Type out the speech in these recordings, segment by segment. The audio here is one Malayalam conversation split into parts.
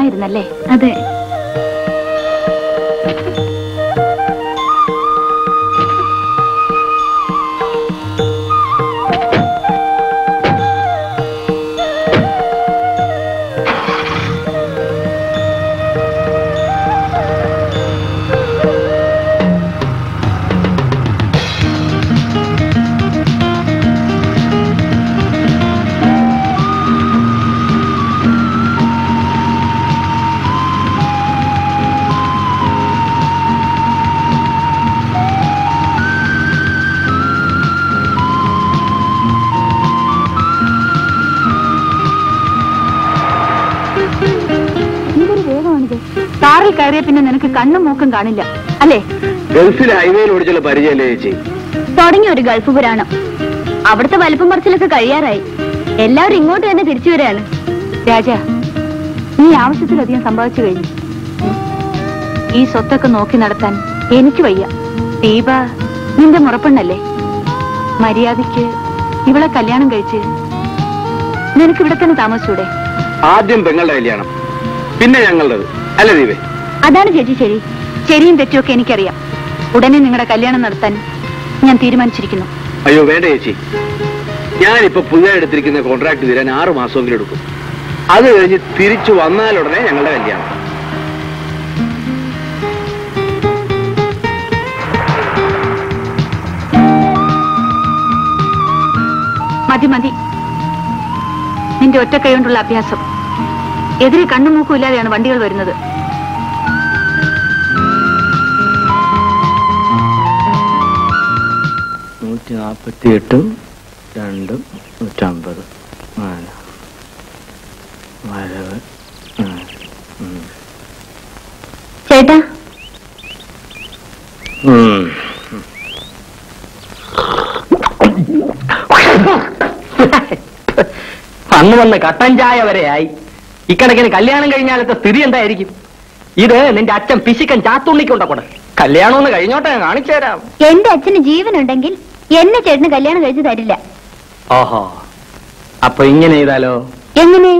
നന്നായിരുന്നല്ലേ അതെ എന്തൊരു വേഗമാണിത് കാറിൽ കയറിയ പിന്നെ നിനക്ക് കണ്ണും മൂക്കും കാണില്ല അല്ലേ ഗൾഫിൽ ഹൈവേയിൽ ഓടിച്ചുള്ള പരിചയമല്ലേ ചേച്ചി തുടങ്ങി ഒരു ഗൾഫ് പുരാണം അവിടുത്തെ വലിപ്പം പറച്ചിലൊക്കെ കഴിയാറായി എല്ലാവരും ഇങ്ങോട്ട് തന്നെ തിരിച്ചു വരികയാണ് രാജ നീ ആവശ്യത്തിലധികം സമ്പാദിച്ചു കഴിഞ്ഞു ഈ സ്വത്തൊക്കെ നോക്കി നടത്താൻ എനിക്ക് വയ്യ ദീപ നിന്റെ മുറപ്പെണ്ണല്ലേ മര്യാദയ്ക്ക് ഇവളെ കല്യാണം കഴിച്ച് നിനക്ക് ഇവിടെ തന്നെ താമസിച്ചൂടെ ആദ്യം പെങ്ങളുടെ കല്യാണം പിന്നെ ഞങ്ങളുടേത് അല്ലേ ദീപേ അതാണ് ചേച്ചി ശരി ശരിയും തെറ്റുമൊക്കെ എനിക്കറിയാം ഉടനെ നിങ്ങളുടെ കല്യാണം നടത്താൻ ഞാൻ തീരുമാനിച്ചിരിക്കുന്നു അയ്യോ വേണ്ട ചേച്ചി ഞാനിപ്പോ പുതിയ എടുത്തിരിക്കുന്ന കോൺട്രാക്ട് തീരാൻ ആറു മാസമെങ്കിലും എടുക്കും അത് കഴിഞ്ഞ് തിരിച്ചു വന്നാലുടനെ ഞങ്ങളുടെ കല്യാണം മതി മതി നിന്റെ ഒറ്റ കൈ കൊണ്ടുള്ള അഭ്യാസം എതിരെ കണ്ണും മൂക്കും ഇല്ലാതെയാണ് വണ്ടികൾ വരുന്നത് നൂറ്റി നാൽപ്പത്തി എട്ടും രണ്ടും നൂറ്റമ്പത് നാല് വരവ് ചേട്ടാ അന്ന് വന്ന് കട്ടൻ ചായ വരെയായി ഇക്കണക്കിന് കല്യാണം കഴിഞ്ഞാലത്തെ സ്ഥിതി എന്തായിരിക്കും ഇത് നിന്റെ അച്ഛൻ പിശിക്കൻ ചാത്തുണ്ണിക്കൊണ്ടക്കൂടെ കല്യാണം ഒന്ന് കഴിഞ്ഞോട്ടെ ഞാൻ കാണിച്ചു തരാം എന്റെ അച്ഛന് ജീവനുണ്ടെങ്കിൽ എന്നെ ചേട്ടന് കല്യാണം കഴിച്ചു തരില്ല ഓഹോ അപ്പൊ ഇങ്ങനെ ചെയ്താലോ എങ്ങനെ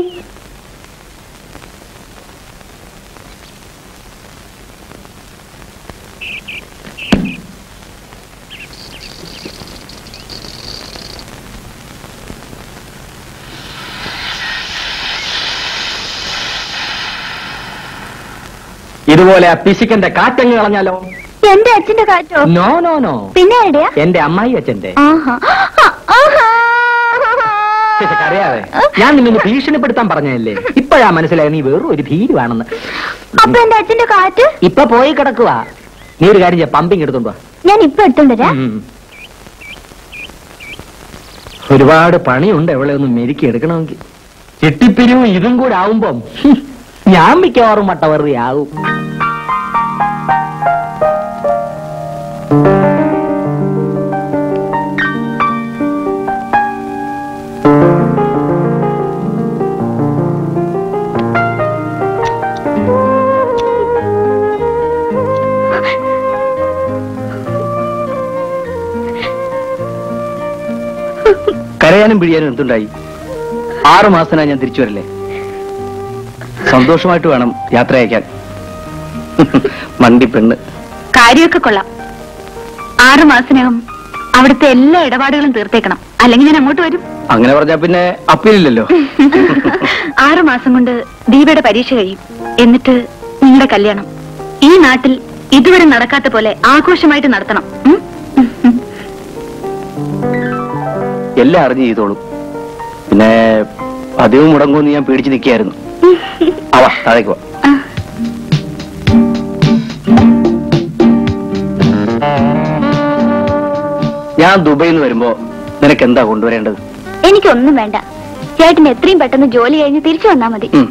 ഇതുപോലെ ആ പിശിക്കന്റെ കാറ്റങ്ങ് കളഞ്ഞാലോ എന്റെ അച്ഛന്റെ കാറ്റോ നോ നോ നോ പിന്നെ ആരുടെയാ എന്റെ അമ്മായി അച്ഛന്റെ ആഹാ ആഹാ. ശേഷം കരയാതെ ഞാൻ നിന്നൊന്ന് ഭീഷണിപ്പെടുത്താൻ പറഞ്ഞതല്ലേ ഇപ്പോഴാ മനസ്സിലായി നീ വെറും ഒരു ഭീരുവാണെന്ന് അപ്പൊ എന്റെ അച്ഛന്റെ കാറ്റ് ഇപ്പൊ പോയി കിടക്കുവാ നീ ഒരു കാര്യം ചെയ്യാം പമ്പിങ് എടുത്തോണ്ട് വാ ഞാൻ ഇപ്പൊ എടുത്തോണ്ടരാ ഉം. ഒരുപാട് പണിയുണ്ട് എവിടെ ഒന്ന് മെരുക്കി എടുക്കണമെങ്കിൽ ചെട്ടിപ്പിരിവും ഇതും കൂടെ ആവുമ്പം ഹും, ഞാൻ മിക്കവാറും മട്ടവറി ആവും കരയാനും പിഴിയാനും എന്തുണ്ടായി ആറു മാസത്തിനായി ഞാൻ തിരിച്ചു വരില്ലേ സന്തോഷമായിട്ട് വേണം യാത്ര അയക്കാൻ മണ്ടി പെണ്ണ് കാര്യമൊക്കെ കൊള്ളാം ആറു മാസത്തിനകം അവിടുത്തെ എല്ലാ ഇടപാടുകളും തീർത്തേക്കണം അല്ലെങ്കിൽ ഞാൻ അങ്ങോട്ട് വരും അങ്ങനെ പറഞ്ഞാ പിന്നെ അപ്പീലില്ലല്ലോ ആറു മാസം കൊണ്ട് ദീപയുടെ പരീക്ഷ കഴിയും എന്നിട്ട് നിങ്ങളുടെ കല്യാണം ഈ നാട്ടിൽ ഇതുവരെ നടക്കാത്ത പോലെ ആഘോഷമായിട്ട് നടത്തണം ഉം? എല്ലാം അറിഞ്ഞ് ചെയ്തോളും പിന്നെ പതിവ് മുടങ്ങുമെന്ന് ഞാൻ പേടിച്ച് നിൽക്കുകയായിരുന്നു അവ താഴേക്ക് വാ ആ. ഞാൻ ദുബൈയിൽ നിന്ന് വരുമ്പോ നിനക്ക് എന്താ കൊണ്ടുവരേണ്ടത് എനിക്കൊന്നും വേണ്ട ചേട്ടൻ എത്രയും പെട്ടെന്ന് ജോലി കഴിഞ്ഞ് തിരിച്ചു വന്നാ മതി ഉം.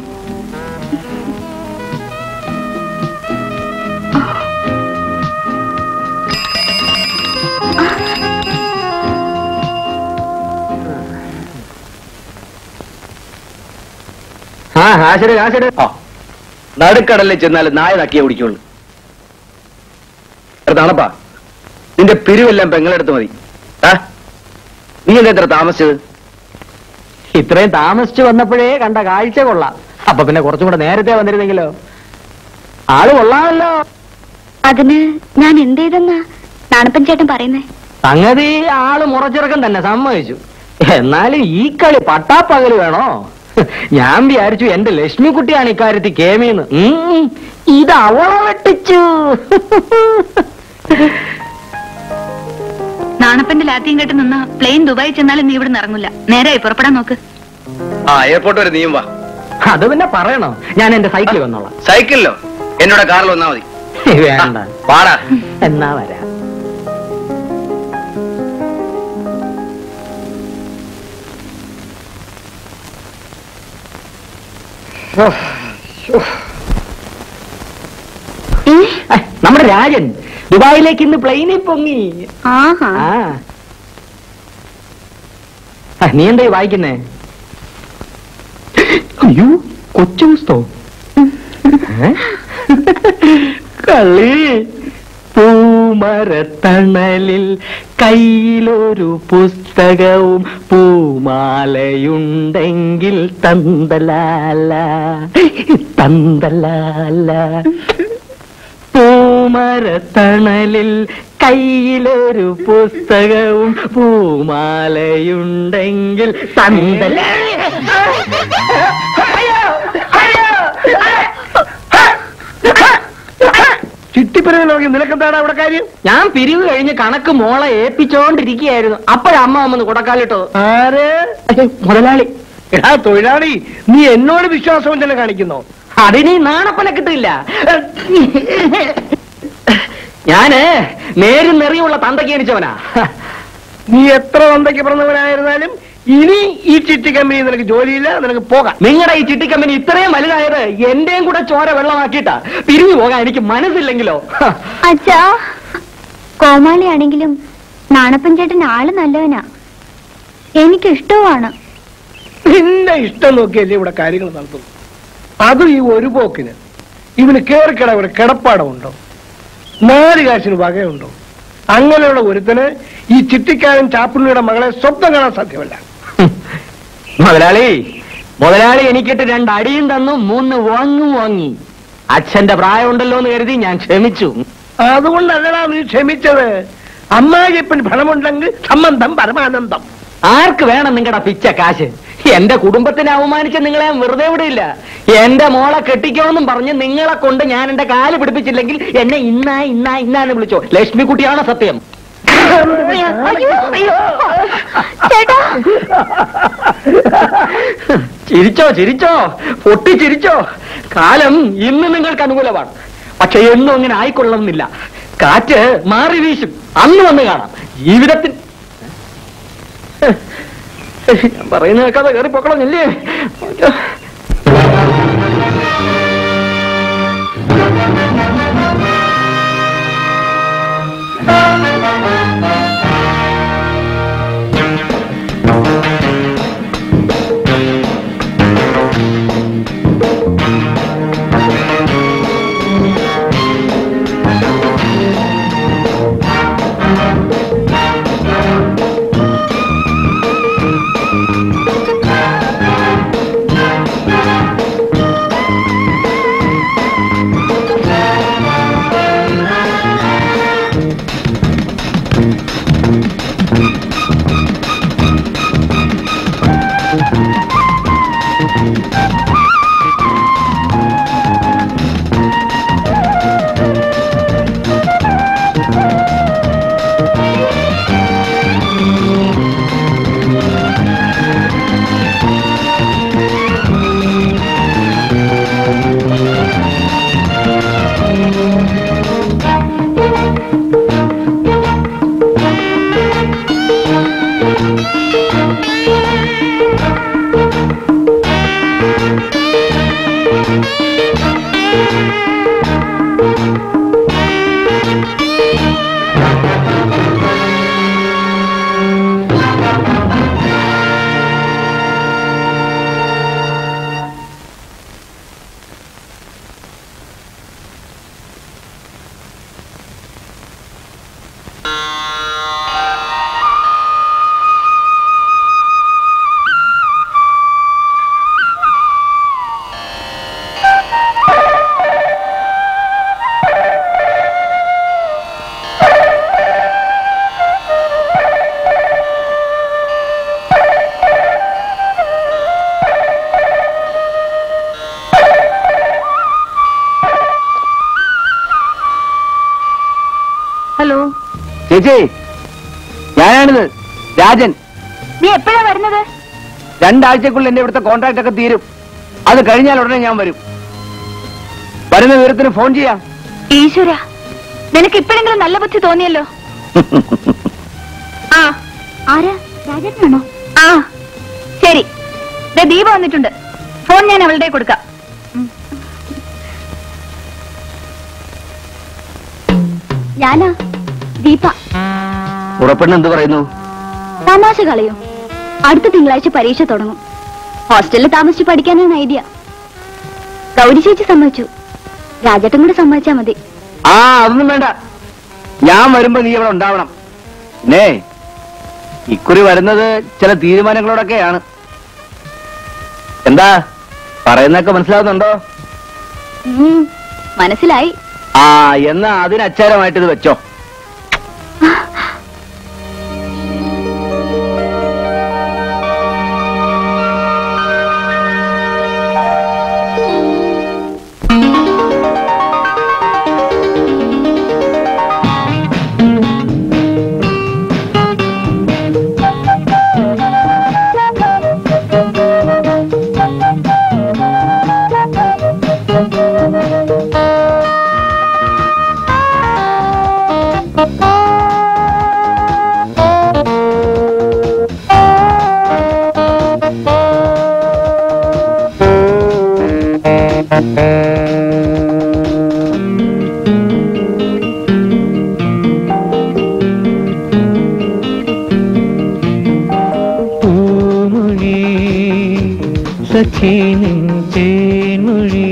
ആ ഹാശര് ഹാശര് ആ നടുക്കടലിൽ ചെന്നാൽ നായ നക്കിയേ ഓടിക്കുള്ളൂ തണപ്പാ നിന്റെ പിരിവെല്ലാം പെങ്ങളെടുത്ത് മതി ആ നീ എന്താ ഇത്ര താമസിച്ചത് ഇത്രയും താമസിച്ചു വന്നപ്പോഴേ കണ്ട കാഴ്ച കൊള്ളാം അപ്പൊ പിന്നെ കുറച്ചും കൂടെ നേരത്തെ വന്നിരുന്നെങ്കിലോ ആള് കൊള്ളാമല്ലോ അതിന് ഞാൻ എന്ത് ചെയ്തെന്നാ നാണപ്പൻ ചേട്ടൻ പറയുന്നേ സംഗതി ആള് മുറച്ചിറക്കം തന്നെ സമ്മതിച്ചു എന്നാലും ഈ കളി പട്ടാപ്പകല് വേണോ ഞാൻ വിചാരിച്ചു എന്റെ ലക്ഷ്മിക്കുട്ടിയാണ് ഇക്കാര്യത്തിൽ കേമിന്ന് ഉം, ഇത് അവളെ വെട്ടിച്ചു നാണപ്പന്റെ ലാത്തിയും കേട്ട് നിന്ന പ്ലെയിൻ ദുബായി ചെന്നാലും നീ ഇവിടെ ഇറങ്ങില്ല നേരെ പുറപ്പെടാൻ നോക്ക് ആ എയർപോർട്ട് വരെ നീയും വാ അത് പിന്നെ പറയണോ ഞാൻ എന്റെ സൈക്കിളിൽ വന്നോളാം സൈക്കിളിലോ എന്നോട് കാറിൽ വന്നാ മതി വേണ്ട പാടാ എന്നാ വരാം ഏ? ഏ, നമ്മുടെ രാജൻ ദുബായിലേക്ക് ഇന്ന് പ്ലെയിനിൽ പൊങ്ങി ആഹാ ആ ആ, നീ എന്താ ഈ വായിക്കുന്നേ അയ്യോ കൊച്ചു പുസ്തകം ഏ? കളി പൂമരത്തണലിൽ കയ്യിലൊരു പുസ്തകവും പൂമാലയുണ്ടെങ്കിൽ തന്തലാല തന്തലാല പൂമരത്തണലിൽ കയ്യിലൊരു പുസ്തകവും പൂമാലയുണ്ടെങ്കിൽ തന്തല ചിട്ടിപ്പിരിവ് നോക്കി നിനക്കെന്താണ് അവിടെ കാര്യം ഞാൻ പിരിവ് കഴിഞ്ഞ് കണക്ക് മോളെ ഏൽപ്പിച്ചോണ്ടിരിക്കുകയായിരുന്നു അപ്പോഴമ്മ അമ്മന്ന് കുടക്കാലിട്ടോ ആര് മുതലാളി എടാ തൊഴിലാളി നീ എന്നോട് വിശ്വാസവഞ്ചന കാണിക്കുന്നോ അതിന് ഈ നാണപ്പന കിട്ടില്ല ഞാന് നേരും നെറിയുള്ള തന്തയ്ക്ക് ജനിച്ചവനാ നീ എത്ര വന്തയ്ക്ക് പറഞ്ഞവനായിരുന്നാലും ഇനി ഈ ചിട്ടി കമ്പനി നിനക്ക് ജോലിയില്ല നിനക്ക് പോകാം നിങ്ങളുടെ ഈ ചിട്ടി കമ്പനി ഇത്രയും വലുതായത് എന്റെയും കൂടെ ചോര വെള്ളമാക്കിയിട്ടാ പിരിഞ്ഞു പോകാൻ എനിക്ക് മനസ്സില്ലെങ്കിലോ അച്ഛാ കോമാളിയാണെങ്കിലും നാണപ്പൻ ചേട്ടൻ ആള് നല്ലവനാ എനിക്ക് ഇഷ്ടവുമാണ് നിന്റെ ഇഷ്ടം നോക്കിയല്ലേ ഇവിടെ കാര്യങ്ങൾ നടത്തുന്നു അതും ഈ ഒരു പോക്കിന് ഇവന് കേറിക്കിട ഇവിടെ കിടപ്പാടമുണ്ടോ നാല് കാശിന് വകയുണ്ടോ അങ്ങനെയുള്ള ഒരുത്തന് ഈ ചിട്ടിക്കാരൻ ചാപ്പുണ്ണിയുടെ മകളെ സ്വപ്നം കാണാൻ സാധ്യമല്ല മുതലാളി മുതലാളി എനിക്കിട്ട് രണ്ട് അടിയും തന്നു മൂന്ന് വാങ്ങും വാങ്ങി അച്ഛന്റെ പ്രായമുണ്ടല്ലോ എന്ന് കരുതി ഞാൻ ക്ഷമിച്ചു അതുകൊണ്ടല്ലടാ നീ ക്ഷമിച്ചത് അമ്മായിപ്പൻ ഫലമുണ്ടെങ്കിൽ സംബന്ധം പരമാനന്ദം ആർക്ക് വേണം നിങ്ങളുടെ പിച്ച കാശ് എന്റെ കുടുംബത്തിനെ അവമാനിച്ച് നിങ്ങളെ ഞാൻ വെറുതെ വിടില്ല എന്റെ മോളെ കെട്ടിക്കോന്നും പറഞ്ഞ് നിങ്ങളെ കൊണ്ട് ഞാൻ എന്റെ കാല് പിടിപ്പിച്ചില്ലെങ്കിൽ എന്നെ ഇന്നാ ഇന്നാ ഇന്നാന്ന് വിളിച്ചോ ലക്ഷ്മി കുട്ടിയാണോ സത്യം ചേട്ടാ ചിരിച്ചോ ചിരിച്ചോ പൊട്ടി ചിരിച്ചോ കാലം ഇന്ന് നിങ്ങൾക്ക് അനുകൂലമാണ് പക്ഷെ എന്നും അങ്ങനെ ആയിക്കൊള്ളുന്നില്ല കാറ്റ് മാറി വീശും അന്ന് വന്ന് കാണാം ജീവിതത്തിൽ ഞാൻ പറയുന്ന കേൾക്കാതെ കയറി പൊക്കളഞ്ഞല്ലേ ചേച്ചി ഞാനാണിത് രാജൻ നീ എപ്പോഴാ വരുന്നത് രണ്ടാഴ്ചക്കുള്ളിൽ എന്റെ ഇവിടുത്തെ കോൺട്രാക്ട് ഒക്കെ തീരും അത് കഴിഞ്ഞാൽ ഉടനെ ഞാൻ വരും വരുന്ന വിവരത്തിന് ഫോൺ ചെയ്യാം ഈശ്വര നിനക്ക് ഇപ്പോഴെങ്കിലും നല്ല ബുദ്ധി തോന്നിയല്ലോ ആ ആരാ രാജേട്ടനാണോ ആ ശരി ദേ ദീപ വന്നിട്ടുണ്ട് ഫോൺ ഞാൻ അവളുടെ കൊടുക്കാം ഞാനാ ദീപ ഉറപ്പെണ്ണ് എന്ത് പറയുന്നു തമാശ കളയോ അടുത്ത തിങ്കളാഴ്ച പരീക്ഷ തുടങ്ങും ഹോസ്റ്റലിൽ താമസിച്ച് പഠിക്കാനാണ് ഐഡിയ ഗൗരി ചേച്ചി സമ്മതിച്ചു രാജേട്ടൻ കൂടെ സമ്മതിച്ചാ മതി ആ അതൊന്നും വേണ്ട ഞാൻ വരുമ്പോ നീ ഇവിടെ ഉണ്ടാവണം നേ ഇക്കുറി വരുന്നത് ചില തീരുമാനങ്ങളോടൊക്കെയാണ് എന്താ പറയുന്നൊക്കെ മനസ്സിലാവുന്നുണ്ടോ ഉം, മനസ്സിലായി ആ എന്നാ അതിന് അച്ചാരമായിട്ട് ഇത് വെച്ചോ പൂമൊഴി സഖീനിൻ തേൻമൊഴി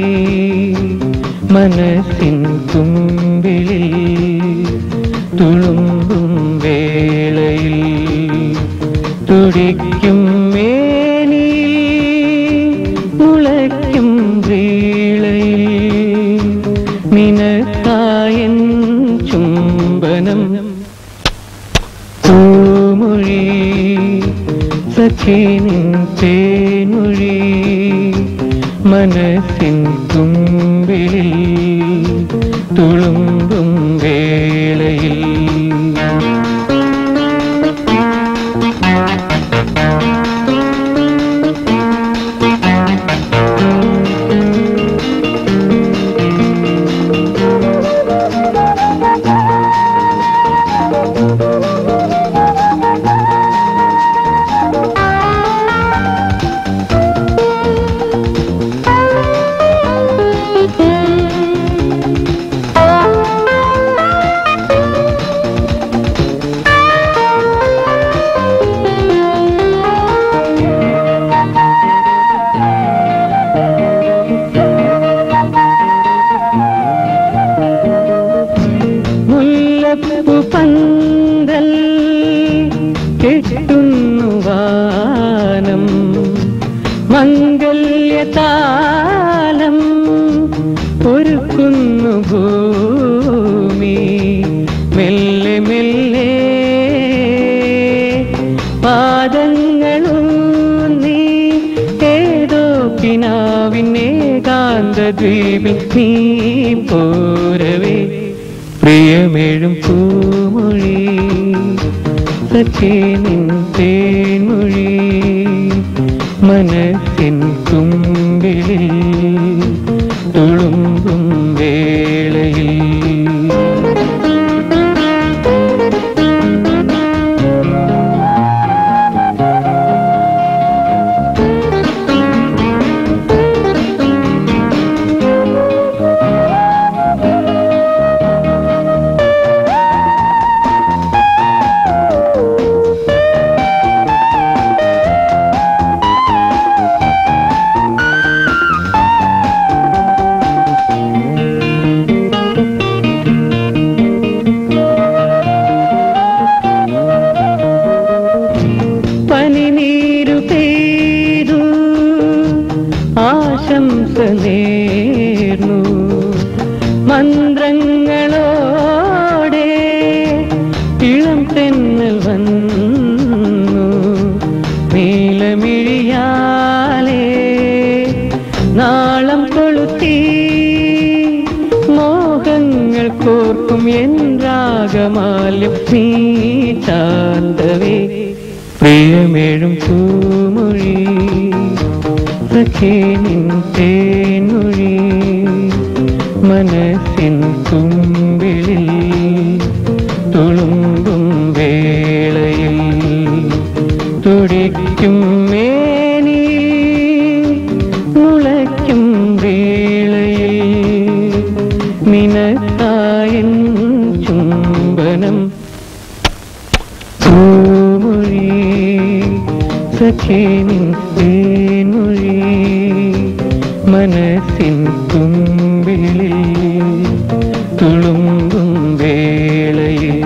മനസ്സിൻ തുമ്പിളിൽ തുളുമ്പും വേളയിൽ തുടിക്കും മേനിയിൽ മുളയ്ക്കും വീളയിൽ നിനക്കായൻ ചുംബനം പൂമൊഴി സഖീനിൻ തേൻമൊഴി മനസ്സിൻ തുമ്പിളിൽ തുളുമ്പും വേളയിൽ മുല്ലപ്പു പന്തൽ കെട്ടുന്നു വാനം മംഗല്യതാലം ഒരുക്കുന്നു ഭൂമി മെല്ലെ മെല്ലെ പാദങ്ങളൂന്നി ഏതോ കിനാവിനേകാന്ത ദ്വീപിൽ നീ പോരവേ പ്രിയമേഴും പൂമൊഴി സച്ചേനിൻ തേൻമൊഴി മനസ്സിൻ തുമ്പിളിൽ തുളുമ്പും വേളയിൽ പനിനീരു പെയ്തു ആശംസ നേർന്നു മന്ത്രങ്ങളോടെ ഇളം തെന്നൽ വന്നു നീലമിഴിയാലേ നാളം കൊളുത്തി മോഹങ്ങൾ കോർക്കും എൻ രാഗ രാഗമാല്യം നീ ചാന്തവേ പ്രിയമേഴും പൂമൊഴി സഖേ നിൻ തേൻമൊഴി മനസ്സിൻ കുമ്പിളിൽ തുളുമ്പും വേളയിൽ തുടിക്കും മേനി മുളയ്ക്കും വേളയിൽ നിനക്കായൻ ചുംബനം പൂമൊഴി സഖേ നിൻ തേൻമൊഴി മനസ്സിൻ കുമ്പിളിൽ തുളുമ്പും വേളയിൽ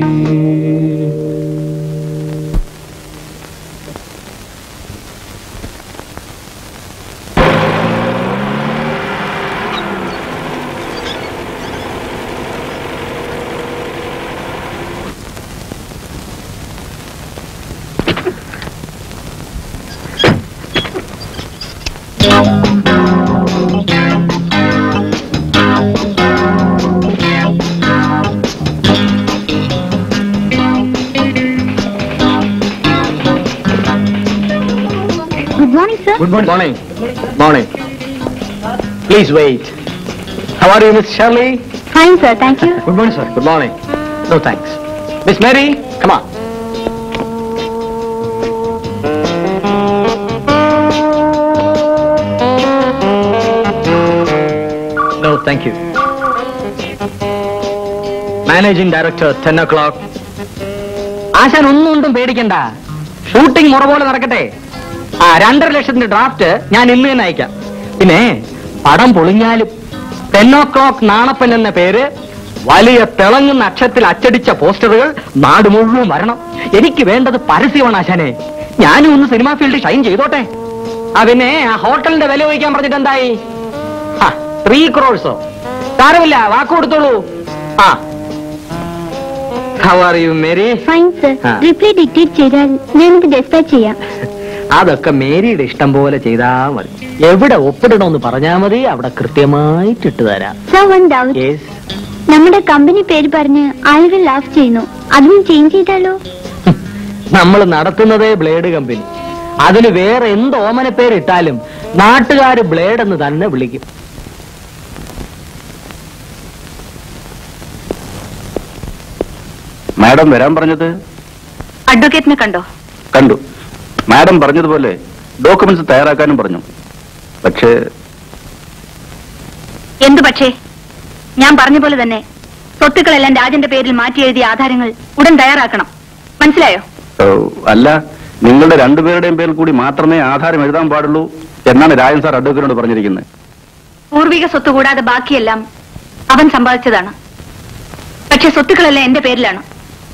good morning sir Good morning. Morning. Please wait. How are you, Miss Shirley? Fine sir thank you Good morning, sir. Good morning. No thanks. Miss Mary, come on. No, thank you. Managing director ten o'clock ആശാൻ ഒന്നും ഒന്നും പേടിക്കണ്ട ഷൂട്ടിംഗ് മുറ പോലെ നടക്കട്ടെ ആ രണ്ടര ലക്ഷത്തിന്റെ ഡ്രാഫ്റ്റ് ഞാൻ ഇന്ന് തന്നെ അയക്കാം പിന്നെ പടം പൊളിഞ്ഞാലും ടെൻ ഒ ക്ലോക്ക് നാണപ്പൻ എന്ന പേര് വലിയ തിളങ്ങുന്ന അക്ഷരത്തിൽ അച്ചടിച്ച പോസ്റ്ററുകൾ നാട് മുഴുവൻ വരണം എനിക്ക് വേണ്ടത് പരസ്യമാണ് ആശാനെ ഞാനും ഒന്ന് സിനിമാ ഫീൽഡ് ഷൈൻ ചെയ്തോട്ടെ ആ പിന്നെ ആ ഹോട്ടലിന്റെ വില ചോദിക്കാൻ പറഞ്ഞിട്ട് എന്തായി ത്രീ ക്രോഴ്സോ സാരമില്ല വാക്ക് കൊടുത്തോളൂ ആ how are you Mary fine sir ആ. റിപ്ലൈ ഡിക്റ്റേറ്റ് ചെയ്താൽ ഞാനത് ഡെസ്പാച്ച് ചെയ്യാം അതൊക്കെ മേരിയുടെ ഇഷ്ടം പോലെ ചെയ്താ മതി എവിടെ ഒപ്പിടണമെന്ന് പറഞ്ഞാ മതി അവിടെ കൃത്യമായിട്ട് ഇട്ട് തരാം സർ വൺ ഡൗട്ട് Yes. നമ്മുടെ കമ്പനി പേര് പറഞ്ഞ് ആളുകൾ ലാഫ് ചെയ്യുന്നു അതൊന്നും ചേഞ്ച് ചെയ്താലോ നമ്മൾ നടത്തുന്നതേ ബ്ലേഡ് കമ്പനി അതിന് വേറെ എന്ത് ഓമന പേരിട്ടാലും നാട്ടുകാര് ബ്ലേഡ് എന്ന് തന്നെ വിളിക്കും മാഡം വരാൻ പറഞ്ഞത് അഡ്വക്കേറ്റിനെ കണ്ടോ കണ്ടു മാഡം പറഞ്ഞതുപോലെ ഡോക്യുമെന്റ്സ് തയ്യാറാക്കാനും പറഞ്ഞു പക്ഷേ എന്തു പക്ഷേ ഞാൻ പറഞ്ഞ പോലെ തന്നെ സ്വത്തുക്കളെല്ലാം രാജന്റെ പേരിൽ മാറ്റി എഴുതിയ ആധാരങ്ങൾ ഉടൻ തയ്യാറാക്കണം മനസ്സിലായോ ഏ, അല്ല നിങ്ങളുടെ രണ്ടുപേരുടെയും പേരിൽ കൂടി മാത്രമേ ആധാരം എഴുതാൻ പാടുള്ളൂ എന്നാണ് രായൻ സാർ അഡ്വക്കേറ്റിനോട് പറഞ്ഞിരിക്കുന്നത് പൂർവിക സ്വത്ത് കൂടാതെ ബാക്കിയെല്ലാം അവൻ സമ്പാദിച്ചതാണ് പക്ഷെ സ്വത്തുക്കളെല്ലാം എന്റെ പേരിലാണ്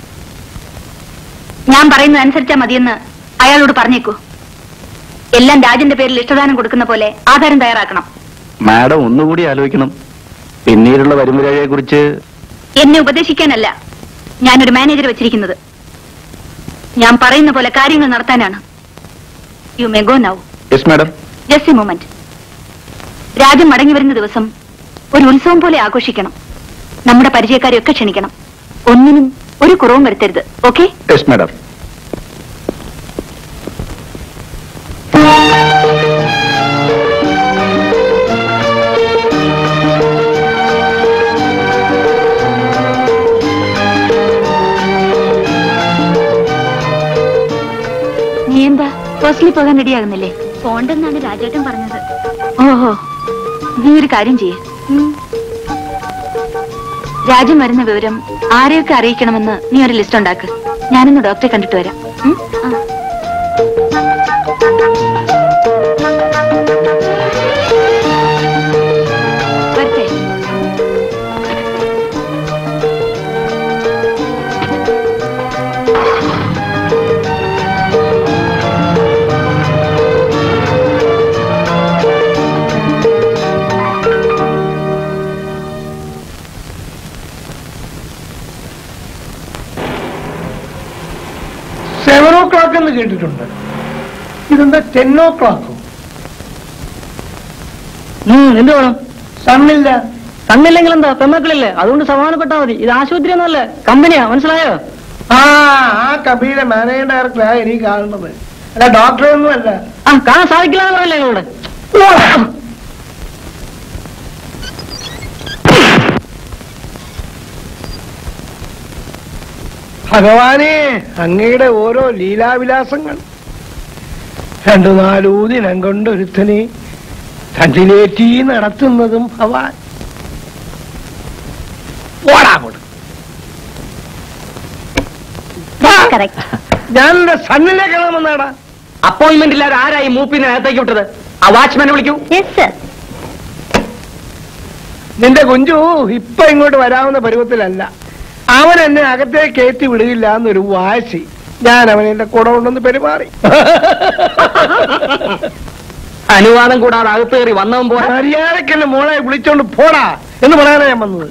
ഞാൻ പറയുന്നത് അനുസരിച്ചാ മതിയെന്ന് അയാളോട് പറഞ്ഞേക്കൂ എല്ലാം രാജന്റെ പേരിൽ ഇഷ്ടദാനം കൊടുക്കുന്ന പോലെ ആധാരം തയ്യാറാക്കണം മാഡം ഒന്നുകൂടി ആലോചിക്കണം പിന്നീടുള്ള വരുമുരയെ കുറിച്ച് എന്നെ ഉപദേശിക്കാനല്ല ഞാനൊരു മാനേജർ വെച്ചിരിക്കുന്നത് ഞാൻ പറയുന്ന പോലെ കാര്യങ്ങൾ നടത്താനാണ് you may go now yes madam just a moment Rajan മടങ്ങി വരുന്ന ദിവസം ഒരു ഉത്സവം പോലെ ആഘോഷിക്കണം നമ്മുടെ പരിചയക്കാരെയൊക്കെ ക്ഷണിക്കണം ഒന്നിനും ഒരു കുറവും വരുത്തരുത് ഓക്കെ യെസ് മാഡം നീ എന്താ ഹോസ്റ്റലിൽ പോകാൻ റെഡിയാകുന്നില്ലേ പോണ്ടെന്നാണ് രാജേട്ടൻ പറഞ്ഞത് ഓഹോ നീ ഒരു കാര്യം ചെയ്യേ രാജൻ വരുന്ന വിവരം ആരെയൊക്കെ അറിയിക്കണമെന്ന് നീ ഒരു ലിസ്റ്റ് ഉണ്ടാക്ക് ഞാനൊന്ന് ഡോക്ടറെ കണ്ടിട്ട് വരാം ഉം? ആ. വരട്ടെ സെവൻ ഓ ക്ലോക്ക് എന്ന് കേട്ടിട്ടുണ്ട് ഇതെന്താ ടെൻ ഓ ക്ലോക്കോ എന്ത് വേണം സണ്ണില്ല കണ്ണില്ലെങ്കിൽ എന്താ പെമ്മക്കളില്ലേ അതുകൊണ്ട് സമാധാനപ്പെട്ടാ മതി ഇത് ആശുപത്രി ഒന്നുമല്ല കമ്പനിയാ മനസ്സിലായോ ആ ആ കമ്പനിയുടെ മാനേജിംഗ് ഡയറക്ടറാ എനിക്ക് കാണുന്നത് അല്ല ഡോക്ടറെ ഒന്നും അല്ല ആ കാണാൻ സാധിക്കില്ല എന്ന് പറയല്ലേ നിങ്ങളോട് ഭഗവാനെ അങ്ങയുടെ ഓരോ ലീലാവിലാസങ്ങൾ രണ്ടു നാലൂ ദിനം കൊണ്ട് ഒരുത്തനെ തണ്ടിലേറ്റി നടത്തുന്നതും ഭവാൻ ഓടാ അങ്ങോട്ട്. കറക്റ്റ് ഞാൻ എന്റെ സണ്ണിനെ കാണാമെന്നാടാ അപ്പോയിന്റ്മെന്റ് ഇല്ലാതെ ആരായി മൂപ്പിനെ അകത്തേക്ക് വിട്ടത് ആ വാച്ച്മാനെ വിളിക്കൂ യെസ് സർ നിന്റെ കുഞ്ചു ഇപ്പൊ ഇങ്ങോട്ട് വരാവുന്ന പരുവത്തിലല്ല അവൻ എന്നെ അകത്തേക്ക് കയറ്റി വിടുകയില്ല എന്നൊരു വാശി ഞാൻ അവൻ എന്റെ കൂടെ കൊണ്ടൊന്ന് പെരുമാറി അനുവാദം കൂടാതെ അകത്ത് കയറി വന്നവൻ പോരാ മര്യാദയ്ക്ക് എന്നെ മോളെ വിളിച്ചോണ്ട് പോടാ എന്ന് പറയാനാ ഞാൻ വന്നത്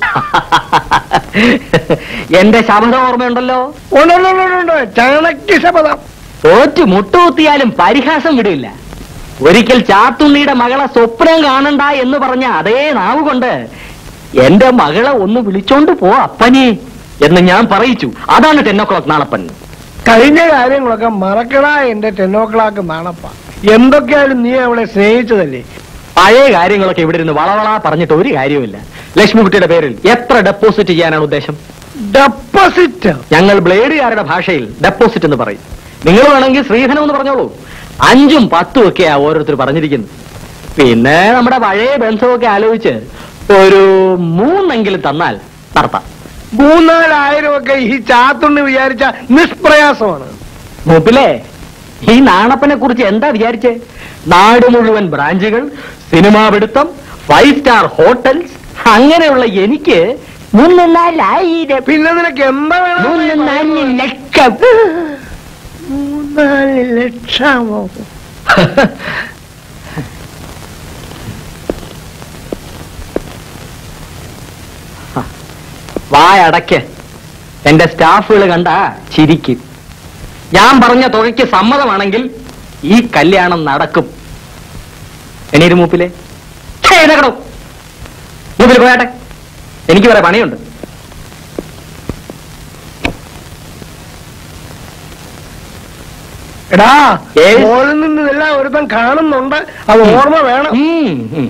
എന്റെ ശബ്ദം ഓർമ്മയുണ്ടല്ലോ ഉണ്ടുണ്ടുണ്ടുണ്ട് ചാണക്യ ശപഥം തോറ്റു മുട്ടുകുത്തിയാലും പരിഹാസം വിടില്ല ഒരിക്കൽ ചാത്തുണ്ണിയുടെ മകളെ സ്വപ്നം കാണണ്ട എന്ന് പറഞ്ഞ അതേ നാവ് കൊണ്ട് എന്റെ മകളെ ഒന്ന് വിളിച്ചോണ്ട് പോ അപ്പനെ എന്ന് ഞാൻ പറയിച്ചു അതാണ് ടെൻ ഓ ക്ലോക്ക് നാളപ്പൻ കഴിഞ്ഞ കാര്യങ്ങളൊക്കെ മറക്കടാ എന്റെ ടെന്നോ ക്ലാക്ക് നാണപ്പ എന്തൊക്കെയായാലും നീ അവളെ സ്നേഹിച്ചതല്ലേ പഴയ കാര്യങ്ങളൊക്കെ ഇവിടെ ഇരുന്ന് വളവള പറഞ്ഞിട്ട് ഒരു കാര്യവുമില്ല ലക്ഷ്മിക്കുട്ടിയുടെ പേരിൽ എത്ര ഡെപ്പോസിറ്റ് ചെയ്യാനാണ് ഉദ്ദേശം ഡെപ്പോസിറ്റ് ഞങ്ങൾ ബ്ലേഡുകാരുടെ ഭാഷയിൽ ഡെപ്പോസിറ്റ് എന്ന് പറയും നിങ്ങൾ വേണമെങ്കിൽ ശ്രീധനം എന്ന് പറഞ്ഞോളൂ അഞ്ചും പത്തും ഒക്കെയാ ഓരോരുത്തർ പറഞ്ഞിരിക്കുന്നത് പിന്നെ നമ്മുടെ പഴയ ബന്ധമൊക്കെ ആലോചിച്ച് ഒരു മൂന്നെങ്കിലും തന്നാൽ നടത്താം മൂന്നാലായിരം ഒക്കെ ഈ ചാത്തുണ്ണി വിചാരിച്ച നിഷ്പ്രയാസമാണ് മൂപ്പിലെ ഈ നാണപ്പനെ കുറിച്ച് എന്താ വിചാരിച്ചേ നാട് മുഴുവൻ ബ്രാഞ്ചുകൾ സിനിമാ പിടുത്തം ഫൈവ് സ്റ്റാർ ഹോട്ടൽസ് അങ്ങനെയുള്ള എനിക്ക് മൂന്നാലായിരം പിന്നെ നിനക്ക് എന്താ വേണം മൂന്നാല് ലക്ഷം മൂന്നാല് ലക്ഷമോ വായടയ്ക്ക് എന്റെ സ്റ്റാഫുകൾ കണ്ട ചിരിക്കും ഞാൻ പറഞ്ഞ തുകയ്ക്ക് സമ്മതമാണെങ്കിൽ ഈ കല്യാണം നടക്കും എണീര് മൂപ്പിലെ ചെയ്തകടോ മൂപ്പിൽ പോയാട്ടെ എനിക്ക് വേറെ പണിയുണ്ട് എടാ Yes. മോളിൽ നിന്ന് ഇതെല്ലാം ഒരുത്തൻ കാണുന്നുണ്ട് അത് ഓർമ്മ വേണം ഉം, ഉം.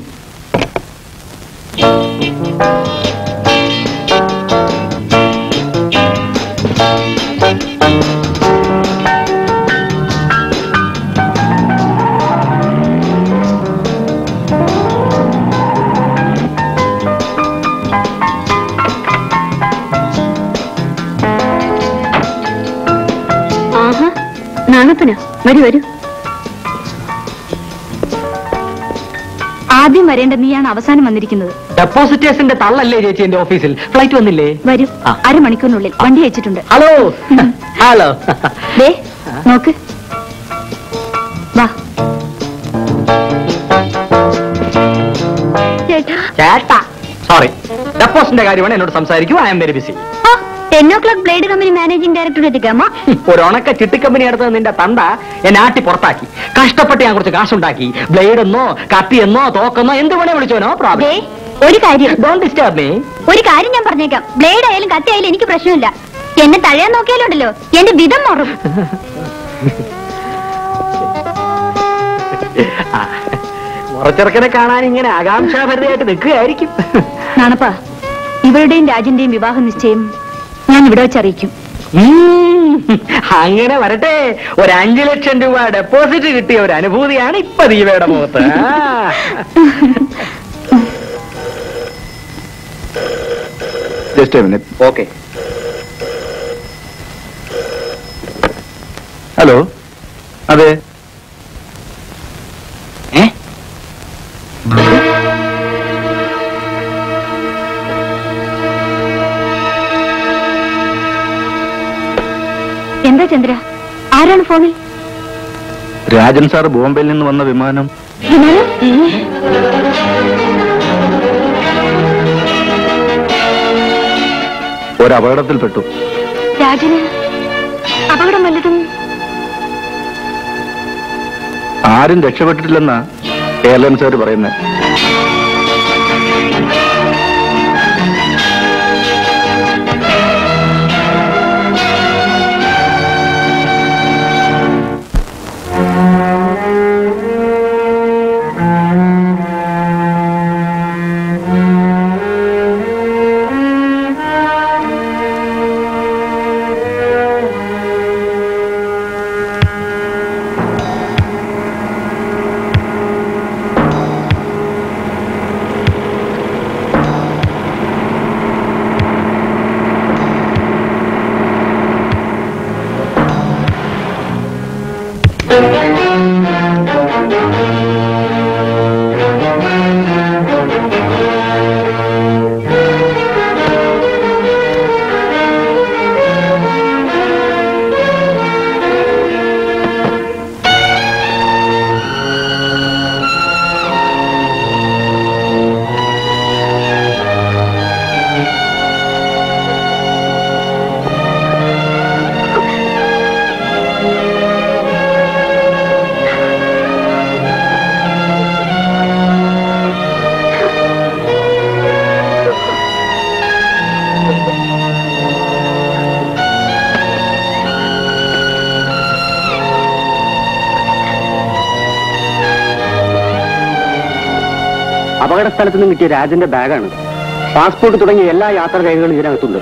ആഹാ നാണപ്പന വരൂ വരൂ ആദ്യം വരേണ്ട നീയാണ് അവസാനം വന്നിരിക്കുന്നത് ഡെപ്പോസിറ്റേഴ്സിന്റെ തള്ളല്ലേ ചേച്ചി എന്റെ ഓഫീസിൽ ഫ്ലൈറ്റ് വന്നില്ലേ വരൂ ആ. അരമണിക്കൂറിനുള്ളിൽ വണ്ടി അയച്ചിട്ടുണ്ട് ഹലോ ഹലോ ദേ നോക്ക് വാ ചേട്ടാ ചേട്ടാ സോറി ഡെപ്പോസിറ്റിന്റെ കാര്യമാണ് എന്നോട് സംസാരിക്കൂ I'm very busy ten o'clock blade company managing director എത്തിക്കാമോ ഒരു ഉണക്ക ചിട്ടിക്കമ്പനി അടുത്ത് നിന്റെ തണ്ട എന്നെ ആട്ടി പുറത്താക്കി കഷ്ടപ്പെട്ട് ഞാൻ കുറച്ച് കാശുണ്ടാക്കി ബ്ലേഡ് എന്നോ കത്തി എന്നോ തോക്കെന്നോ എന്ത് വേണേ വിളിച്ചോനോ ദേ പ്രോബ്ലം ഒരു കാര്യം ഡോണ്ട് ഡിസ്റ്റർബ് മീ ഒരു കാര്യം ഞാൻ പറഞ്ഞേക്കാം ബ്ലേഡ് ആയാലും കത്തി ആയാലും എനിക്ക് പ്രശ്നമില്ല എന്നെ തഴയാൻ നോക്കിയാലുണ്ടല്ലോ എന്റെ വിധം മാറും മുറച്ചെറുക്കനെ കാണാൻ ഇങ്ങനെ ആകാംക്ഷാഭരിതയായിട്ട് നിൽക്കുകയായിരിക്കും നാണപ്പാ ഇവരുടെയും രാജന്റെയും വിവാഹ നിശ്ചയം ഞാൻ ഇവിടെ വെച്ച് അറിയിക്കും ഉം, അങ്ങനെ വരട്ടെ ഒരു അഞ്ചു ലക്ഷം രൂപ ഡെപ്പോസിറ്റ് കിട്ടിയ ഒരു അനുഭൂതിയാണ് ഇപ്പൊ ദീപയുടെ മുഖത്ത് ആ. ജസ്റ്റ് മിനിറ്റ് ഓക്കെ ഹലോ അതെ ഏ എന്താ ചന്ദ്ര ആരാണ് ഫോണിൽ രാജൻ സാർ ബോംബെയിൽ നിന്ന് വന്ന വിമാനം വിമാനം? ഒരു അപകടത്തിൽപ്പെട്ടു രാജന് അപകടം വല്ലതും ആരും രക്ഷപ്പെട്ടിട്ടില്ലെന്നാ എയർലൈൻസുകാർ പറയുന്നത് അപകട സ്ഥലത്ത് നിന്ന് കിട്ടിയ രാജന്റെ ബാഗാണ് പാസ്പോർട്ട് തുടങ്ങിയ എല്ലാ യാത്രാ രേഖകളും ഇതിനകത്തുണ്ട്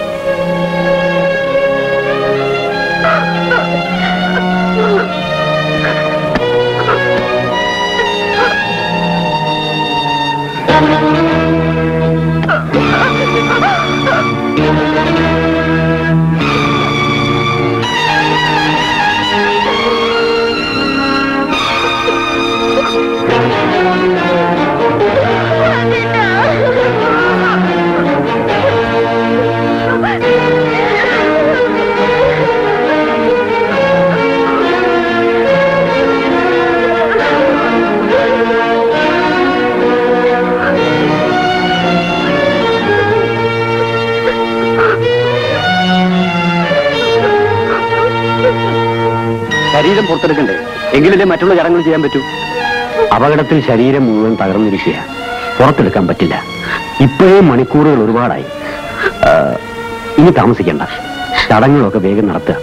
ശരീരം പുറത്തെടുക്കണ്ടേ എങ്കിലല്ലേ മറ്റുള്ള ചടങ്ങുകൾ ചെയ്യാൻ പറ്റൂ അപകടത്തിൽ ശരീരം മുഴുവൻ തകർന്നിരിക്കുക പുറത്തെടുക്കാൻ പറ്റില്ല ഇപ്പോഴേ മണിക്കൂറുകൾ ഒരുപാടായി ആ, ഇനി താമസിക്കണ്ട ചടങ്ങുകളൊക്കെ വേഗം നടത്തുക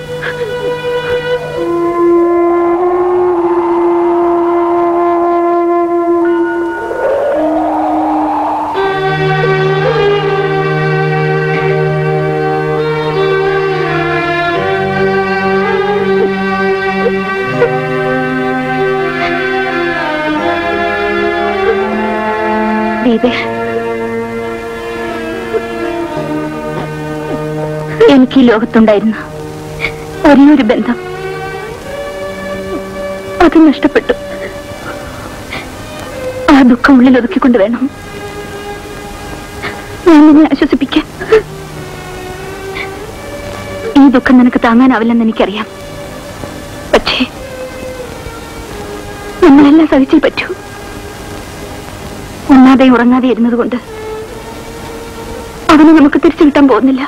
ദീപേ എനിക്ക് ഈ ലോകത്തുണ്ടായിരുന്ന ഒരേ ഒരു ബന്ധം അത് നഷ്ടപ്പെട്ടു ആ ദുഃഖം ഉള്ളിൽ ഒതുക്കിക്കൊണ്ട് വേണം ഞാൻ നിന്നെ ആശ്വസിപ്പിക്കാൻ ഈ ദുഃഖം നിനക്ക് താങ്ങാനാവില്ലെന്ന് എനിക്കറിയാം പക്ഷേ നമ്മളെല്ലാം സഹിച്ചേ പറ്റൂ ഉണ്ണാതെ ഉറങ്ങാതെ ഇരുന്നത് കൊണ്ട് അവനെ നമുക്ക് തിരിച്ചു കിട്ടാൻ പോകുന്നില്ല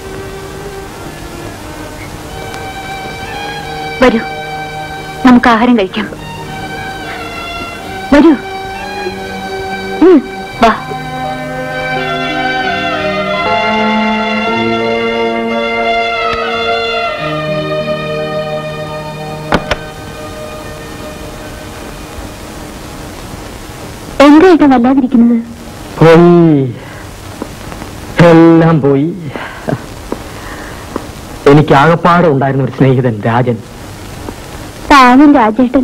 വരൂ നമുക്ക് ആഹാരം കഴിക്കാം വരൂ ഉം, വാ എന്തായിട്ടാ വല്ലാതിരിക്കുന്നത് പോയി എല്ലാം പോയി എനിക്ക് ആകപ്പാടെ ഉണ്ടായിരുന്ന ഒരു സ്നേഹിതൻ രാജൻ താനും രാജേട്ടൻ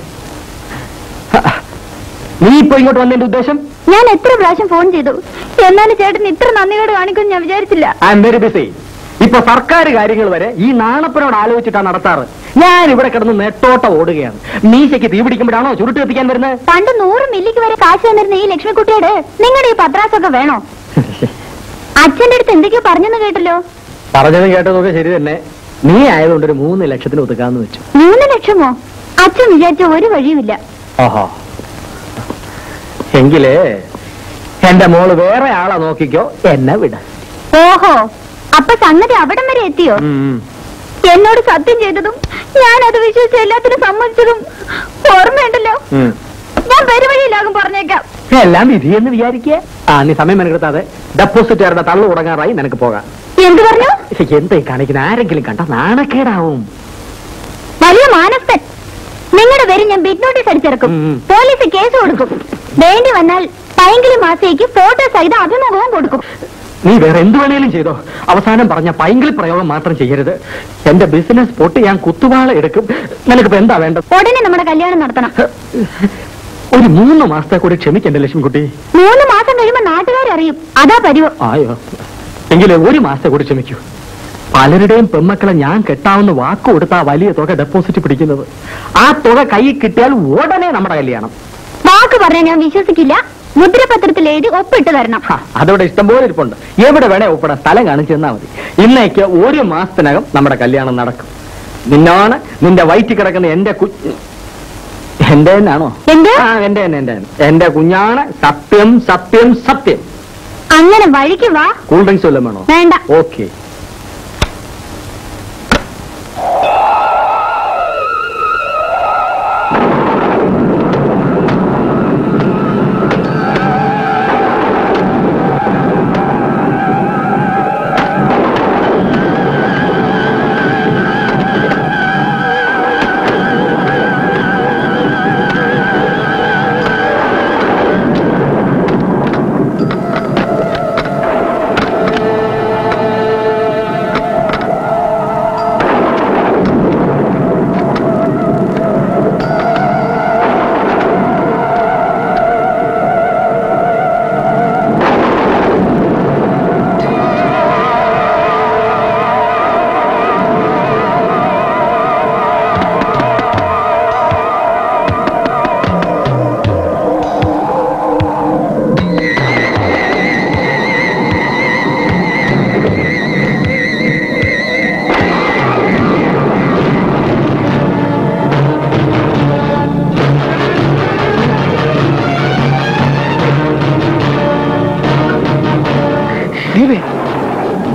നീ ഇപ്പൊ ഇങ്ങോട്ട് വന്നതിന്റെ ഉദ്ദേശം ഞാൻ എത്ര പ്രാവശ്യം ഫോൺ ചെയ്തു എന്നാലും ചേട്ടൻ ഇത്ര നന്ദികേട് കാണിക്കുമെന്ന് ഞാൻ വിചാരിച്ചില്ല ഐ എം വെരി ബിസി ഇപ്പൊ സർക്കാർ കാര്യങ്ങൾ വരെ ഈ നാണപ്പനോട് ആലോചിച്ചിട്ടാണ് നടത്താറ് ഞാൻ ഇവിടെ കിടന്ന് നെട്ടോട്ട ഓടുകയാണ് മീശയ്ക്ക് തീ പിടിക്കുമ്പോഴാണോ ചുരുട്ട് എത്തിക്കാൻ വരുന്നത് പണ്ട് നൂറ് മില്ലിക്ക് വരെ കാശ് തന്നിരുന്ന ഈ ലക്ഷ്മിക്കുട്ടിയോട് നിങ്ങളുടെ ഈ പത്രാസൊക്കെ വേണോ അച്ഛന്റെ അടുത്ത് എന്തൊക്കെയോ പറഞ്ഞെന്ന് കേട്ടല്ലോ പറഞ്ഞതും കേട്ടതൊക്കെ ശരി തന്നെ നീ ആയതുകൊണ്ട് ഒരു മൂന്ന് ലക്ഷത്തിന് ഒതുക്കാന്ന് വെച്ചു മൂന്ന് ലക്ഷമോ അച്ഛൻ വിചാരിച്ച ഒരു വഴിയുമില്ല ഓഹോ എങ്കിലേ എന്റെ മോള് വേറെ ആളെ നോക്കിക്കോ എന്നെ വിട ഓഹോ അപ്പൊ സംഗതി അവിടം വരെ എത്തിയോ എന്നോട് സത്യം ചെയ്തതും ഞാൻ അത് വിശ്വസിച്ച് എല്ലാത്തിനും സമ്മതിച്ചതും ഓർമ്മയുണ്ടല്ലോ ഞാൻ പെരുവഴിയിലാകും പറഞ്ഞേക്കാം എല്ലാം വിധിയെന്ന് വിചാരിക്കേ ആ നീ സമയം മെനക്കെടുത്താതെ ഡെപ്പോസിറ്റുകാരുടെ തള്ളു തുടങ്ങാറായി നിനക്ക് പോകാം എന്ത് പറഞ്ഞു എന്തായി കാണിക്കുന്ന ആരെങ്കിലും കണ്ട നാണക്കേടാവും വലിയ മാനസ്ഥൻ നിങ്ങളുടെ പേര് ഞാൻ ബിഗ് നോട്ടീസ് അടിച്ചിറക്കും ഉം. പോലീസ് കേസ് കൊടുക്കും വേണ്ടി വന്നാൽ പൈങ്കിളി മാസേക്ക് ഫോട്ടോ സഹിതം അഭിമുഖവും കൊടുക്കും നീ വേറെ എന്ത് വേണേലും ചെയ്തോ അവസാനം പറഞ്ഞ പൈങ്കിളി പ്രയോഗം മാത്രം ചെയ്യരുത് എന്റെ ബിസിനസ് പൊട്ടി ഞാൻ കുത്തുവാള എടുക്കും നിനക്കിപ്പോ എന്താ വേണ്ടത് ഉടനെ നമ്മുടെ കല്യാണം നടത്തണം ഒരു മൂന്ന് മാസത്തെ കൂടി ക്ഷമിക്കണ്ടേ ലക്ഷ്മിക്കുട്ടി മൂന്ന് മാസം കഴിയുമ്പോ നാട്ടുകാരറിയും അതാ പരിവ് ആയോ എങ്കിലേ ഒരു മാസത്തെ കൂടി ക്ഷമിക്കൂ പലരുടെയും പെമ്മക്കളെ ഞാൻ കെട്ടാവുന്ന വാക്ക് കൊടുത്ത ആ വലിയ തുക ഡെപ്പോസിറ്റ് പിടിക്കുന്നത് ആ തുക കയ്യിൽ കിട്ടിയാൽ ഉടനെ നമ്മുടെ കല്യാണം വാക്ക് പറഞ്ഞാൽ ഞാൻ വിശ്വസിക്കില്ല മുദ്രപത്രത്തിൽ എഴുതി ഒപ്പിട്ട് തരണം ഹ, അതവിടെ ഇഷ്ടംപോലെ ഇരിപ്പുണ്ട് എവിടെ വേണേ ഒപ്പിടാൻ സ്ഥലം കാണിച്ചു തന്നാ മതി ഇന്നേക്ക് ഒരു മാസത്തിനകം നമ്മുടെ കല്യാണം നടക്കും നിന്നാണ് നിന്റെ വയറ്റിൽ കിടക്കുന്ന എന്റെ കു എന്റെ തന്നെയാണോ എന്ത് ആ എന്റെ തന്നെ എന്റെ തന്നെ. എന്റെ കുഞ്ഞാണ് സത്യം സത്യം സത്യം അങ്ങനെ വഴിക്ക് വാ കൂൾ ഡ്രിങ്ക്സ് വല്ലതും വേണോ വേണ്ട ഓക്കെ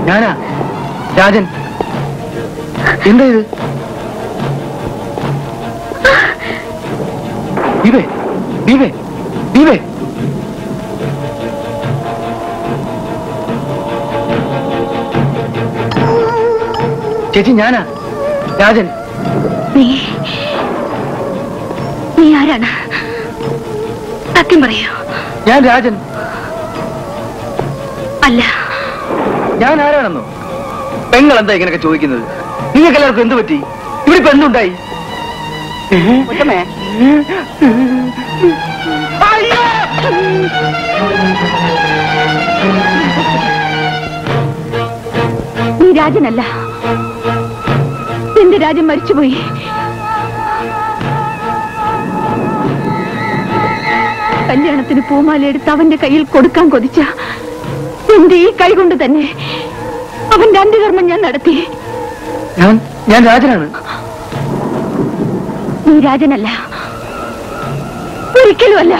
ഞാനാ രാജൻ എന്താ ഇത് ദീപേ ദീപേ ദീപേ ചേച്ചി ഞാനാ രാജൻ നീ നീ ആരാണ് സത്യം പറയൂ ഞാൻ രാജൻ അല്ല ഞാൻ ആരാണെന്നോ പെങ്ങൾ എന്താ ഇങ്ങനെയൊക്കെ ചോദിക്കുന്നത് നിങ്ങൾക്ക് എല്ലാവർക്കും എന്ത് പറ്റി ഇവിടെ ഇപ്പൊ എന്തുണ്ടായി അയ്യോ! നീ രാജനല്ല എന്റെ രാജ്യം മരിച്ചുപോയി കല്യാണത്തിന് പൂമാല എടുത്ത് അവന്റെ കയ്യിൽ കൊടുക്കാൻ കൊതിച്ച എന്റെ ഈ കൈ കൊണ്ട് തന്നെ അവന്റെ അന്ത്യകർമ്മം ഞാൻ നടത്തി ഞാൻ ഞാൻ രാജനാണ് നീ രാജനല്ല ഒരിക്കലുമല്ല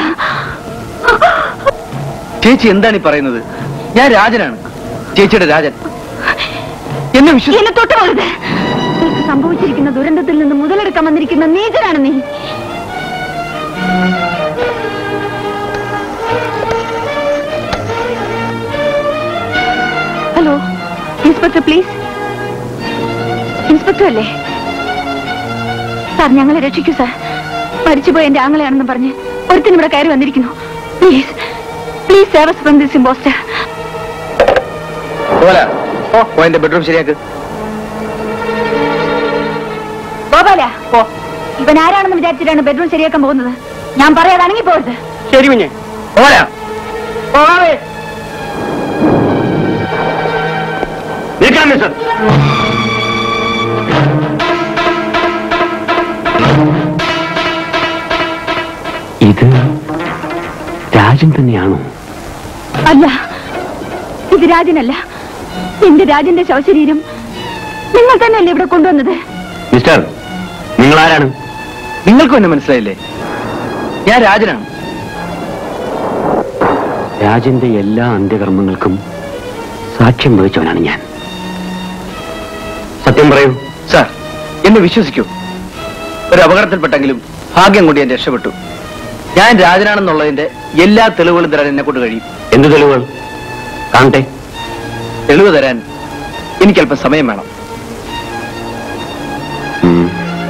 ചേച്ചി എന്താണ് ഈ പറയുന്നത് ഞാൻ രാജനാണ് ചേച്ചിയുടെ രാജൻ എന്നെ വിശ്വസി എന്നെ തൊട്ട് പോകരുത് നിനക്ക് സംഭവിച്ചിരിക്കുന്ന ദുരന്തത്തിൽ നിന്ന് മുതലെടുക്കാൻ വന്നിരിക്കുന്ന നീചനാണ് നീ ഹലോ ഇൻസ്പെക്ടർ പ്ലീസ് ഇൻസ്പെക്ടർ അല്ലേ സാർ ഞങ്ങളെ രക്ഷിക്കൂ സാർ മരിച്ചുപോയ എന്റെ ആങ്ങളെയാണെന്ന് പറഞ്ഞ് ഒരുത്തിന് ഇവിടെ കയറി വന്നിരിക്കുന്നു please please save us from this imposter പോല ഓ ഓ എന്റെ ബെഡ്റൂം ശരിയാക്ക് ഗോപാല പോ ഇവൻ ആരാണെന്ന് വിചാരിച്ചിട്ടാണ് ബെഡ്റൂം ശരിയാക്കാൻ പോകുന്നത് ഞാൻ പറയാതാണെങ്കിൽ പോകരുത് ശരി കുഞ്ഞെ പോല പോകാവേ നിൽക്കാം മിസ്റ്റർ ഇത് രാജൻ തന്നെയാണോ അല്ല ഇത് രാജനല്ല എന്റെ രാജന്റെ ശവശരീരം നിങ്ങൾ തന്നെയല്ലേ ഇവിടെ കൊണ്ടുവന്നത് മിസ്റ്റർ നിങ്ങൾ ആരാണ് നിങ്ങൾക്കും എന്നെ മനസ്സിലായില്ലേ ഞാൻ രാജനാണ് രാജന്റെ എല്ലാ അന്ത്യകർമ്മങ്ങൾക്കും സാക്ഷ്യം വഹിച്ചവനാണ് ഞാൻ സത്യം പറയൂ സാർ എന്നെ വിശ്വസിക്കൂ ഒരു അപകടത്തിൽപ്പെട്ടെങ്കിലും ഭാഗ്യം കൊണ്ട് ഞാൻ രക്ഷപ്പെട്ടു ഞാൻ രാജനാണെന്നുള്ളതിന്റെ എല്ലാ തെളിവുകളും തരാൻ എന്നെ കൊണ്ട് കഴിയും എന്ത് തെളിവുകൾ കാണട്ടെ തെളിവ് തരാൻ എനിക്കല്പം സമയം വേണം ഉം.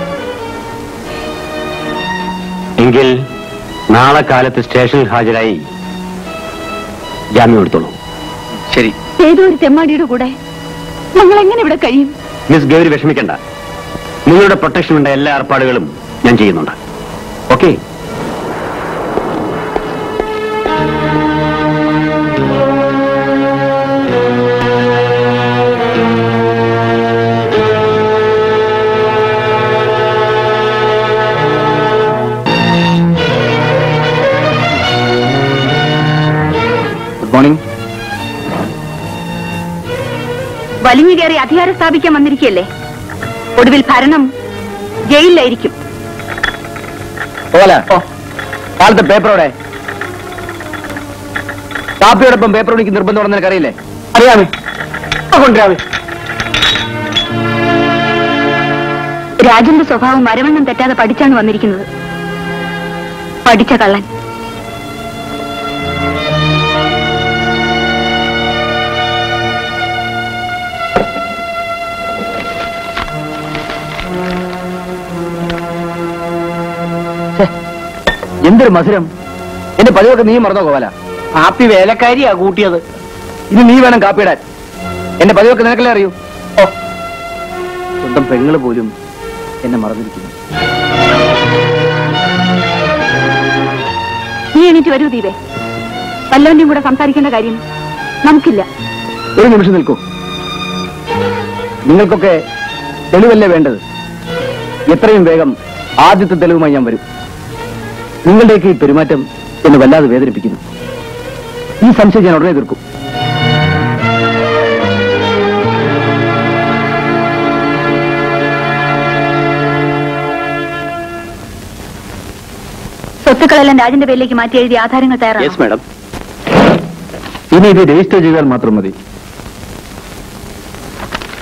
എങ്കിൽ നാളെ കാലത്ത് സ്റ്റേഷനിൽ ഹാജരായി ജാമ്യം എടുത്തോളൂ ശരി ഏതോ ഒരു തെമ്മാടിയുടെ കൂടെ ഞങ്ങൾ എങ്ങനെ ഇവിടെ കഴിയും മിസ് ഗൗരി വിഷമിക്കണ്ട നിങ്ങളുടെ പ്രൊട്ടക്ഷനുള്ള എല്ലാ ഏർപ്പാടുകളും ഞാൻ ചെയ്യുന്നുണ്ട് ഓക്കെ ഗുഡ് മോർണിംഗ് വലിഞ്ഞു കയറി അധികാരം സ്ഥാപിക്കാൻ വന്നിരിക്കുകയല്ലേ ഒടുവിൽ ഭരണം ജയിലിലായിരിക്കും പോലെ കാലത്തെ പേപ്പറോടെ കാപ്പിയോടൊപ്പം പേപ്പർ എനിക്ക് നിർബന്ധം ഉണ്ടെന്ന് എനിക്കറിയില്ലേ അറിയാമേ കൊണ്ടുവരാമേ രാജന്റെ സ്വഭാവം മരവണ്ണം തെറ്റാതെ പഠിച്ചാണ് വന്നിരിക്കുന്നത് പഠിച്ച കള്ളൻ എന്തൊരു മധുരം എന്റെ പതിവൊക്കെ നീ മറന്നോ കോവല കാപ്പി വേലക്കാരിയാ കൂട്ടിയത് ഇനി നീ വേണം കാപ്പിയിടാൻ എന്റെ പതിവൊക്കെ നിനക്കല്ലേ അറിയൂ ഓ സ്വന്തം പെങ്ങള് പോലും എന്നെ മറന്നിരിക്കുന്നു നീ എണീറ്റ് വരൂ ദീപേ വല്ലവന്റെയും കൂടെ സംസാരിക്കേണ്ട കാര്യം നമുക്കില്ല ഒരു നിമിഷം നിൽക്കൂ നിങ്ങൾക്കൊക്കെ തെളിവല്ലേ വേണ്ടത് എത്രയും വേഗം ആദ്യത്തെ തെളിവുമായി ഞാൻ വരും നിങ്ങളുടെയൊക്കെ ഈ പെരുമാറ്റം എന്നെ വല്ലാതെ വേദനിപ്പിക്കുന്നു ഈ സംശയം ഞാൻ ഉടനെ തീർക്കും സ്വത്തുക്കളെല്ലാം രാജന്റെ പേരിലേക്ക് മാറ്റി എഴുതിയ ആധാരങ്ങൾ തയ്യാറാണ് മാഡം ഇനി ഇത് രജിസ്റ്റർ ചെയ്താൽ മാത്രം മതി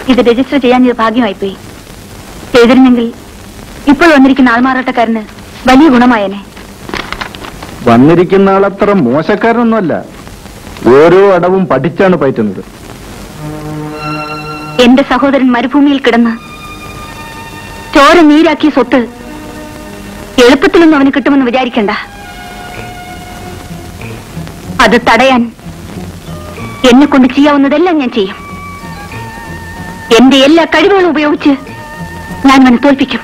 ഇത് രജിസ്റ്റർ ചെയ്യാൻ ഇത് ഭാഗ്യമായിപ്പോയി ചെയ്തിരുന്നെങ്കിൽ ഇപ്പോൾ വന്നിരിക്കുന്ന ആൾമാറാട്ടക്കാരന് വലിയ ഗുണമായേനെ വന്നിരിക്കുന്ന ആളത്ര മോശക്കാരനൊന്നുമല്ല ഓരോ അടവും പഠിച്ചാണ് പയറ്റുന്നത് എന്റെ സഹോദരൻ മരുഭൂമിയിൽ കിടന്ന് ചോര നീരാക്കിയ സ്വത്ത് എളുപ്പത്തിലൊന്നും അവന് കിട്ടുമെന്ന് വിചാരിക്കണ്ട അത് തടയാൻ എന്നെ കൊണ്ട് ചെയ്യാവുന്നതെല്ലാം ഞാൻ ചെയ്യും എന്റെ എല്ലാ കഴിവുകളും ഉപയോഗിച്ച് ഞാൻ അവനെ തോൽപ്പിക്കും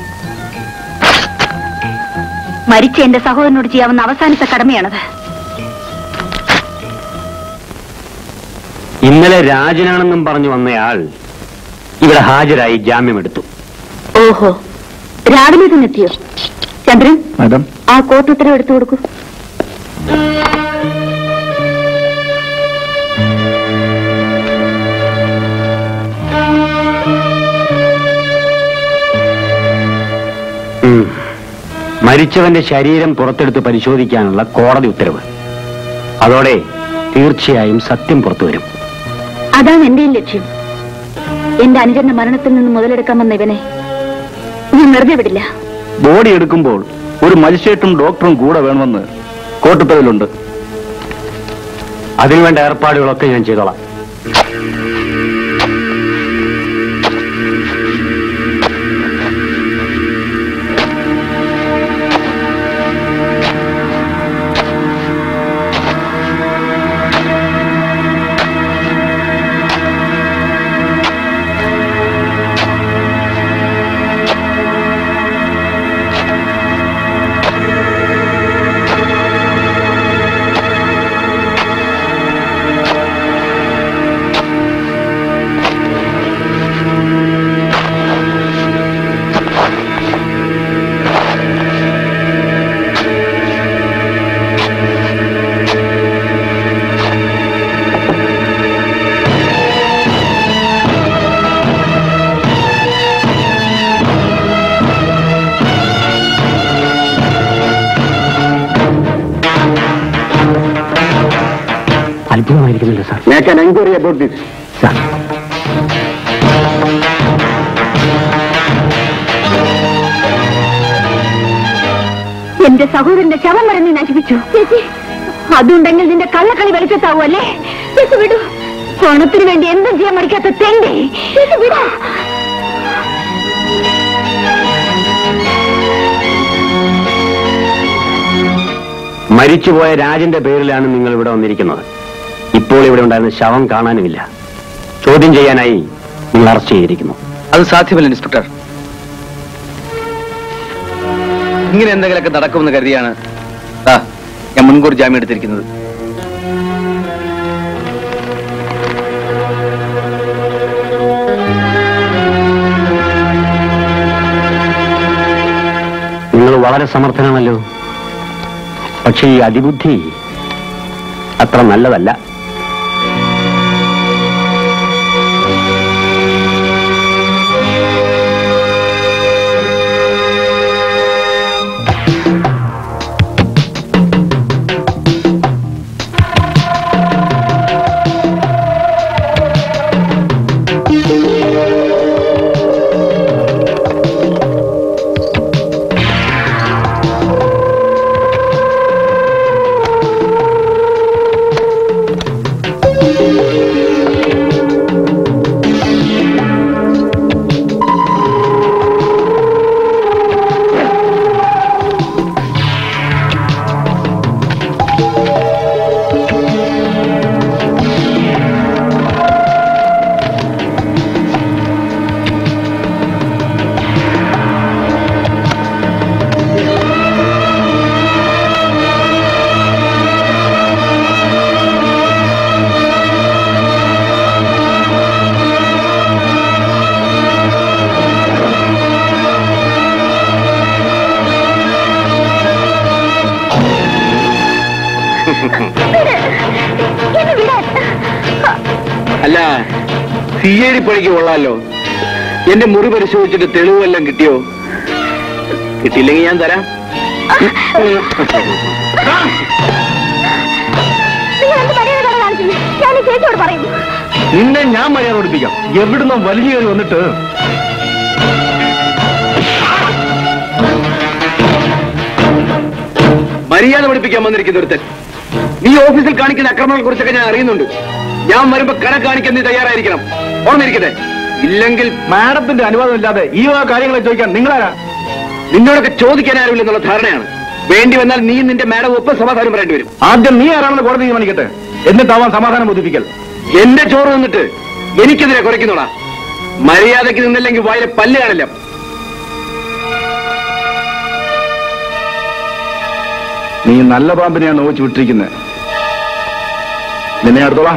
മരിച്ച എന്റെ സഹോദരനോട് ചെയ്യാവുന്ന അവസാനത്തെ കടമയാണത് ഇന്നലെ രാജനാണെന്നും പറഞ്ഞു വന്നയാൾ ഇവിടെ ഹാജരായി ജാമ്യമെടുത്തു ഓഹോ രാവിലെ തന്നെ എത്തിയോ ചന്ദ്രൻ മാഡം ആ കോർട്ട് ഉത്തരവ് എടുത്തു കൊടുക്കൂ ഉം. മരിച്ചവന്റെ ശരീരം പുറത്തെടുത്ത് പരിശോധിക്കാനുള്ള കോടതി ഉത്തരവ് അതോടെ തീർച്ചയായും സത്യം പുറത്തു വരും അതാണ് എന്റെയും ലക്ഷ്യം എന്റെ അനുജന്റെ മരണത്തിൽ നിന്ന് മുതലെടുക്കാമെന്ന ഇവനെ ഞാൻ വെറുതെ വിടില്ല ബോഡി എടുക്കുമ്പോൾ ഒരു മജിസ്ട്രേറ്റും ഡോക്ടറും കൂടെ വേണമെന്ന് കോട്ടുത്തരവിലുണ്ട് അതിനുവേണ്ട ഏർപ്പാടുകളൊക്കെ ഞാൻ ചെയ്തോളാം അത്ഭുതമായിരിക്കുന്നില്ല sir make an enquiry about this sir എന്റെ സഹോദരന്റെ ശവം വരെ നീ നശിപ്പിച്ചു ചേച്ചി അതുണ്ടെങ്കിൽ നിന്റെ കള്ളക്കളി വെളിച്ചത്താവൂ അല്ലേ ചേച്ചി വിടൂ പണത്തിന് വേണ്ടി എന്തും ചെയ്യാൻ മടിക്കാത്ത തെണ്ടി ചേച്ചി വിടാ മരിച്ചുപോയ രാജന്റെ പേരിലാണ് നിങ്ങൾ ഇവിടെ വന്നിരിക്കുന്നത് ഇപ്പോൾ ഇവിടെ ഉണ്ടായിരുന്ന ശവം കാണാനുമില്ല ചോദ്യം ചെയ്യാനായി നിങ്ങൾ അറസ്റ്റ് ചെയ്തിരിക്കുന്നു അത് സാധ്യമല്ല ഇൻസ്പെക്ടർ ഇങ്ങനെ എന്തെങ്കിലുമൊക്കെ നടക്കുമെന്ന് കരുതിയാണ് ദാ, ഞാൻ മുൻകൂർ ജാമ്യം എടുത്തിരിക്കുന്നത് നിങ്ങൾ വളരെ സമർത്ഥനാണല്ലോ പക്ഷേ ഈ അതിബുദ്ധി അത്ര നല്ലതല്ല എന്നെ വിടാൻ അല്ല സി ഐ ഡി പണിക്ക് കൊള്ളാലോ എന്റെ മുറി പരിശോധിച്ചിട്ട് തെളിവെല്ലാം കിട്ടിയോ കിട്ടിയില്ലെങ്കിൽ ഞാൻ തരാം നിങ്ങൾ എന്ത് പണിയാണ് കാണിച്ചത് ഞാൻ ഈ ചേച്ചിയോട് പറയും നിന്നെ ഞാൻ മര്യാദ പഠിപ്പിക്കാം എവിടുന്നോ വലിഞ്ഞു കയറി വന്നിട്ട് മര്യാദ പഠിപ്പിക്കാൻ വന്നിരിക്കുന്ന ഒരുത്തൻ നീ ഓഫീസിൽ കാണിക്കുന്ന അക്രമങ്ങളെ കുറിച്ചൊക്കെ ഞാൻ അറിയുന്നുണ്ട് ഞാൻ വരുമ്പോ കണ കാണിക്കാൻ നീ തയ്യാറായിരിക്കണം ഓർമ്മിരിക്കട്ടെ ഇല്ലെങ്കിൽ മാഡത്തിന്റെ അനുവാദം ഇല്ലാതെ ഈ വക കാര്യങ്ങളെ ചോദിക്കാൻ നിങ്ങളാരാ നിന്നോടൊക്കെ ചോദിക്കാൻ ആരുമില്ലെന്നുള്ള ധാരണയാണ് വേണ്ടി വന്നാൽ നീ നിന്റെ മാഡം ഒപ്പം സമാധാനം പറയേണ്ടി വരും ആദ്യം നീ ആരാണെന്ന് കോടതി തീരുമാനിക്കട്ടെ എന്നിട്ടാവാൻ സമാധാനം ബോധിപ്പിക്കൽ എന്റെ ചോറ് വന്നിട്ട് എനിക്കെതിരെ കുറയ്ക്കുന്നോടാ മര്യാദയ്ക്ക് നിന്നില്ലെങ്കിൽ വായിലെ പല്ല് കാണില്ല നീ നല്ല പാമ്പിനെയാണ് നോവിച്ചു വിട്ടിരിക്കുന്നത് നിന്നെ അടുത്തോളാം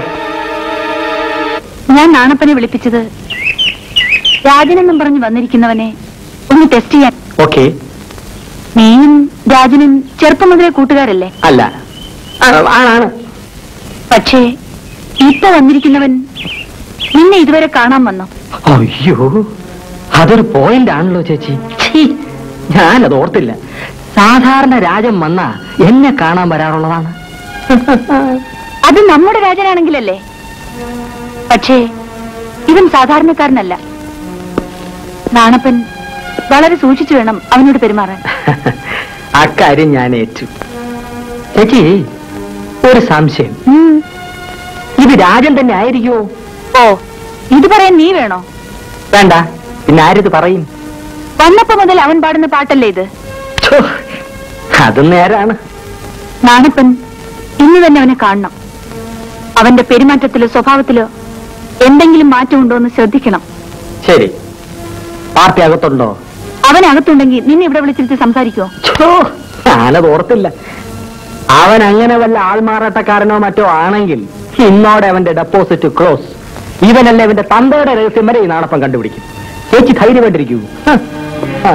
ഞാൻ നാണപ്പനെ വിളിപ്പിച്ചത് രാജനെന്നും പറഞ്ഞ് വന്നിരിക്കുന്നവനെ ഒന്ന് ടെസ്റ്റ് ചെയ്യാൻ ഓക്കെ നീയും രാജനും ചെറുപ്പം മുതലേ കൂട്ടുകാരല്ലേ അല്ല ആ, ആണാണ് പക്ഷേ ഇപ്പൊ വന്നിരിക്കുന്നവൻ നിന്നെ ഇതുവരെ കാണാൻ വന്നോ അയ്യോ അതൊരു പോയിന്റ് ആണല്ലോ ചേച്ചി ഛീ, ഞാനത് ഓർത്തില്ല സാധാരണ രാജൻ വന്ന എന്നെ കാണാൻ വരാറുള്ളതാണ് അത് നമ്മുടെ രാജനാണെങ്കിലല്ലേ പക്ഷേ ഇവൻ സാധാരണക്കാരനല്ല നാണപ്പൻ വളരെ സൂക്ഷിച്ചു വേണം അവനോട് പെരുമാറാൻ അക്കാര്യം ഞാൻ ഏറ്റു ചേച്ചി ഒരു സംശയം ഉം. ഇത് രാജൻ തന്നെ ആയിരിക്കുമോ ഓ ഇത് പറയാൻ നീ വേണോ വേണ്ട പിന്നെ ആരിത് പറയും വന്നപ്പോ മുതൽ അവൻ പാടുന്ന പാട്ടല്ലേ ഇത് ഛോ, അത് നേരാണ് നാണപ്പൻ ഇന്ന് തന്നെ അവനെ കാണണം അവന്റെ പെരുമാറ്റത്തിലോ സ്വഭാവത്തിലോ എന്തെങ്കിലും മാറ്റമുണ്ടോ എന്ന് ശ്രദ്ധിക്കണം ശരി പാർട്ടി അകത്തുണ്ടോ അവനകത്തുണ്ടെങ്കിൽ നിന്നെ ഇവിടെ വിളിച്ചിരുത്തി സംസാരിക്കുമോ ഛോ, ഞാനത് ഓർത്തില്ല അവൻ അങ്ങനെ വല്ല ആൾമാറാട്ടക്കാരനോ മറ്റോ ആണെങ്കിൽ ഇന്നോടെ അവന്റെ ഡെപ്പോസിറ്റ് ക്ലോസ് ഇവനല്ല ഇവന്റെ തന്തയുടെ രഹസ്യം വരെ ഈ നാണപ്പം കണ്ടുപിടിക്കും ചേച്ചി ധൈര്യമായിട്ടിരിക്കൂ ഹ. ആ.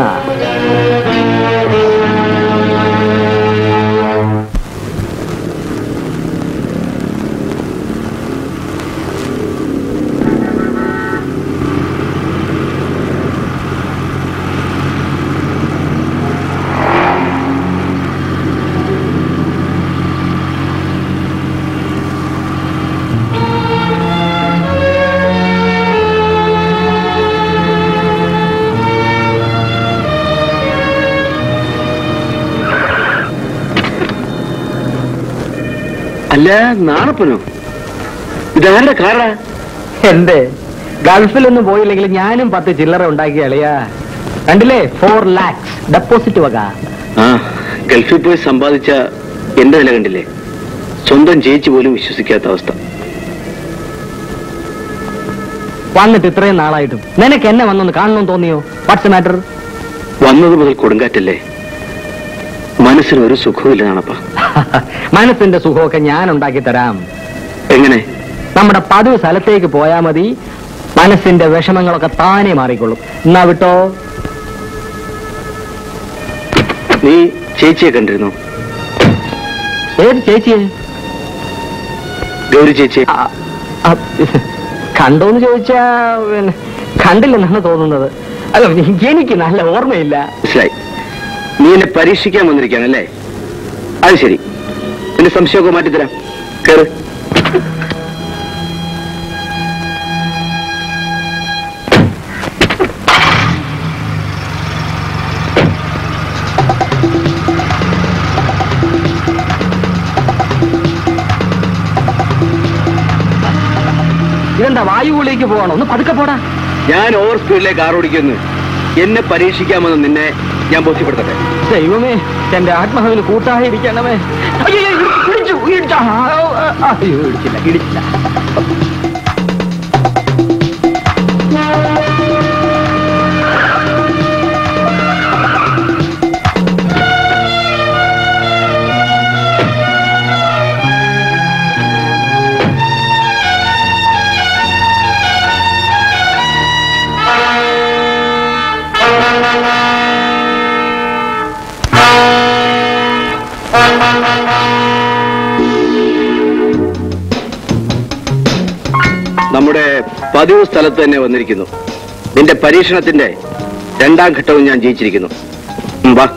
അല്ല നാണപ്പനോ ഇതാരുടെ കാറാ എന്റെ ഗൾഫിലൊന്നും പോയില്ലെങ്കിൽ ഞാനും പത്ത് ചില്ലറ ഉണ്ടാക്കിയ അളിയാ കണ്ടില്ലേ ഫോർ ലാക്സ് ഡെപ്പോസിറ്റ് വക ആ ഗൾഫിൽ പോയി സമ്പാദിച്ച എന്റെ നില കണ്ടില്ലേ സ്വന്തം ചേച്ചി പോലും വിശ്വസിക്കാത്ത അവസ്ഥ വന്നിട്ട് ഇത്രയും നാളായിട്ടും നിനക്ക് എന്നെ വന്നൊന്ന് കാണണമെന്ന് തോന്നിയോ വാട്സ് മാറ്റർ വന്നത് മുതൽ കൊടുങ്കാറ്റല്ലേ മനസ്സിന് ഒരു സുഖവുമില്ല നാണപ്പ മനസ്സിന്റെ സുഖമൊക്കെ ഞാൻ ഉണ്ടാക്കി തരാം എങ്ങനെ നമ്മുടെ പതിവ് സ്ഥലത്തേക്ക് പോയാ മതി മനസ്സിന്റെ വിഷമങ്ങളൊക്കെ താനെ മാറിക്കൊള്ളും എന്നാ വിട്ടോ നീ ചേച്ചിയെ കണ്ടിരുന്നു ഏത് ചേച്ചിയെ ഗൗരി ചേച്ചിയെ ആ, ആ, കണ്ടോന്ന് ചോദിച്ചാ പിന്നെ കണ്ടില്ലെന്നാണ് തോന്നുന്നത് അല്ല എനിക്ക് നല്ല ഓർമ്മയില്ല മനസ്സിലായി നീ എന്നെ പരീക്ഷിക്കാൻ വന്നിരിക്കുകയാണല്ലേ അത് ശരി എന്റെ സംശയമൊക്കെ മാറ്റിത്തരാം കേറ് ഇതെന്താ വായുവിലേക്ക് പോകണോ ഒന്ന് പതുക്കെ പോടാ ഞാൻ ഓവർ സ്പീഡിലേക്ക് കാർ ഓടിക്കുന്നു എന്നെ പരീക്ഷിക്കാമെന്ന് നിന്നെ ഞാൻ ബോധ്യപ്പെടുത്തട്ടെ ദൈവമേ എന്റെ ആത്മാവിന് കൂട്ടായിരിക്കണമേ അയ്യോ, ഇടിച്ചു, ഇടിച്ചു. ആ, ആ, ആ, അയ്യോ, ഇടിച്ചില്ല ഇടിച്ചില്ല നമ്മുടെ പതിവ് സ്ഥലത്ത് തന്നെ വന്നിരിക്കുന്നു നിന്റെ പരീക്ഷണത്തിന്റെ രണ്ടാം ഘട്ടവും ഞാൻ ജയിച്ചിരിക്കുന്നു ഉം, വാ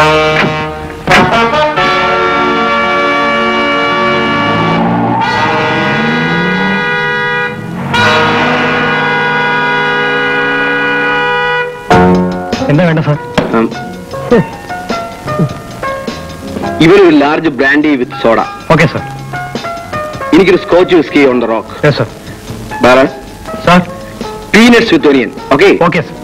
എന്താ വേണ്ട സാർ ഉം. ഇവരൊരു large brandy with soda okay sir എനിക്കൊരു scotch whisky on the rock yes sir വേറെ sir peanuts with onion okay okay sir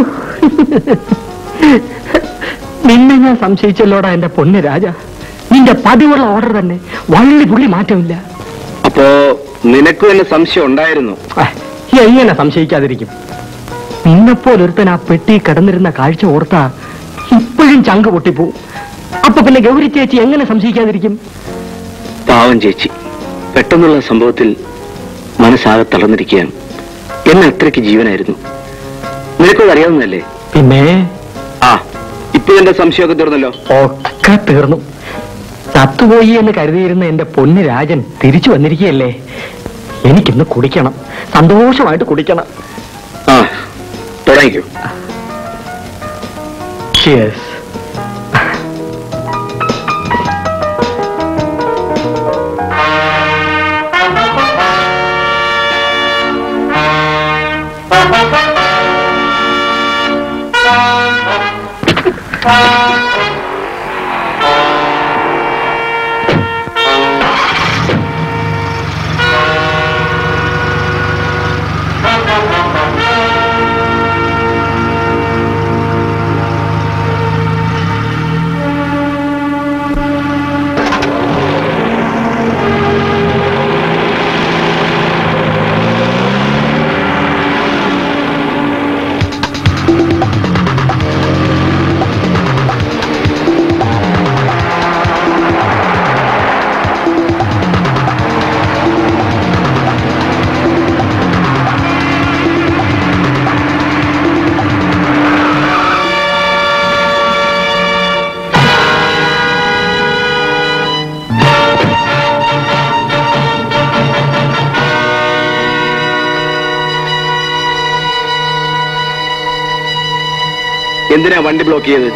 നിന്നെ ഞാൻ സംശയിച്ചല്ലോടാ എന്റെ പൊന്ന് രാജ നിന്റെ പതിവുള്ള ഓർഡർ തന്നെ വള്ളി പുള്ളി മാറ്റമില്ല അപ്പോ നിനക്കും എന്നെ സംശയം ഉണ്ടായിരുന്നു ആ, എങ്ങനെ സംശയിക്കാതിരിക്കും നിന്നെപ്പോലൊരുത്തൻ ആ പെട്ടി കിടന്നിരുന്ന കാഴ്ച ഓർത്താ ഇപ്പോഴും ചങ്ക് പൊട്ടിപ്പോവും അപ്പൊ പിന്നെ ഗൗരി ചേച്ചി എങ്ങനെ സംശയിക്കാതിരിക്കും പാവം ചേച്ചി പെട്ടെന്നുള്ള സംഭവത്തിൽ മനസ്സാകെ തളർന്നിരിക്കുകയാണ് എന്നെ അത്രയ്ക്ക് ജീവനായിരുന്നു നിനക്കത് അറിയാവുന്നതല്ലേ പിന്നെ ആ ഇപ്പൊ എന്റെ സംശയമൊക്കെ തീർന്നല്ലോ ഒക്കെ തീർന്നു ചത്തുപോയി എന്ന് കരുതിയിരുന്ന എന്റെ പൊന്ന് രാജൻ തിരിച്ചു വന്നിരിക്കുകയല്ലേ എനിക്കിന്ന് കുടിക്കണം സന്തോഷമായിട്ട് കുടിക്കണം ആ തുടങ്ങിക്കോ Cheers. എന്തിനാ വണ്ടി ബ്ലോക്ക് ചെയ്ത്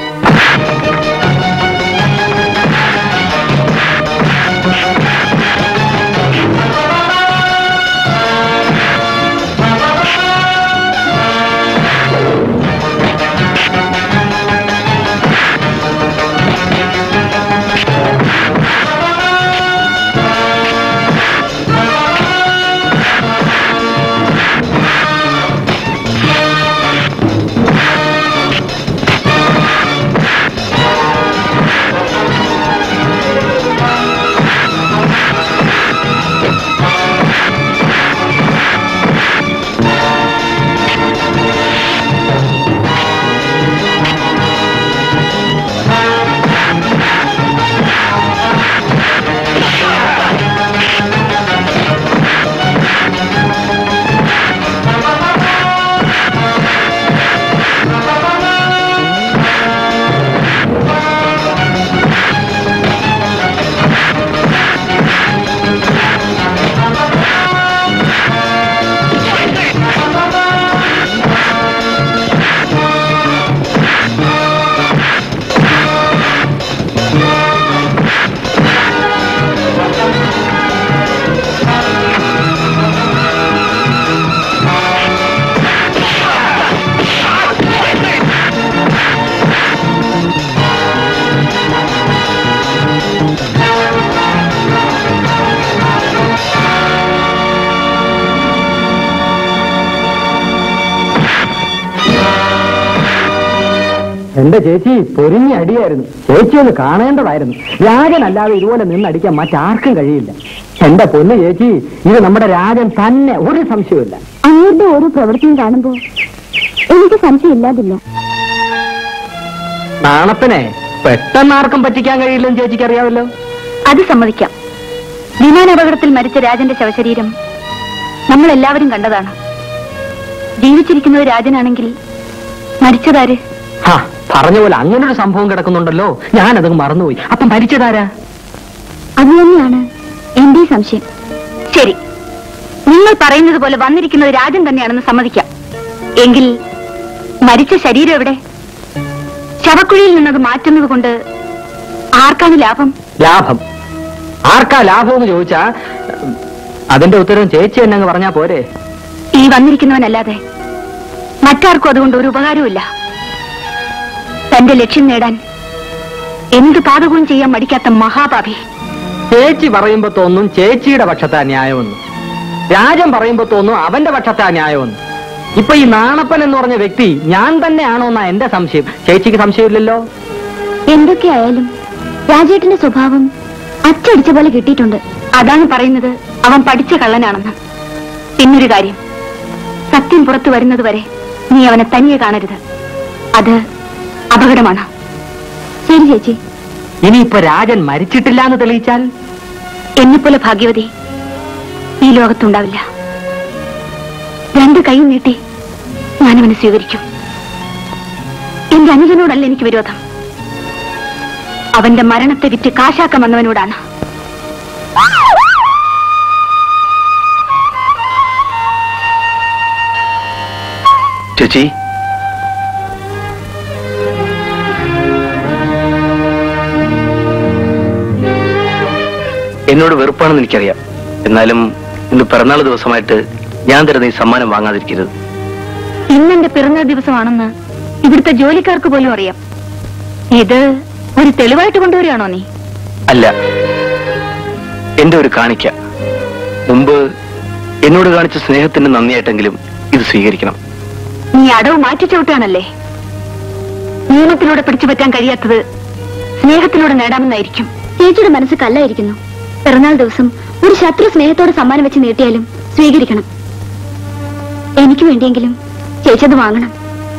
എന്റെ ചേച്ചി പൊരിഞ്ഞ അടിയായിരുന്നു ചേച്ചി ഒന്ന് കാണേണ്ടതായിരുന്നു രാജനല്ലാതെ ഇതുപോലെ നിന്നടിക്കാൻ മറ്റാർക്കും കഴിയില്ല എന്റെ പൊന്ന് ചേച്ചി ഇത് നമ്മുടെ രാജൻ തന്നെ ഒരു സംശയമില്ല അങ്ങയുടെ ഓരോ പ്രവൃത്തിയും കാണുമ്പോ എനിക്ക് സംശയമില്ലാതില്ല നാണത്തിനെ പെട്ടെന്ന് ആർക്കും പറ്റിക്കാൻ കഴിയില്ലെന്ന് ചേച്ചിക്ക് അറിയാമല്ലോ അത് സമ്മതിക്കാം വിമാനാപകടത്തിൽ മരിച്ച രാജന്റെ ശവശരീരം നമ്മൾ എല്ലാവരും കണ്ടതാണ് ജീവിച്ചിരിക്കുന്നത് രാജനാണെങ്കിൽ മരിച്ചതാര് ഹാ പറഞ്ഞ പോലെ അങ്ങനെ ഒരു സംഭവം കിടക്കുന്നുണ്ടല്ലോ ഞാനത് മറന്നുപോയി അപ്പം മരിച്ചതാരാ അത് തന്നെയാണ് എന്റെ സംശയം ശരി നിങ്ങൾ പറയുന്നത് പോലെ വന്നിരിക്കുന്നത് രാജൻ തന്നെയാണെന്ന് സമ്മതിക്കാം എങ്കിൽ മരിച്ച ശരീരം എവിടെ ശവക്കുഴിയിൽ നിന്നത് മാറ്റുന്നത് കൊണ്ട് ആർക്കാണ് ലാഭം ലാഭം ആർക്കാ ലാഭം എന്ന് ചോദിച്ചാ ഉം, അതിന്റെ ഉത്തരം ചേച്ചി എന്നങ്ങ് പറഞ്ഞാ പോരെ ഈ വന്നിരിക്കുന്നവനല്ലാതെ മറ്റാർക്കും അതുകൊണ്ട് ഒരു ഉപകാരവുമില്ല തന്റെ ലക്ഷ്യം നേടാൻ എന്ത് പാതകവും ചെയ്യാൻ മടിക്കാത്ത മഹാപാപി ചേച്ചി പറയുമ്പോ തോന്നും ചേച്ചിയുടെ പക്ഷത്താ ന്യായമെന്ന് രാജൻ പറയുമ്പോ തോന്നും അവന്റെ പക്ഷത്താ ന്യായമെന്ന് ഇപ്പൊ ഈ നാണപ്പൻ എന്ന് പറഞ്ഞ വ്യക്തി ഞാൻ തന്നെയാണോ എന്നാ എന്റെ സംശയം ചേച്ചിക്ക് സംശയമില്ലല്ലോ എന്തൊക്കെയായാലും രാജേട്ടന്റെ സ്വഭാവം അച്ചടിച്ച പോലെ കിട്ടിയിട്ടുണ്ട് അതാണ് പറയുന്നത് അവൻ പഠിച്ച കള്ളനാണെന്ന് പിന്നൊരു കാര്യം സത്യം പുറത്തു വരുന്നത് വരെ നീ അവനെ തനിയെ കാണരുത് അത് അപകടമാണ് ശരി ചേച്ചി ഇനിയിപ്പോ രാജൻ മരിച്ചിട്ടില്ല എന്ന് തെളിയിച്ചാൽ എന്നെപ്പോലെ ഭാഗ്യവതി ഈ ലോകത്തുണ്ടാവില്ല രണ്ട് കൈ നീട്ടി ഞാനവനെ സ്വീകരിക്കും എന്റെ അനുജനോടല്ല എനിക്ക് വിരോധം അവന്റെ മരണത്തെ വിറ്റ് കാശാക്കം വന്നവനോടാണ് ചേച്ചി എന്നോട് വെറുപ്പാണെന്ന് എനിക്കറിയാം എന്നാലും ഇന്ന് പിറന്നാൾ ദിവസമായിട്ട് ഞാൻ തരുന്ന ഈ സമ്മാനം വാങ്ങാതിരിക്കരുത് ഇന്നെന്റെ പിറന്നാൾ ദിവസമാണെന്ന് ഇവിടുത്തെ ജോലിക്കാർക്ക് പോലും അറിയാം ഇത് ഒരു തെളിവായിട്ട് കൊണ്ടുവരികയാണോ നീ അല്ല എന്റെ ഒരു കാണിക്ക മുമ്പ് എന്നോട് കാണിച്ച സ്നേഹത്തിന് നന്ദിയായിട്ടെങ്കിലും ഇത് സ്വീകരിക്കണം നീ അടവ് മാറ്റി ചവിട്ടാണല്ലേ നിയമത്തിലൂടെ പിടിച്ചു പറ്റാൻ കഴിയാത്തത് സ്നേഹത്തിലൂടെ നേടാമെന്നായിരിക്കും ചേച്ചിയുടെ മനസ്സ് കല്ലായിരിക്കുന്നു പിറന്നാൾ ദിവസം ഒരു ശത്രു സ്നേഹത്തോടെ സമ്മാനം വെച്ച് നീട്ടിയാലും സ്വീകരിക്കണം എനിക്ക് വേണ്ടിയെങ്കിലും ചേച്ചി അത് വാങ്ങണം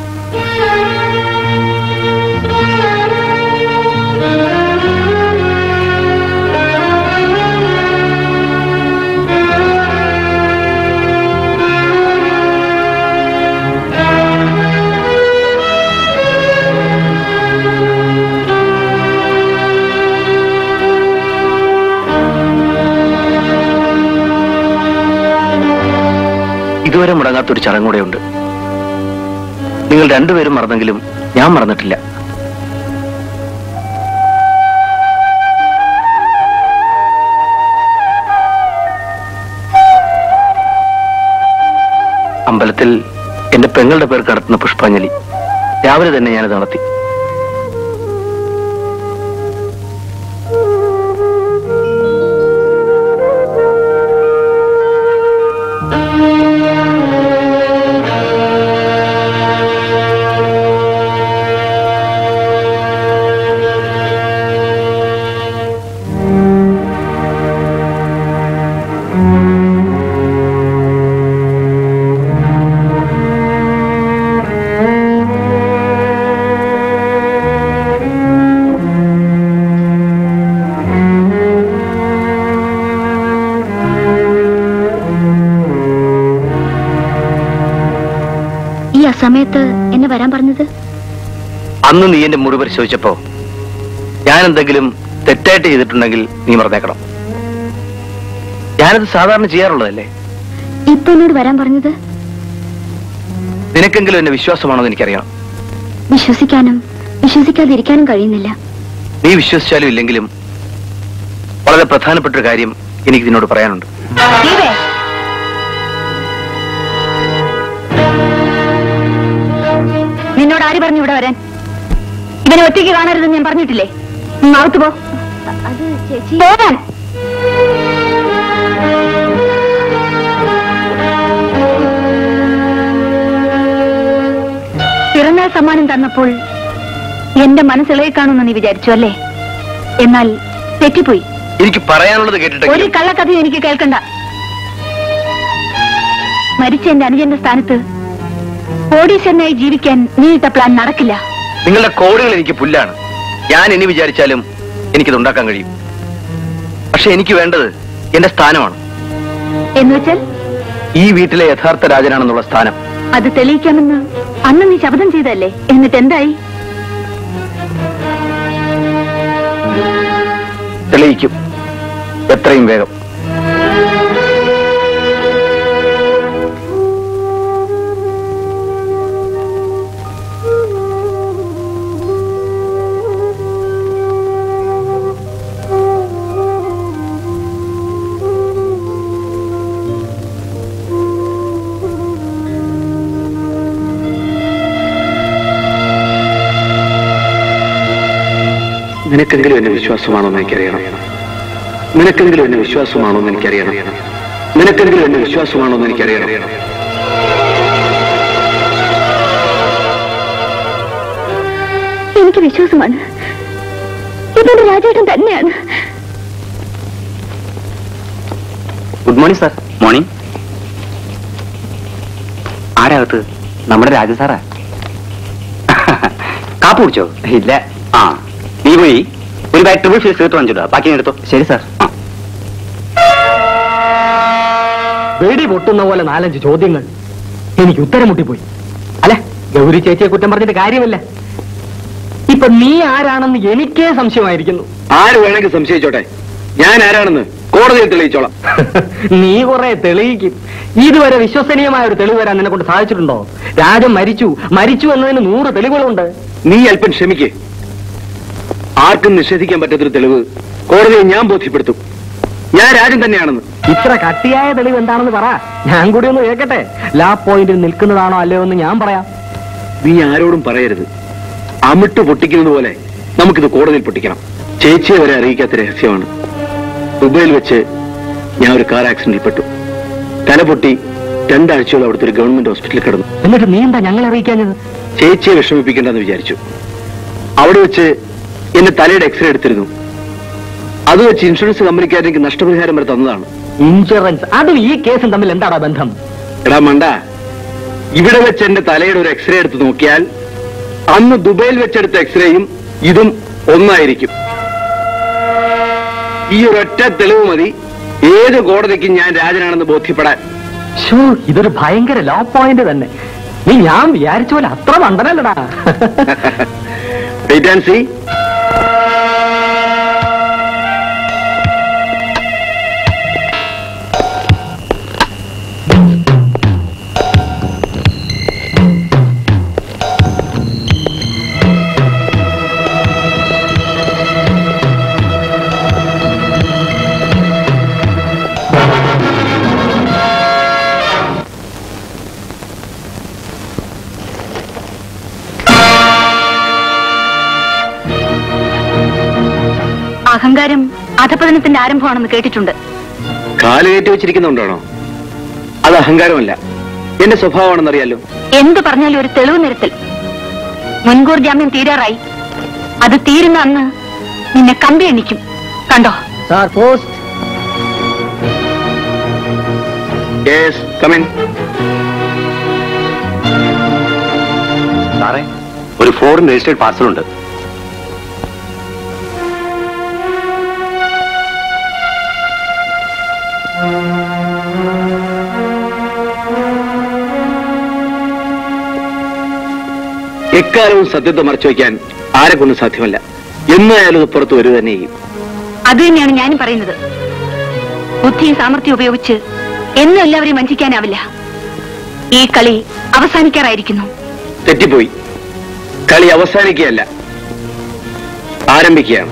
ഇതുവരെ മുടങ്ങാത്തൊരു ചടങ്ങ് കൂടെയുണ്ട് നിങ്ങൾ രണ്ടുപേരും മറന്നെങ്കിലും ഞാൻ മറന്നിട്ടില്ല അമ്പലത്തിൽ എന്റെ പെങ്ങളുടെ പേർ നടത്തുന്ന പുഷ്പാഞ്ജലി രാവിലെ തന്നെ ഞാനത് നടത്തി ഈ അസമയത്ത് എന്നെ വരാൻ പറഞ്ഞത് അന്ന് നീ എന്റെ മുറി പരിശോധിച്ചപ്പോ ഞാൻ എന്തെങ്കിലും തെറ്റായിട്ട് ചെയ്തിട്ടുണ്ടെങ്കിൽ നീ മറന്നേക്കണം ഞാനത് സാധാരണ ചെയ്യാറുള്ളതല്ലേ ഇപ്പൊ എന്നോട് വരാൻ പറഞ്ഞത് നിനക്കെങ്കിലും എന്നെ വിശ്വാസമാണോ എന്ന് എനിക്കറിയാം വിശ്വസിക്കാനും വിശ്വസിക്കാതിരിക്കാനും കഴിയുന്നില്ല നീ വിശ്വസിച്ചാലും ഇല്ലെങ്കിലും വളരെ പ്രധാനപ്പെട്ട ഒരു കാര്യം എനിക്ക് നിന്നോട് പറയാനുണ്ട് ദീപേ, നിന്നോട് ആര് പറഞ്ഞു ഇവിടെ വരാൻ ഇവനെ ഒറ്റയ്ക്ക് കാണരുതെന്ന് ഞാൻ പറഞ്ഞിട്ടില്ലേ നീ അകത്ത് പോ അത് ചേച്ചി പോകാൻ പിറന്നാൾ സമ്മാനം തന്നപ്പോൾ എന്റെ മനസ്സിളകി കാണുമെന്ന് നീ വിചാരിച്ചു അല്ലേ എന്നാൽ തെറ്റിപ്പോയി എനിക്ക് പറയാനുള്ളത് ഒരു കേട്ടിട്ടെങ്കിലും കള്ളക്കഥയും എനിക്ക് കേൾക്കണ്ട മരിച്ച എന്റെ അനുജന്റെ സ്ഥാനത്ത് കോടീശ്വരനായി ജീവിക്കാൻ നീ ഇട്ട പ്ലാൻ നടക്കില്ല നിങ്ങളുടെ കോടുകൾ എനിക്ക് പുല്ലാണ് ഞാൻ ഇനി വിചാരിച്ചാലും എനിക്കത് ഉണ്ടാക്കാൻ കഴിയും പക്ഷെ എനിക്ക് വേണ്ടത് എന്റെ സ്ഥാനമാണ് എന്ന് വെച്ചാൽ ഈ വീട്ടിലെ യഥാർത്ഥ രാജനാണെന്നുള്ള സ്ഥാനം അത് തെളിയിക്കാമെന്ന് അന്ന് നീ ശപഥം ചെയ്തല്ലേ എന്നിട്ട് എന്തായി തെളിയിക്കും എത്രയും വേഗം നിനക്കെങ്കിലും എന്നെ വിശ്വാസമാണോ എന്ന് എനിക്കറിയണം നിനക്കെങ്കിലും എന്നെ വിശ്വാസമാണോ എന്ന് എനിക്കറിയണം നിനക്കെങ്കിലും എന്നെ വിശ്വാസമാണോ എന്ന് എനിക്കറിയണം എനിക്ക് വിശ്വാസമാണ് ഇതെന്റെ രാജേട്ടൻ തന്നെയാണ് ഗുഡ് മോർണിംഗ് സാർ മോർണിംഗ് ആരാകത്ത് നമ്മുടെ രാജ സാറാ കാപ്പ് കുടിച്ചോ ഇല്ല ആ നീ പോയി ഒരു ബാഗ് ട്രിപ്പിൾ ഫീസ് എടുത്ത് വാങ്ങിച്ചിടുക ബാക്കി നീ എടുത്തോ ശരി സാർ ആ വെടി പൊട്ടുന്ന പോലെ നാലഞ്ച് ചോദ്യങ്ങൾ എനിക്ക് ഉത്തരം മുട്ടിപ്പോയി അല്ലെ ഗൗരി ചേച്ചിയെ കുറ്റം പറഞ്ഞിട്ട് കാര്യമില്ല ഇപ്പൊ നീ ആരാണെന്ന് എനിക്കേ സംശയമായിരിക്കുന്നു ആര് വേണമെങ്കിൽ സംശയിച്ചോട്ടെ ഞാൻ ആരാണെന്ന് കോടതിയിൽ തെളിയിച്ചോളാം നീ കുറെ തെളിയിക്കും ഇതുവരെ വിശ്വസനീയമായ ഒരു തെളിവ് വരാൻ നിന്നെ കൊണ്ട് സാധിച്ചിട്ടുണ്ടോ രാജൻ മരിച്ചു മരിച്ചു എന്നതിന് നൂറ് തെളിവുകളുണ്ട് നീ അല്പം ക്ഷമിക്കേ ആർക്കും നിഷേധിക്കാൻ പറ്റാത്തൊരു തെളിവ് കോടതിയെ ഞാൻ ബോധ്യപ്പെടുത്തും ഞാൻ രാജൻ തന്നെയാണെന്ന് ഇത്ര കട്ടിയായ തെളിവ് എന്താണെന്ന് പറ ഞാൻ കൂടി ഒന്ന് കേൾക്കട്ടെ ലാ പോയിന്റിൽ നിൽക്കുന്നതാണോ അല്ലയോ എന്ന് ഞാൻ പറയാം നീ ആരോടും പറയരുത് അമിട്ട് പൊട്ടിക്കുന്നത് പോലെ നമുക്കിത് കോടതിയിൽ പൊട്ടിക്കണം ചേച്ചിയെ വരെ അറിയിക്കാത്ത രഹസ്യമാണ് ദുബൈയിൽ വെച്ച് ഞാൻ ഒരു കാർ ആക്സിഡന്റിൽ പെട്ടു തല പൊട്ടി രണ്ടാഴ്ചയോളം അവിടുത്തെ ഒരു ഗവൺമെന്റ് ഹോസ്പിറ്റലിൽ കിടന്നു എന്നിട്ട് നീ എന്താ ഞങ്ങളെ അറിയിക്കാഞ്ഞത് ചേച്ചിയെ വിഷമിപ്പിക്കേണ്ടെന്ന് വിചാരിച്ചു അവിടെ വെച്ച് എന്റെ തലയുടെ എക്സ്റേ എടുത്തിരുന്നു അത് വെച്ച് ഇൻഷുറൻസ് കമ്പനിക്കാർ എനിക്ക് നഷ്ടപരിഹാരം വരെ തന്നതാണ് ഇൻഷുറൻസ് അതും ഈ കേസും തമ്മിൽ എന്താടാ ബന്ധം എടാ മണ്ട ഇവിടെ വെച്ച് എന്റെ തലയുടെ ഒരു എക്സ്റേ എടുത്ത് നോക്കിയാൽ അന്ന് ദുബൈയിൽ വെച്ചെടുത്ത എക്സ്റേയും ഇതും ഒന്നായിരിക്കും ഈ ഒരൊറ്റ തെളിവ് മതി ഏത് കോടതിക്കും ഞാൻ രാജനാണെന്ന് ബോധ്യപ്പെടാൻ ഷോ ഇതൊരു ഭയങ്കര ലോ പോയിന്റ് തന്നെ നീ ഞാൻ വിചാരിച്ച പോലെ അത്ര മണ്ടനല്ലടാ വെയിറ്റ് ആൻഡ് സീ അഹങ്കാരം അധപതനത്തിന്റെ ആരംഭമാണെന്ന് കേട്ടിട്ടുണ്ട് കാല് കയറ്റി വെച്ചിരിക്കുന്നുണ്ടാണോ അത് അഹങ്കാരമല്ല എന്റെ സ്വഭാവമാണെന്നറിയാലോ എന്തു പറഞ്ഞാലും ഒരു തെളിവ് നിരത്തൽ മുൻകൂർ ജാമ്യം തീരാറായി അത് തീരുന്ന അന്ന് നിന്നെ കമ്പി എണ്ണിക്കും കണ്ടോ സാർ പോസ്റ്റ് യെസ് കമിൻ സാറേ ഒരു ഫോറിൻ രജിസ്റ്റേഡ് പാർസൽ ഉണ്ട് എക്കാലവും സത്യത്തെ മറച്ചു വയ്ക്കാൻ ആരെ കൊണ്ടും സാധ്യമല്ല എന്നായാലും ഇത് പുറത്തു വരിക തന്നെ ചെയ്യും അത് തന്നെയാണ് ഞാനും പറയുന്നത് ബുദ്ധിയും സാമർഥ്യം ഉപയോഗിച്ച് എന്നും എല്ലാവരെയും വഞ്ചിക്കാനാവില്ല ഈ കളി അവസാനിക്കാറായിരിക്കുന്നു തെറ്റിപ്പോയി കളി അവസാനിക്കുകയല്ല ആരംഭിക്കുകയാണ്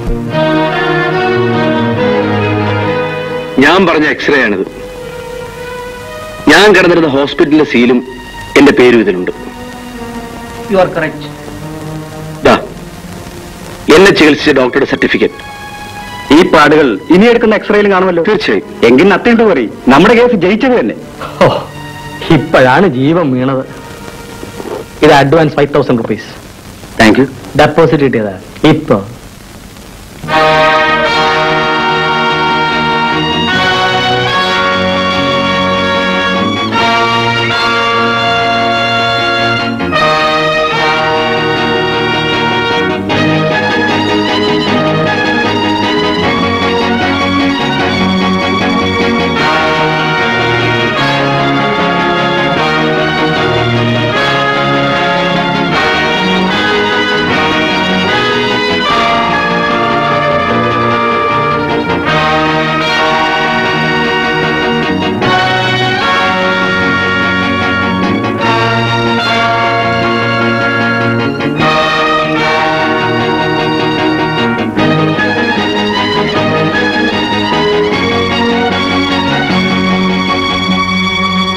ഞാൻ പറഞ്ഞ എക്സ്റേ ആണിത് ഞാൻ കിടന്നിരുന്ന ഹോസ്പിറ്റലിലെ സീലും എന്റെ പേരും ഇതിലുണ്ട് യു ആർ കറക്റ്റ് ദാ എന്നെ ചികിത്സിച്ച ഡോക്ടറുടെ സർട്ടിഫിക്കറ്റ് ഈ പാടുകൾ ഇനി എടുക്കുന്ന എക്സ്റേയിലും കാണുമല്ലോ തീർച്ചയായും എങ്കിൽ നത്തിണ്ട് പറയും നമ്മുടെ കേസ് ജയിച്ചത് തന്നെ ഓ ഇപ്പോഴാണ് ജീവൻ വീണത് ഇത് advance five thousand rupees thank you deposit കിട്ടിയതാ ഇപ്പൊ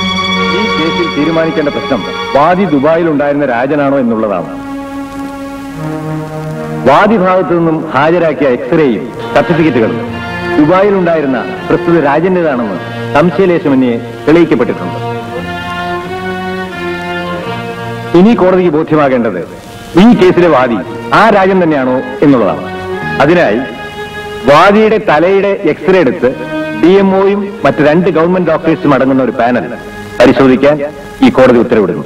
ഈ കേസിൽ തീരുമാനിക്കേണ്ട പ്രശ്നം വാദി ദുബായിൽ ഉണ്ടായിരുന്ന രാജനാണോ എന്നുള്ളതാണ് വാദിഭാഗത്തു നിന്നും ഹാജരാക്കിയ എക്സ്റേയും സർട്ടിഫിക്കറ്റുകളും ദുബായിലുണ്ടായിരുന്ന പ്രസ്തുത രാജന്റേതാണെന്ന് സംശയലേശമന്യെ തെളിയിക്കപ്പെട്ടിട്ടുണ്ട് ഇനി കോടതിക്ക് ബോധ്യമാകേണ്ടത് ഈ കേസിലെ വാദി ആ രാജൻ തന്നെയാണോ എന്നുള്ളതാണ് അതിനായി വാദിയുടെ തലയുടെ എക്സ്റേ എടുത്ത് ഡി എംഒയും മറ്റ് രണ്ട് ഗവൺമെന്റ് ഡോക്ടേഴ്സും അടങ്ങുന്ന ഒരു പാനൽ പരിശോധിക്കാൻ ഈ കോടതി ഉത്തരവിടുന്നു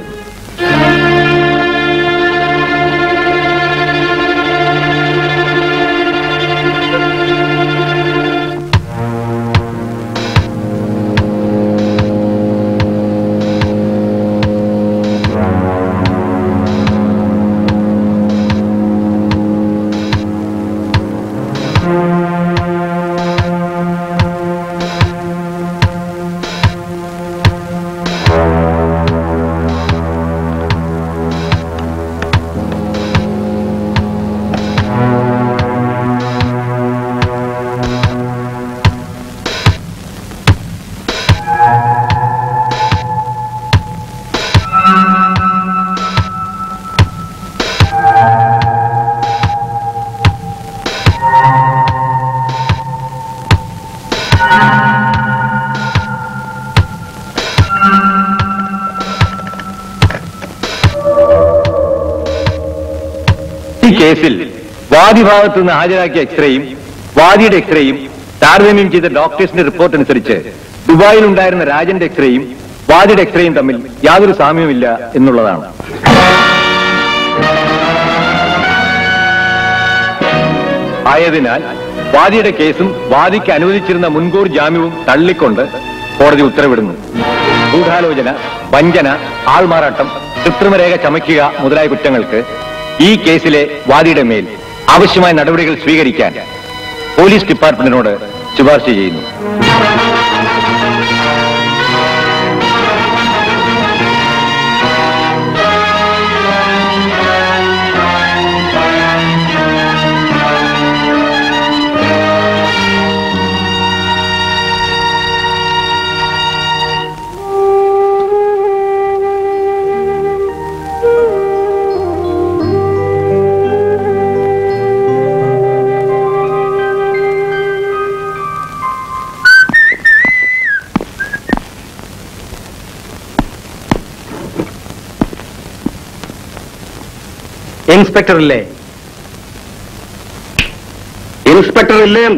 ഈ കേസിൽ വാദിഭാഗത്തു നിന്ന് ഹാജരാക്കിയ എക്സ്റേയും വാദിയുടെ എക്സ്റേയും താരതമ്യം ചെയ്ത ഡോക്ടേഴ്സിന്റെ റിപ്പോർട്ട് അനുസരിച്ച് ദുബായിൽ ഉണ്ടായിരുന്ന രാജന്റെ എക്സ്റേയും വാദിയുടെ എക്സ്റേയും തമ്മിൽ യാതൊരു സാമ്യവുമില്ല എന്നുള്ളതാണ് ആയതിനാൽ വാദിയുടെ കേസും വാദിക്ക് അനുവദിച്ചിരുന്ന മുൻകൂർ ജാമ്യവും തള്ളിക്കൊണ്ട് കോടതി ഉത്തരവിടുന്നു ഗൂഢാലോചന വഞ്ചന ആൾമാറാട്ടം കൃത്രിമരേഖ ചമയ്ക്കുക മുതലായ കുറ്റങ്ങൾക്ക് ഈ കേസിലെ വാദിയുടെ മേൽ ആവശ്യമായ നടപടികൾ സ്വീകരിക്കാൻ പോലീസ് ഡിപ്പാർട്ട്മെന്റിനോട് ശുപാർശ ചെയ്യുന്നു ഇൻസ്പെക്ടർ ഇല്ലേ ഇൻസ്പെക്ടർ ഇല്ലേ എന്ന്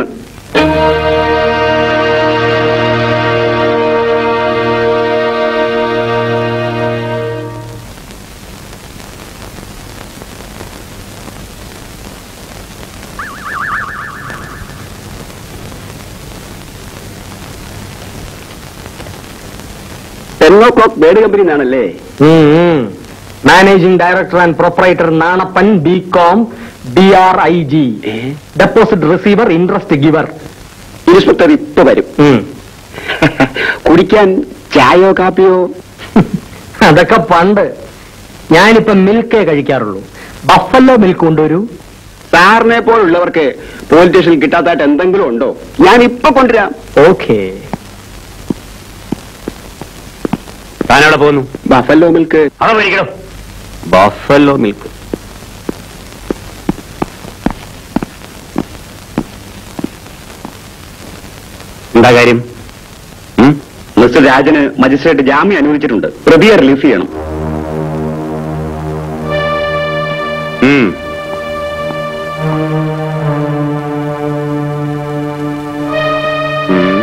ten o'clock bird company എന്നാണല്ലേ managing director and proprietor Nanappan B com D R I G deposit receiver interest giver inspector ഇപ്പൊ വരും കുടിക്കാൻ ചായയോ കാപ്പിയോ അതൊക്കെ പണ്ട് ഞാനിപ്പോ മിൽക്കേ കഴിക്കാറുള്ളൂ ബഫല്ലോ മിൽക്ക് കൊണ്ടുവരൂ സാറിനെ പോലുള്ളവർക്ക് പോലീസ് സ്റ്റേഷനിൽ കിട്ടാത്തായിട്ട് എന്തെങ്കിലും ഉണ്ടോ ഞാൻ ഇപ്പൊ കൊണ്ടുവരാം ഓക്കേ താനവിടെ പോകുന്നു ബഫല്ലോ മിൽക്ക് അവിടെ പോയിരിക്കണം ബഫല്ലോ മിൽക്ക് എന്താ കാര്യം ഉം? മിസ്റ്റർ രാജന് മജിസ്ട്രേറ്റ് ജാമ്യം അനുവദിച്ചിട്ടുണ്ട് പ്രതിയെ റിലീസ് ചെയ്യണം ഉം. ഉം.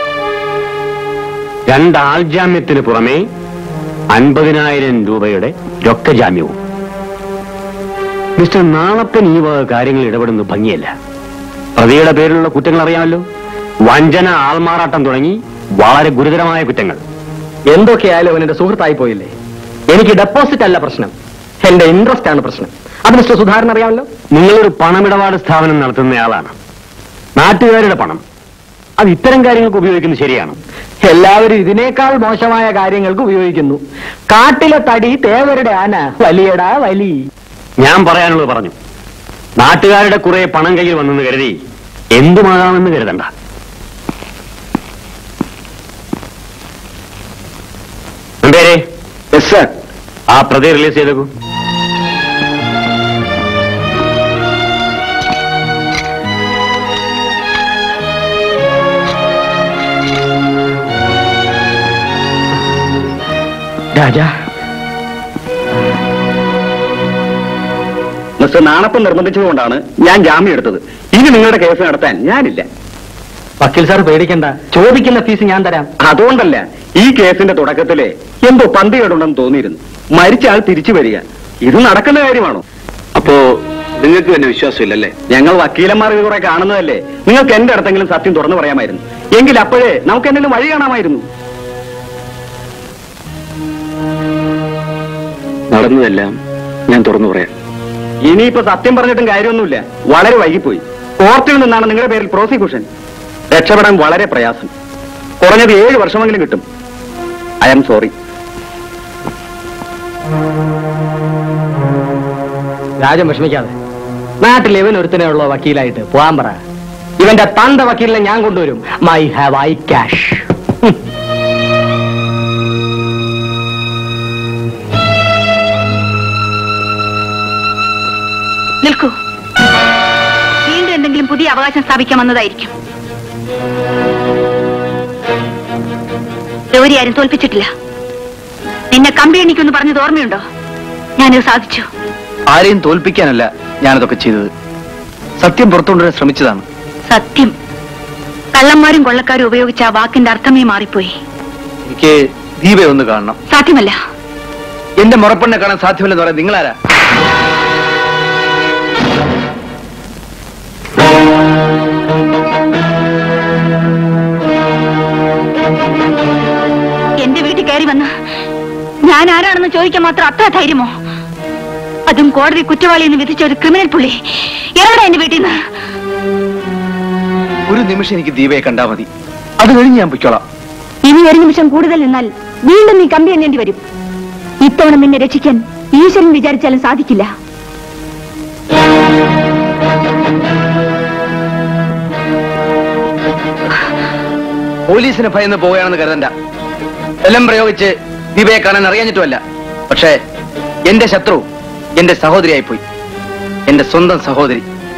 രണ്ടാൾ ജാമ്യത്തിന് പുറമെ അൻപതിനായിരം രൂപയുടെ രൊക്കജാമ്യവും മിസ്റ്റർ നാളപ്പൻ ഈ വക കാര്യങ്ങൾ ഇടപെടുന്നത് ഭംഗിയല്ല പ്രതിയുടെ പേരിലുള്ള കുറ്റങ്ങൾ അറിയാമല്ലോ വഞ്ചന ആൾമാറാട്ടം തുടങ്ങി വളരെ ഗുരുതരമായ കുറ്റങ്ങൾ എന്തൊക്കെയായാലും അവൻ എന്റെ സുഹൃത്തായി പോയില്ലേ എനിക്ക് ഡെപ്പോസിറ്റ് അല്ല പ്രശ്നം എന്റെ ഇൻട്രസ്റ്റ് ആണ് പ്രശ്നം അത് മിസ്റ്റർ സുധാകരൻ അറിയാമല്ലോ നിങ്ങളൊരു പണമിടപാട് സ്ഥാപനം നടത്തുന്നയാളാണ് നാട്ടുകാരുടെ പണം അത് ഇത്തരം കാര്യങ്ങൾക്ക് ഉപയോഗിക്കുന്നത് ശരിയാണ് എല്ലാവരും ഇതിനേക്കാൾ മോശമായ കാര്യങ്ങൾക്ക് ഉപയോഗിക്കുന്നു കാട്ടിലെ തടി തേവരുടെ ആന വലിയടാ വലി ഞാൻ പറയാനുള്ളത് പറഞ്ഞു നാട്ടുകാരുടെ കുറെ പണം കയ്യിൽ വന്നെന്ന് കരുതി എന്തുമാകാമെന്ന് കരുതണ്ട പേരെ യെസ് സർ ആ പ്രതി റിലീസ് ചെയ്തേക്കൂ രാജാ മിസ്റ്റർ നാണപ്പൻ നിർബന്ധിച്ചതുകൊണ്ടാണ് ഞാൻ ജാമ്യം എടുത്തത് ഇനി നിങ്ങളുടെ കേസ് നടത്താൻ ഞാനില്ല വക്കീൽ സാർ പേടിക്കണ്ട ചോദിക്കുന്ന ഫീസ് ഞാൻ തരാം അതുകൊണ്ടല്ല ഈ കേസിന്റെ തുടക്കത്തിലെ എന്തോ പന്തികേടുണ്ടെന്ന് തോന്നിയിരുന്നു മരിച്ച ആൾ തിരിച്ചു വരിക ഇത് നടക്കുന്ന കാര്യമാണോ അപ്പോ നിങ്ങൾക്ക് തന്നെ വിശ്വാസമില്ലല്ലേ ഞങ്ങൾ വക്കീലന്മാർ ഇത് കുറെ കാണുന്നതല്ലേ നിങ്ങൾക്ക് എന്റെ അടുത്തെങ്കിലും സത്യം തുറന്നു പറയാമായിരുന്നു എങ്കിൽ അപ്പോഴേ നമുക്ക് എന്തെങ്കിലും വഴി കാണാമായിരുന്നു നടന്നതെല്ലാം ഞാൻ തുറന്നു പറയാം ഇനിയിപ്പോ സത്യം പറഞ്ഞിട്ടും കാര്യമൊന്നുമില്ല വളരെ വൈകിപ്പോയി കോർട്ടിൽ നിന്നാണ് നിങ്ങളുടെ പേരിൽ പ്രോസിക്യൂഷൻ രക്ഷപ്പെടാൻ വളരെ പ്രയാസം കുറഞ്ഞത് ഏഴ് വർഷമെങ്കിലും കിട്ടും ഐ ആം സോറി രാജൻ വിഷമിക്കാതെ നാട്ടിൽ ഇവൻ ഒരുത്തനെ ഉള്ള വക്കീലായിട്ട് പോകാൻ പറ ഇവന്റെ തന്ത വക്കീലിനെ ഞാൻ കൊണ്ടുവരും മൈ ഹാവ് ഐ ക്യാഷ് നിൽക്കൂ വീണ്ടും എന്തെങ്കിലും പുതിയ അവകാശം സ്ഥാപിക്കാൻ വന്നതായിരിക്കും ഗൗരി ആരും തോൽപ്പിച്ചിട്ടില്ല നിന്നെ കമ്പി എണ്ണിക്കൊന്ന് പറഞ്ഞത് ഓർമ്മയുണ്ടോ ഞാനത് സാധിച്ചു ആരെയും തോൽപ്പിക്കാനല്ല ഞാനതൊക്കെ ചെയ്തത് സത്യം പുറത്തുകൊണ്ടുവരാൻ ശ്രമിച്ചതാണ് സത്യം കള്ളന്മാരും കൊള്ളക്കാരും ഉപയോഗിച്ച ആ വാക്കിന്റെ അർത്ഥമേ മാറിപ്പോയി എനിക്ക് ദീപയെ ഒന്ന് കാണണം സാധ്യമല്ല എന്റെ മുറപ്പെണ്ണെ കാണാൻ സാധ്യമല്ലെന്ന് പറയാൻ നിങ്ങളാരാ എന്റെ വീട്ടിൽ കയറി വന്ന് ഞാൻ ആരാണെന്ന് ചോദിക്കാൻ മാത്രം അത്ര ധൈര്യമോ അതും കോടതി കുറ്റവാളി എന്ന് വിധിച്ച ഒരു ക്രിമിനൽ പുള്ളി ഇറങ്ങടാ എന്റെ വീട്ടിൽ നിന്ന് ഒരു നിമിഷം എനിക്ക് ദീപയെ കണ്ടാ മതി അത് കഴിഞ്ഞ് ഞാൻ പൊയ്ക്കോളാം ഇനി ഒരു നിമിഷം കൂടുതൽ നിന്നാൽ വീണ്ടും നീ കമ്പി എണ്ണേണ്ടി വരും ഇത്തവണ നിന്നെ രക്ഷിക്കാൻ ഈശ്വരൻ വിചാരിച്ചാലും സാധിക്കില്ല പോലീസിന് ഭയന്ന് പോവുകയാണെന്ന് കരുതണ്ട ബലം പ്രയോഗിച്ച് ദീപയെ കാണാൻ അറിയാഞ്ഞിട്ടുമല്ല പക്ഷേ എന്റെ ശത്രു എന്റെ സഹോദരിയായി പോയി എന്റെ സ്വന്തം സഹോദരി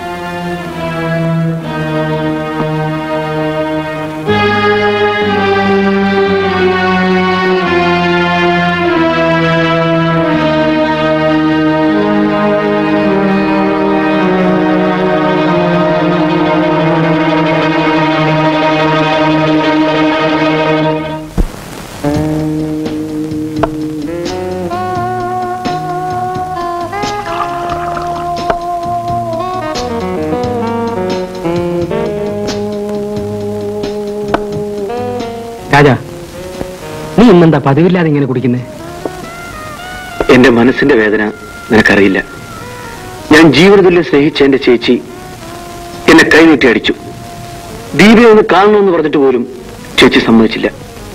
രാജാ നീ ഇന്നെന്താ പതിവില്ലാതെ ഇങ്ങനെ കുടിക്കുന്നേ എന്റെ മനസ്സിന്റെ വേദന നിനക്കറിയില്ല ഞാൻ ജീവനതുല്യം സ്നേഹിച്ച എന്റെ ചേച്ചി എന്നെ കൈനീട്ടി അടിച്ചു ദീപയെ ഒന്ന് കാണണമെന്ന് പറഞ്ഞിട്ട് പോലും ചേച്ചി സമ്മതിച്ചില്ല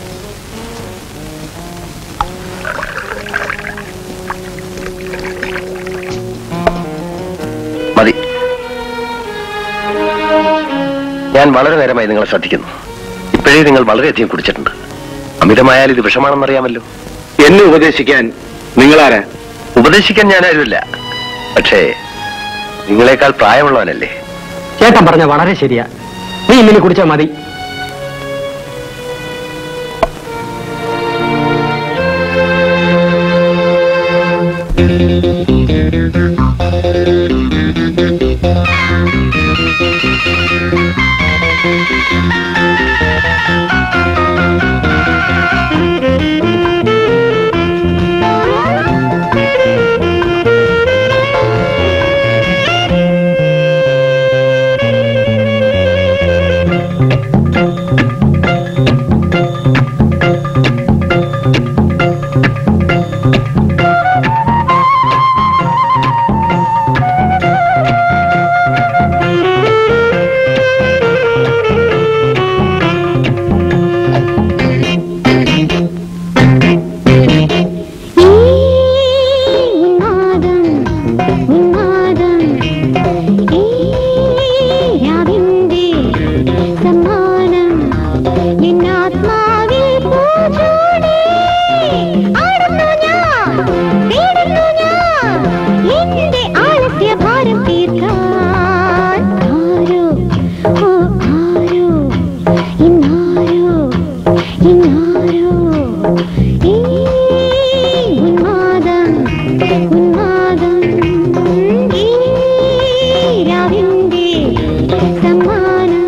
മതി ഞാൻ വളരെ നേരമായി നിങ്ങളെ ശ്രദ്ധിക്കുന്നു ഇപ്പോഴേ നിങ്ങൾ വളരെയധികം കുടിച്ചിട്ടുണ്ട് അമിതമായാൽ ഇത് വിഷമാണെന്നറിയാമല്ലോ എന്നെ ഉപദേശിക്കാൻ നിങ്ങളാരാ ഉപദേശിക്കാൻ ഞാനാരുമില്ല പക്ഷേ നിങ്ങളെക്കാൾ പ്രായമുള്ളവനല്ലേ ചേട്ടൻ പറഞ്ഞ വളരെ ശരിയാ നീ ഇന്നിന് കുടിച്ചാൽ മതി സമ്മാനം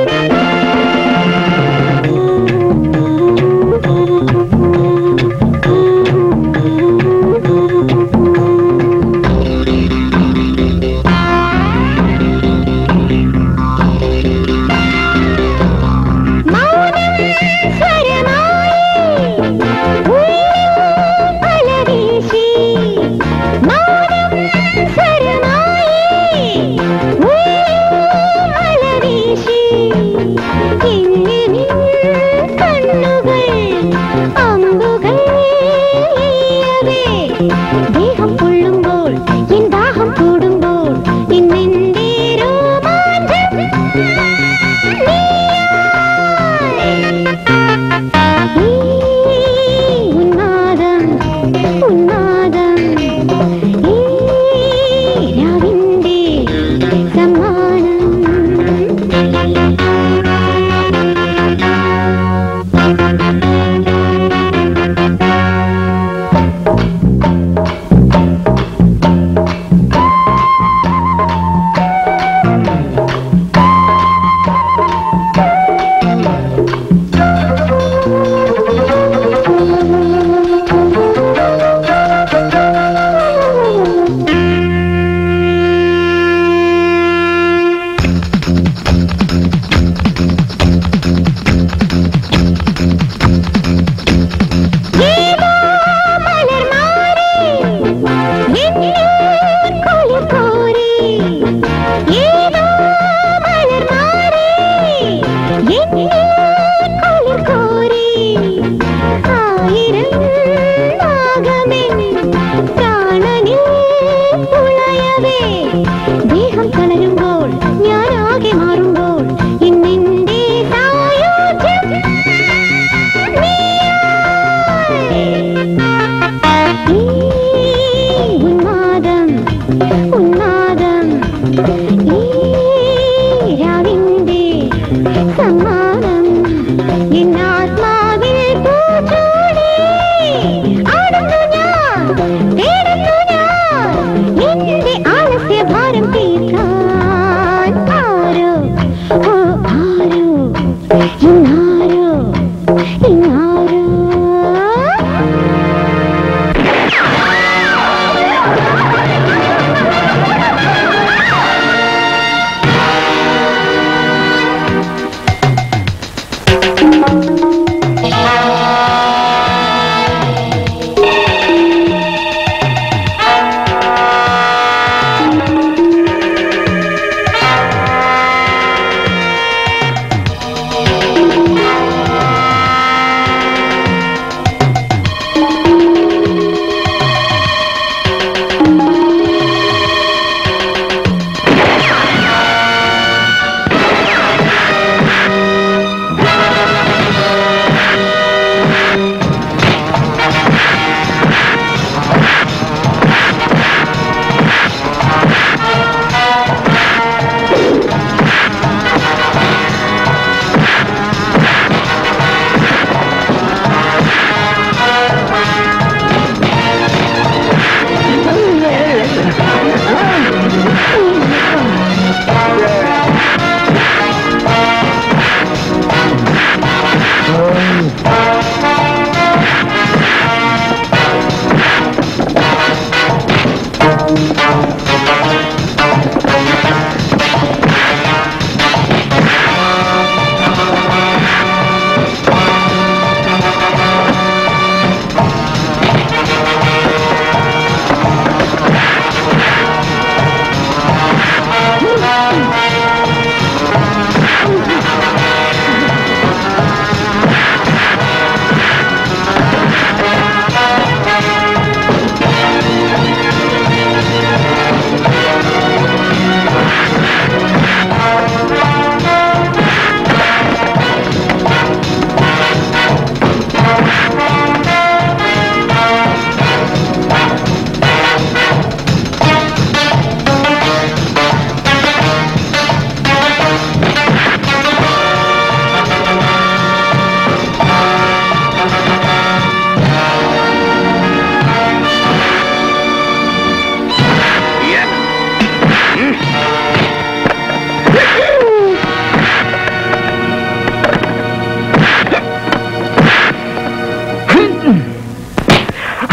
ആ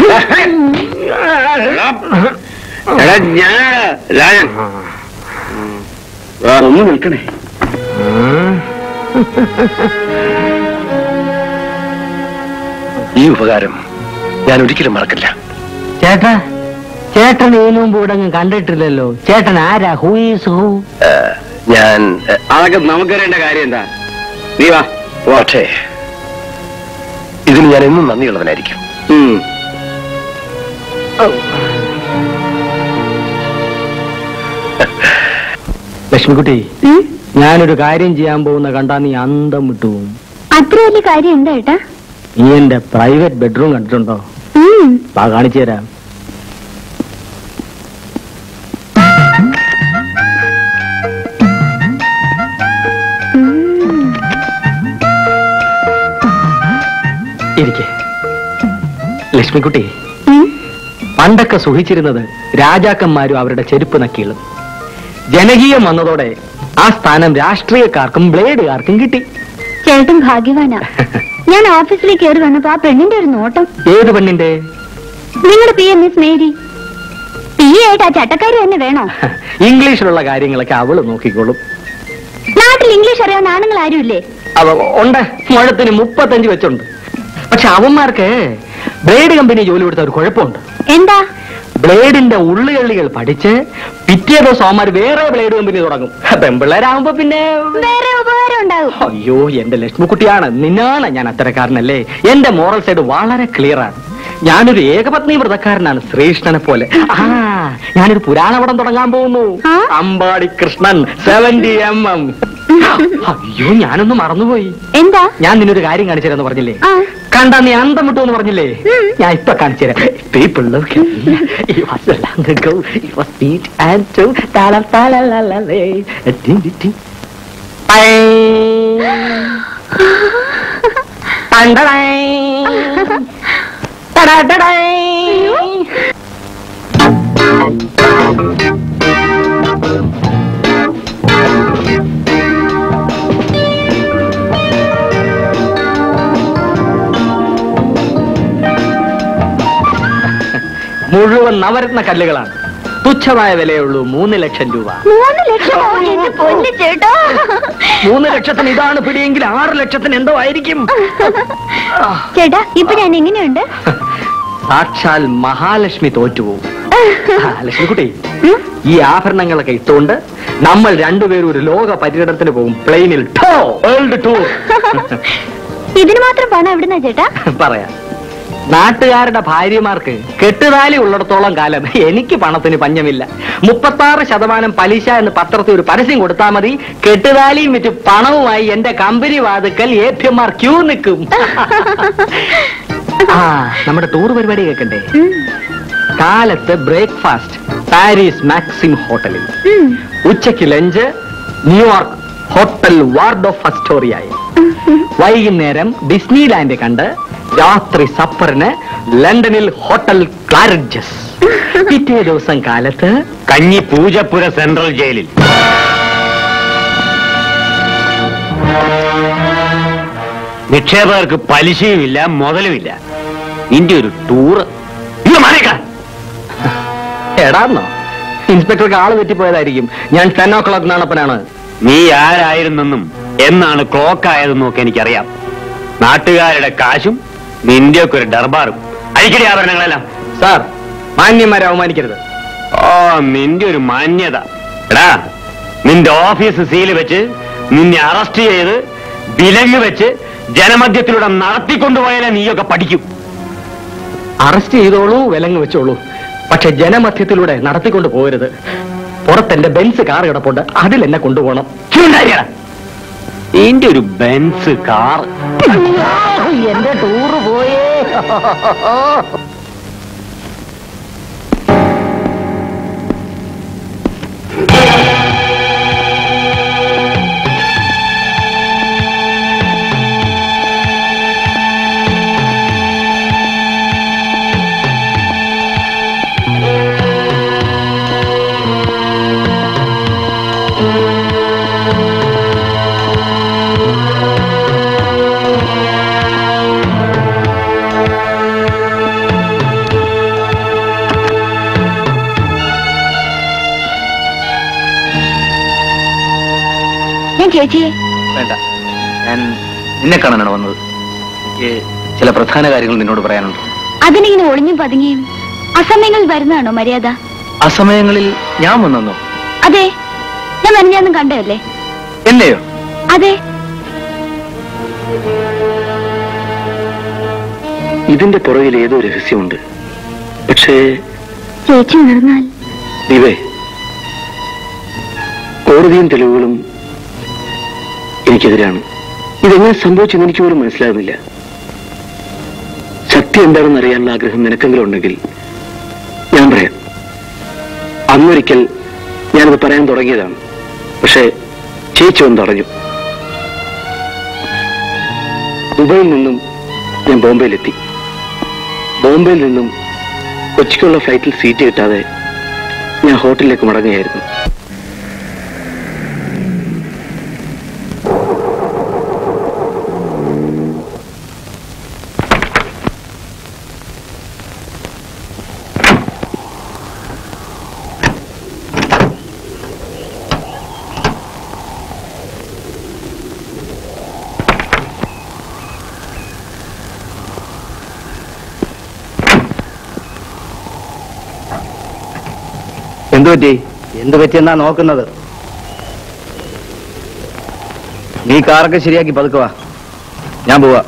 എടാ ഞാൻ രാജൻ ഒന്ന് നിൽക്കണേ ഈ ഉപകാരം ഞാൻ ഒരിക്കലും മറക്കില്ല ചേട്ടാ ചേട്ടൻ ഇതിനു മുമ്പ് ഇവിടെ അങ്ങ് കണ്ടിട്ടില്ലല്ലോ ചേട്ടൻ ആരാ ഹൂ ഈസ് ഹൂ ഏ, ഞാൻ ഏ, അതൊക്കെ നമുക്കറിയേണ്ട കാര്യം എന്താ നീ വാ പക്ഷേ ഇതിന് ഞാൻ എന്നും നന്ദിയുള്ളവനായിരിക്കും ഉം. ലക്ഷ്മിക്കുട്ടി ഞാനൊരു കാര്യം ചെയ്യാൻ പോകുന്ന കണ്ടാ നീ അന്തം വിട്ടുപോകും അത്ര വലിയ കാര്യം എന്താ ഏട്ടാ നീ എന്റെ പ്രൈവറ്റ് ബെഡ്റൂം കണ്ടിട്ടുണ്ടോ ഉം. വാ കാണിച്ചു തരാം ഇരിക്കെ ലക്ഷ്മിക്കുട്ടി ഉം. പണ്ടൊക്കെ സുഖിച്ചിരുന്നത് രാജാക്കന്മാരും അവരുടെ ചെരുപ്പ് നക്കികളും ജനകീയം വന്നതോടെ ആ സ്ഥാനം രാഷ്ട്രീയക്കാർക്കും ബ്ലേഡുകാർക്കും കിട്ടി ചേട്ടൻ ഭാഗ്യവാനാ ഞാൻ ഓഫീസിലേക്ക് കയറി വന്നപ്പോ ആ പെണ്ണിന്റെ ഒരു നോട്ടം ഏത് പെണ്ണിന്റെ നിങ്ങളുടെ P M miss Mary P ആയിട്ട് ആ ചട്ടക്കാരി തന്നെ വേണോ ഇംഗ്ലീഷിലുള്ള കാര്യങ്ങളൊക്കെ അവള് നോക്കിക്കോളും നാട്ടിൽ ഇംഗ്ലീഷ് അറിയാവുന്ന ആണുങ്ങൾ ആരുമില്ലേ അവ ഉണ്ട് മുഴത്തിന് മുപ്പത്തഞ്ച് വെച്ചുണ്ട് പക്ഷെ അവന്മാർക്ക് ബ്ലേഡ് കമ്പനി ജോലി കൊടുത്ത ഒരു കുഴപ്പമുണ്ട് എന്താ ബ്ലേഡിന്റെ ഉള്ളുകള്ളികൾ പഠിച്ച് പിറ്റേ ദിവസം അവന്മാർ വേറെ ബ്ലേഡ് കമ്പനി തുടങ്ങും പെമ്പിള്ളേരാകുമ്പോ പിന്നെ വേറെ ഉപകാരം ഉണ്ടാവും അയ്യോ എന്റെ ലക്ഷ്മിക്കുട്ടിയാണ് നിന്നാണ് ഞാൻ അത്തരക്കാരനല്ലേ എന്റെ മോറൽ സൈഡ് വളരെ ക്ലിയർ ആണ് ഞാനൊരു ഏകപത്നി വ്രതക്കാരനാണ് ശ്രീകൃഷ്ണനെ പോലെ ആ ഞാനൊരു പുരാണപടം തുടങ്ങാൻ പോകുന്നു ആ? Ambadi Krishnan seventy M M അയ്യോ ഞാനൊന്ന് മറന്നുപോയി എന്താ ഞാൻ നിന്നൊരു കാര്യം കാണിച്ചു തരാന്ന് പറഞ്ഞില്ലേ ആ. കണ്ടാ നീ അന്തം വിട്ടു എന്ന് പറഞ്ഞില്ലേ ഉം. ഞാൻ ഇപ്പൊ കാണിച്ചു തരാം People look at me. It was a long ago. It was sweet and true. Ta-la, ta-la, la, la, la. Ding, ding, ding. Bang. Dang-da-dang. Ta-da-da-dang. മുഴുവൻ നവരത്ന കല്ലുകളാണ് തുച്ഛമായ വിലയുള്ളൂ മൂന്ന് ലക്ഷം രൂപ മൂന്ന് ലക്ഷമോ എന്റെ പൊന്നു ചേട്ടാ മൂന്ന് ലക്ഷത്തിന് ഇതാണ് പിടിയെങ്കിൽ ആറ് ലക്ഷത്തിന് എന്തോ ആയിരിക്കും ചേട്ടാ ഇപ്പൊ ഞാൻ എങ്ങനെയുണ്ട് സാക്ഷാൽ മഹാലക്ഷ്മി തോറ്റുപോകും ആ, ലക്ഷ്മിക്കുട്ടി ഉം? ഈ ആഭരണങ്ങളൊക്കെ ഇട്ടുകൊണ്ട് നമ്മൾ രണ്ടുപേരും ഒരു ലോക പര്യടനത്തിന് പോകും പ്ലെയിനിൽ ടോ വേൾഡ് ടൂർ ഇതിന് മാത്രം പണം എവിടുന്നാ ചേട്ടാ പറയാം നാട്ടുകാരുടെ ഭാര്യമാർക്ക് കെട്ടുതാലി ഉള്ളിടത്തോളം കാലം എനിക്ക് പണത്തിന് പഞ്ഞമില്ല മുപ്പത്താറ് ശതമാനം പലിശ എന്ന് പത്രത്തിൽ ഒരു പരസ്യം കൊടുത്താൽ മതി കെട്ടുതാലിയും വിറ്റ് പണവുമായി എന്റെ കമ്പനി വാതുക്കൽ എ പി എം ആർ ക്യൂ നിൽക്കും ആ നമ്മുടെ ടൂർ പരിപാടി കേൾക്കണ്ടേ ഉം. കാലത്ത് ബ്രേക്ക്ഫാസ്റ്റ് പാരീസ് മാക്സിം ഹോട്ടലിൽ ഉം. ഉച്ചയ്ക്ക് lunch New York hotel Waldorf അസ്റ്റോറിയായി വൈകുന്നേരം ഡിസ്നി ലാൻഡ് കണ്ട് രാത്രി സപ്പറിന് ലണ്ടനിൽ ഹോട്ടൽ ക്ലാരഡ്ജസ് പിറ്റേ ദിവസം കാലത്ത് കഞ്ഞി പൂജപ്പുര സെൻട്രൽ ജയിലിൽ നിക്ഷേപകർക്ക് പലിശയുമില്ല മുതലുമില്ല നിന്റെ ഒരു ടൂറ് ഇന്ന് മാറിയേക്കാം എടാന്നോ ഇൻസ്പെക്ടർക്ക് ആള് തെറ്റിപ്പോയതായിരിക്കും ഞാൻ ടെൻ ഓ ക്ലോക്ക് നാണപ്പനാണ് നീ ആരായിരുന്നെന്നും എന്നാണ് ക്ലോക്ക് ആയതെന്നും ഒക്കെ എനിക്കറിയാം നാട്ടുകാരുടെ കാശും നിന്റെയൊക്കെ ഒരു ദർബാറും അഴിക്കടി ആഭരണങ്ങളെല്ലാം സാർ മാന്യന്മാരെ അവമാനിക്കരുത് ഓ നിന്റെ ഒരു മാന്യത എടാ നിന്റെ ഓഫീസ് സീല് വെച്ച് നിന്നെ അറസ്റ്റ് ചെയ്ത് വിലങ്ങ് വെച്ച് ജനമധ്യത്തിലൂടെ നടത്തിക്കൊണ്ടുപോയാലേ നീയൊക്കെ പഠിക്കും അറസ്റ്റ് ചെയ്തോളൂ വിലങ്ങ് വെച്ചോളൂ പക്ഷെ ജനമധ്യത്തിലൂടെ നടത്തിക്കൊണ്ട് പോകരുത് പുറത്തെന്റെ ബെൻസ് കാർ കിടപ്പുണ്ട് അതിൽ എന്നെ കൊണ്ടുപോകണം ചൂണ്ടാരിയടാ. നിന്റെ ഒരു ബെൻസ് കാർ എന്റെ ടൂറ് പോയേ ചേച്ചിയെ വേണ്ട ഞാൻ നിന്നെ കാണാനാണ് വന്നത് എനിക്ക് ചില പ്രധാന കാര്യങ്ങൾ നിന്നോട് പറയാനുണ്ട് അതിനിങ്ങനെ ഒളിഞ്ഞും പതുങ്ങിയും അസമയങ്ങളിൽ വരുന്നതാണോ മര്യാദ അസമയങ്ങളിൽ ഞാൻ വന്നെന്നോ അതെ ഞാൻ മെനഞ്ഞാന്നും കണ്ടതല്ലേ എന്നെയോ അതെ ഇതിന്റെ പുറകിൽ ഏതോ രഹസ്യമുണ്ട് പക്ഷേ ചേച്ചി ഉണർന്നാൽ ദിവേ കോടതിയും തെളിവുകളും എനിക്കെതിരാണ് ഇതെങ്ങനെ സംഭവിച്ചെന്ന് എനിക്ക് പോലും മനസ്സിലാകുന്നില്ല സത്യം എന്താണെന്ന് അറിയാനുള്ള ആഗ്രഹം നിനക്കെങ്കിലും ഉണ്ടെങ്കിൽ ഞാൻ പറയാം അന്നൊരിക്കൽ ഞാനത് പറയാൻ തുടങ്ങിയതാണ് പക്ഷേ ചേച്ചി ഒന്ന് തടഞ്ഞു ദുബൈയിൽ നിന്നും ഞാൻ ബോംബെയിലെത്തി ബോംബെയിൽ നിന്നും കൊച്ചിക്കുള്ള ഫ്ലൈറ്റിൽ സീറ്റ് കിട്ടാതെ ഞാൻ ഹോട്ടലിലേക്ക് മടങ്ങുകയായിരുന്നു എന്തു പറ്റി എന്തു പറ്റിയെന്നാ നോക്കുന്നത് നീ കാറൊക്കെ ശരിയാക്കി പതുക്കുവാ ഞാൻ പോവാ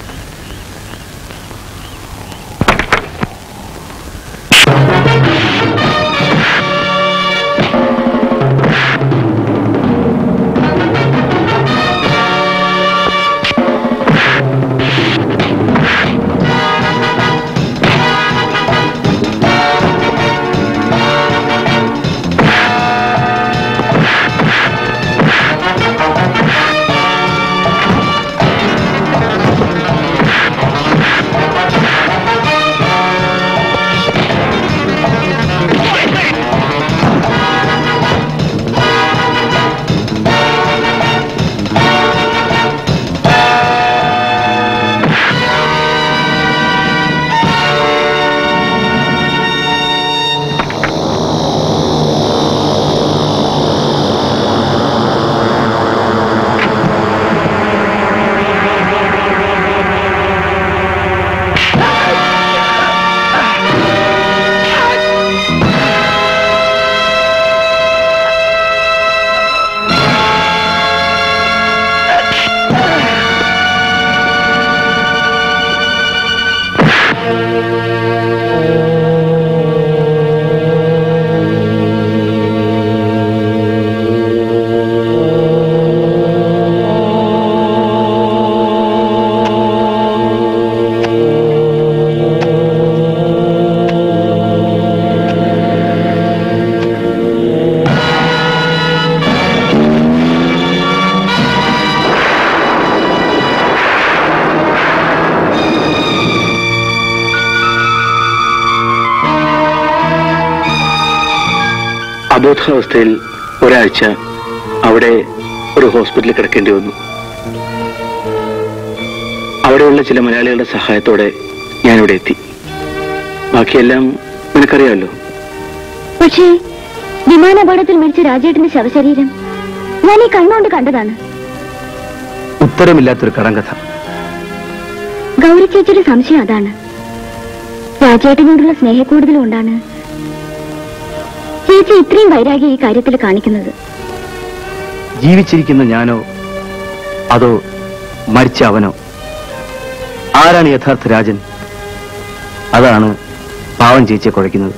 അബോധാവസ്ഥയിൽ ഒരാഴ്ച അവിടെ ഒരു ഹോസ്പിറ്റലിൽ കിടക്കേണ്ടി വന്നു അവിടെയുള്ള ചില മലയാളികളുടെ സഹായത്തോടെ ഞാനിവിടെ എത്തി ബാക്കിയെല്ലാം നിനക്കറിയാമല്ലോ പക്ഷേ വിമാനാപകടത്തിൽ മരിച്ച രാജേട്ടന്റെ ശവശരീരം ഞാൻ ഈ കണ്ണുകൊണ്ട് കണ്ടതാണ് ഉത്തരമില്ലാത്തൊരു കടങ്കഥ ഗൗരി ചേച്ചിയുടെ സംശയം അതാണ് രാജേട്ടനോടുള്ള സ്നേഹക്കൂടുതൽ കൊണ്ടാണ് ചേച്ചി ഇത്രയും വൈരാഗ്യം ഈ കാര്യത്തിൽ കാണിക്കുന്നത് ജീവിച്ചിരിക്കുന്ന ഞാനോ അതോ മരിച്ച അവനോ ആരാണ് യഥാർത്ഥ രാജൻ അതാണ് പാവം ചേച്ചിയെ കുഴയ്ക്കുന്നത്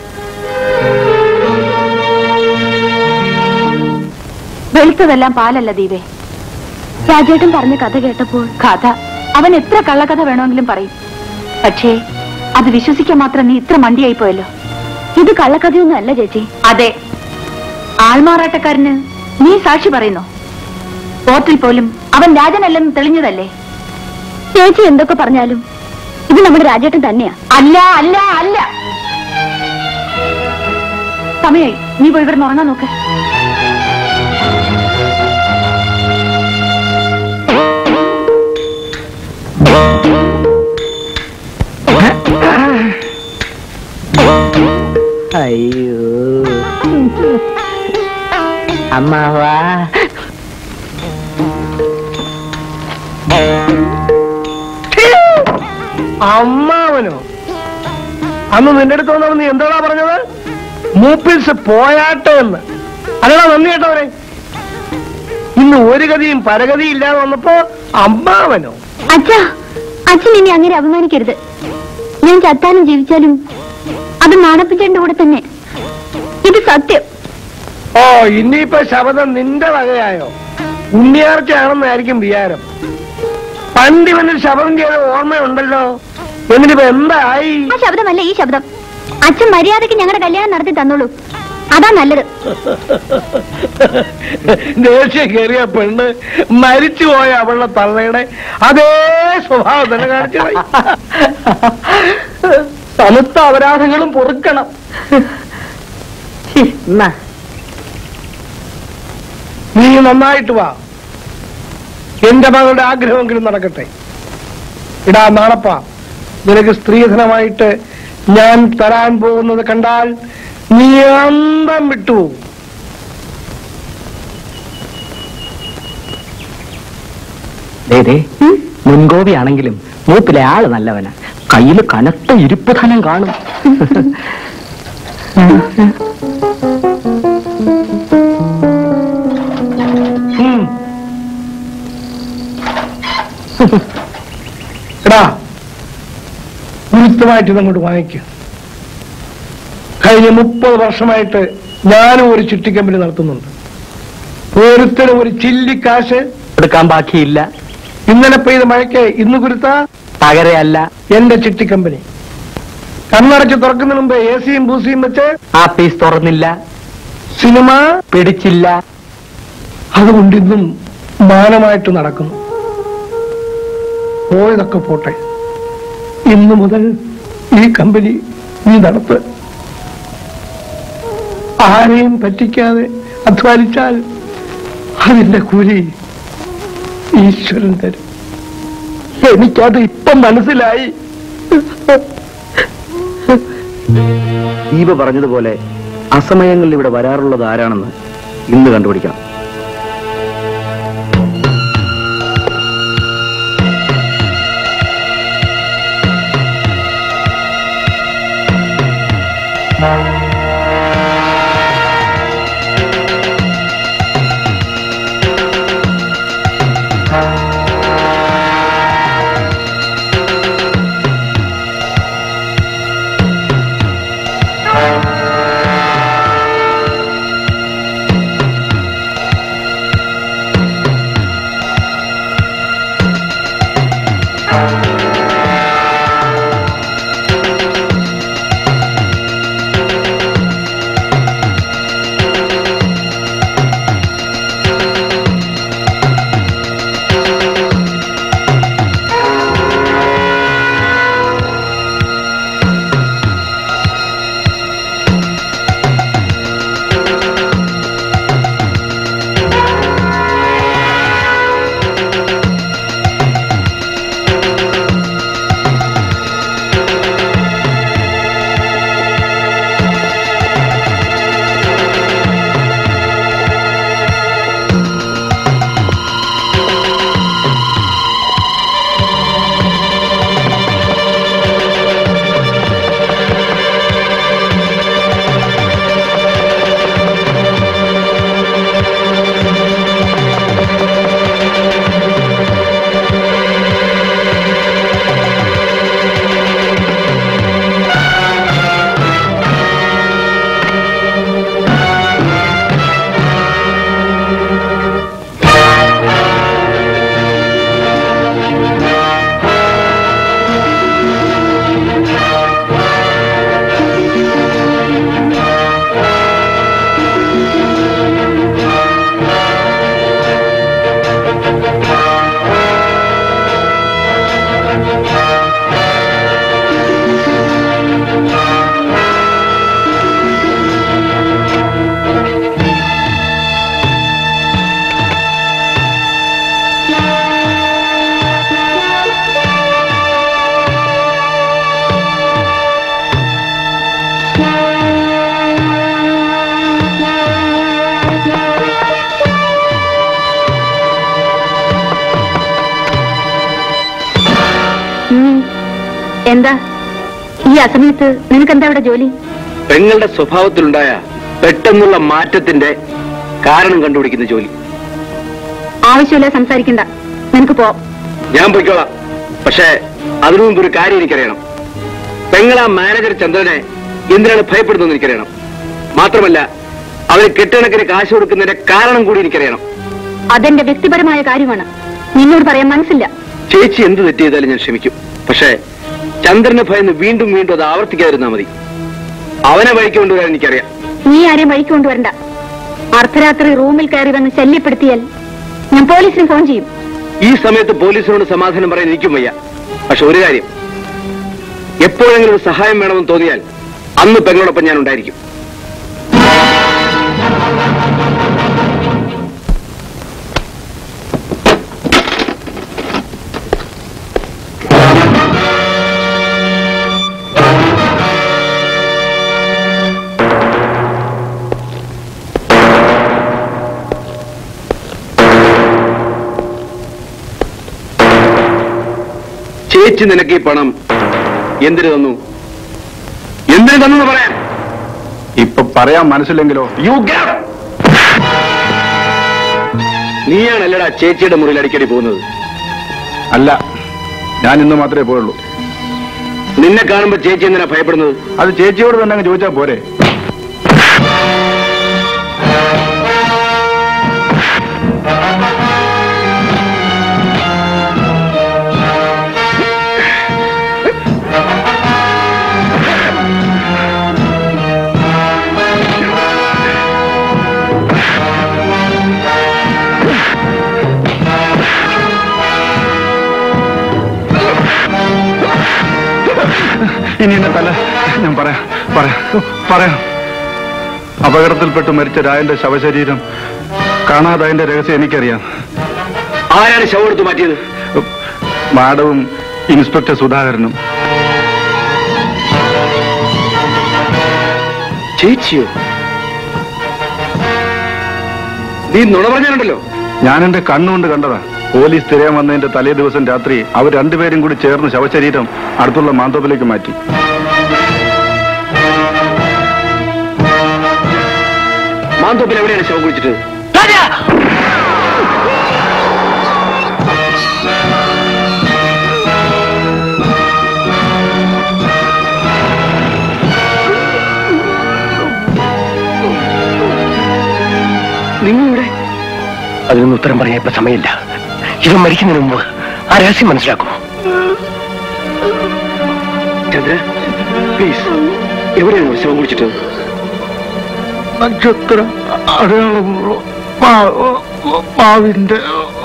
വെളുത്തതെല്ലാം പാലല്ല ദീപേ രാജേട്ടൻ പറഞ്ഞ കഥ കേട്ടപ്പോൾ കഥ അവൻ എത്ര കള്ളക്കഥ വേണമെങ്കിലും പറയും പക്ഷേ അത് വിശ്വസിക്കാൻ മാത്രം നീ ഇത്ര മണ്ടിയായി പോയല്ലോ ഇത് കള്ളക്കഥയൊന്നും അല്ല ചേച്ചി അതെ ആൾമാറാട്ടക്കാരന് നീ സാക്ഷി പറയുന്നു കോർട്ടിൽ പോലും അവൻ രാജനല്ലെന്ന് തെളിഞ്ഞതല്ലേ ചേച്ചി എന്തൊക്കെ പറഞ്ഞാലും ഇത് നമ്മുടെ രാജേട്ടൻ തന്നെയാ അല്ല അല്ല അല്ല സമയായി നീ പോയി ഇവിടെ ഉറങ്ങാൻ നോക്ക് അയ്യോ അമ്മാവാ അമ്മാവനോ അന്ന് നിന്റെ അടുത്ത് വന്നവർ നീ എന്താടാ പറഞ്ഞത് മൂപ്പിൽസ് പോയാട്ടെ എന്ന് അല്ലടാ നന്ദി കേട്ടവരെ ഇന്ന് ഒരു ഗതിയും പരഗതിയും ഇല്ലാതെ വന്നപ്പോ അമ്മാവനോ അച്ഛാ അച്ഛൻ ഇനി അങ്ങനെ അപമാനിക്കരുത് ഞാൻ ചത്താലും ജീവിച്ചാലും അത് നാണപ്പിച്ചേണ്ട കൂടെ തന്നെ ഇത് സത്യം ഓ ഇനിയിപ്പോ ശബദം നിന്റെ വകയായോ ഉണ്ണിയാർച്ചയാണെന്നായിരിക്കും വിചാരം പണ്ട് ഇവന് ശബദം ചെയ്ത ഓർമ്മയുണ്ടല്ലോ എന്നിട്ടിപ്പോ എന്തായി ആ ശബ്ദമല്ല ഈ ശബ്ദം അച്ഛൻ മര്യാദയ്ക്ക് ഞങ്ങളുടെ കല്യാണം നടത്തി തന്നോളൂ അതാ നല്ലത് ദേഷ്യം കയറിയ പെണ്ണ് മരിച്ചുപോയ അവളുടെ തള്ളയുടെ അതേ സ്വഭാവം തന്നെ കാണിച്ചു പോയി. തണുത്ത അപരാധങ്ങളും പൊറുക്കണം ഹി, എന്നാ നീ നന്നായിട്ട് വാ എന്റെ മകളുടെ ആഗ്രഹമെങ്കിലും നടക്കട്ടെ ഇടാ നാണപ്പ നിനക്ക് സ്ത്രീധനമായിട്ട് ഞാൻ തരാൻ പോകുന്നത് കണ്ടാൽ നീ അന്തം വിട്ടുപോകും ദേ, ദേ, മുൻകോപിയാണെങ്കിലും മൂപ്പിലെ ആള് നല്ലവനാ കയ്യിൽ കനത്ത ഇരിപ്പ് ധനം കാണും ഉം. എടാ ഗുരുത്വമായിട്ട് ഇതങ്ങോട്ട് വാങ്ങിക്കുക കഴിഞ്ഞ മുപ്പത് വർഷമായിട്ട് ഞാനും ഒരു ചിട്ടി കമ്പനി നടത്തുന്നുണ്ട് ഓരോരുത്തരും ഒരു ചില്ലിക്കാശ് എടുക്കാൻ ബാക്കിയില്ല ഇന്നലെ പെയ്ത മഴയ്ക്ക് ഇന്ന് കുരുത്ത പകരയല്ല എന്റെ ചിട്ടി കമ്പനി കണ്ണടച്ച് തുറക്കുന്നതിന് മുമ്പ് എ സിയും ബൂസിയും വെച്ച് ആ പീസ് തുറന്നില്ല സിനിമ പിടിച്ചില്ല അതുകൊണ്ട് ഇന്നും മാനമായിട്ട് നടക്കുന്നു പോയതൊക്കെ പോട്ടെ ഇന്നു മുതൽ ഈ കമ്പനി നീ നടത്ത് ആരെയും പറ്റിക്കാതെ അധ്വാനിച്ചാൽ അതിന്റെ കൂലി ഈശ്വരൻ തരും എനിക്കത് ഇപ്പം മനസ്സിലായി ദീപ പറഞ്ഞതുപോലെ അസമയങ്ങളിൽ ഇവിടെ വരാറുള്ളത് ആരാണെന്ന് ഇന്ന് കണ്ടുപിടിക്കണം എന്താ ഈ അസമയത്ത് നിനക്കെന്താ ഇവിടെ ജോലി പെങ്ങളുടെ സ്വഭാവത്തിലുണ്ടായ പെട്ടെന്നുള്ള മാറ്റത്തിന്റെ കാരണം കണ്ടുപിടിക്കുന്ന ജോലി ആവശ്യമില്ല സംസാരിക്കണ്ട നിനക്ക് പോ ഞാൻ പൊയ്ക്കോളാം പക്ഷേ അതിനു മുമ്പ് ഒരു കാര്യം എനിക്കറിയണം പെങ്ങൾ ആ മാനേജർ ചന്ദ്രനെ എന്തിനാണ് ഭയപ്പെടുന്നതെന്ന് എനിക്കറിയണം മാത്രമല്ല അവന് കെട്ടിണക്കിന് കാശ് കൊടുക്കുന്നതിന്റെ കാരണം കൂടി എനിക്കറിയണം അതെന്റെ വ്യക്തിപരമായ കാര്യമാണ് നിന്നോട് പറയാൻ മനസ്സില്ല ചേച്ചി എന്ത് തെറ്റ് ചെയ്താലും ഞാൻ ക്ഷമിക്കും പക്ഷേ ചന്ദ്രനെ ഭയന്ന് വീണ്ടും വീണ്ടും അത് ആവർത്തിക്കാതിരുന്നാ മതി അവനെ വഴിക്ക് കൊണ്ടുവരാൻ എനിക്കറിയാം നീ ആരെയും വഴിക്ക് കൊണ്ടുവരണ്ട അർദ്ധരാത്രി റൂമിൽ കയറി വന്ന് ശല്യപ്പെടുത്തിയാൽ ഞാൻ പോലീസിന് ഫോൺ ചെയ്യും ഈ സമയത്ത് പോലീസിനോട് സമാധാനം പറയാൻ എനിക്കും വയ്യ പക്ഷെ ഒരു കാര്യം എപ്പോഴെങ്കിലും ഒരു സഹായം വേണമെന്ന് തോന്നിയാൽ അന്ന് പെങ്ങളോടൊപ്പം ഞാൻ ഉണ്ടായിരിക്കും ചേച്ചി നിനക്ക് ഈ പണം എന്തിനു തന്നു എന്തിനു തന്നു പറയാൻ ഇപ്പൊ പറയാൻ മനസ്സില്ലെങ്കിലോ യു നീയാണല്ലടാ ചേച്ചിയുടെ മുറിയിൽ അടിക്കടി പോകുന്നത് അല്ല ഞാൻ ഇന്ന് മാത്രമേ പോയുള്ളൂ നിന്നെ കാണുമ്പോ ചേച്ചി എന്തിനാ ഭയപ്പെടുന്നത് അത് ചേച്ചിയോട് തന്നെ അങ്ങ് ചോദിച്ചാൽ പോരെ ഇനി എന്നെ തല ഞാൻ പറയാം പറയാം പറയാം അപകടത്തിൽപ്പെട്ട് മരിച്ച രായന്റെ ശവശരീരം കാണാതായതിന്റെ രഹസ്യം എനിക്കറിയാം ആരാണ് ശവം എടുത്ത് മാറ്റിയത് മാഡവും ഇൻസ്പെക്ടർ സുധാകരനും ചേച്ചിയോ നീ നുണ പറഞ്ഞാലുണ്ടല്ലോ ഞാൻ എന്റെ കണ്ണുകൊണ്ട് കണ്ടതാ പോലീസ് തിരയാൻ വന്നതിന്റെ തലേ ദിവസം രാത്രി അവർ രണ്ടുപേരും കൂടി ചേർന്ന് ശവശരീരം അടുത്തുള്ള മാന്തോപ്പിലേക്ക് മാറ്റി മാന്തോപ്പിൽ എവിടെയാണ് ശവം കുഴിച്ചിട്ട് നിങ്ങളിവിടെ അതിനൊന്നും ഉത്തരം പറയാൻ ഇപ്പൊ സമയമില്ല ഇവൻ മരിക്കുന്നതിന് മുമ്പ് ആ രഹസ്യം മനസ്സിലാക്കും ചന്ദ്ര പ്ലീസ് എവിടെയാണ് ശവം കുഴിച്ചിട്ട് നക്ഷത്ര അടയാളമുള്ള മാ- മാവിന്റെ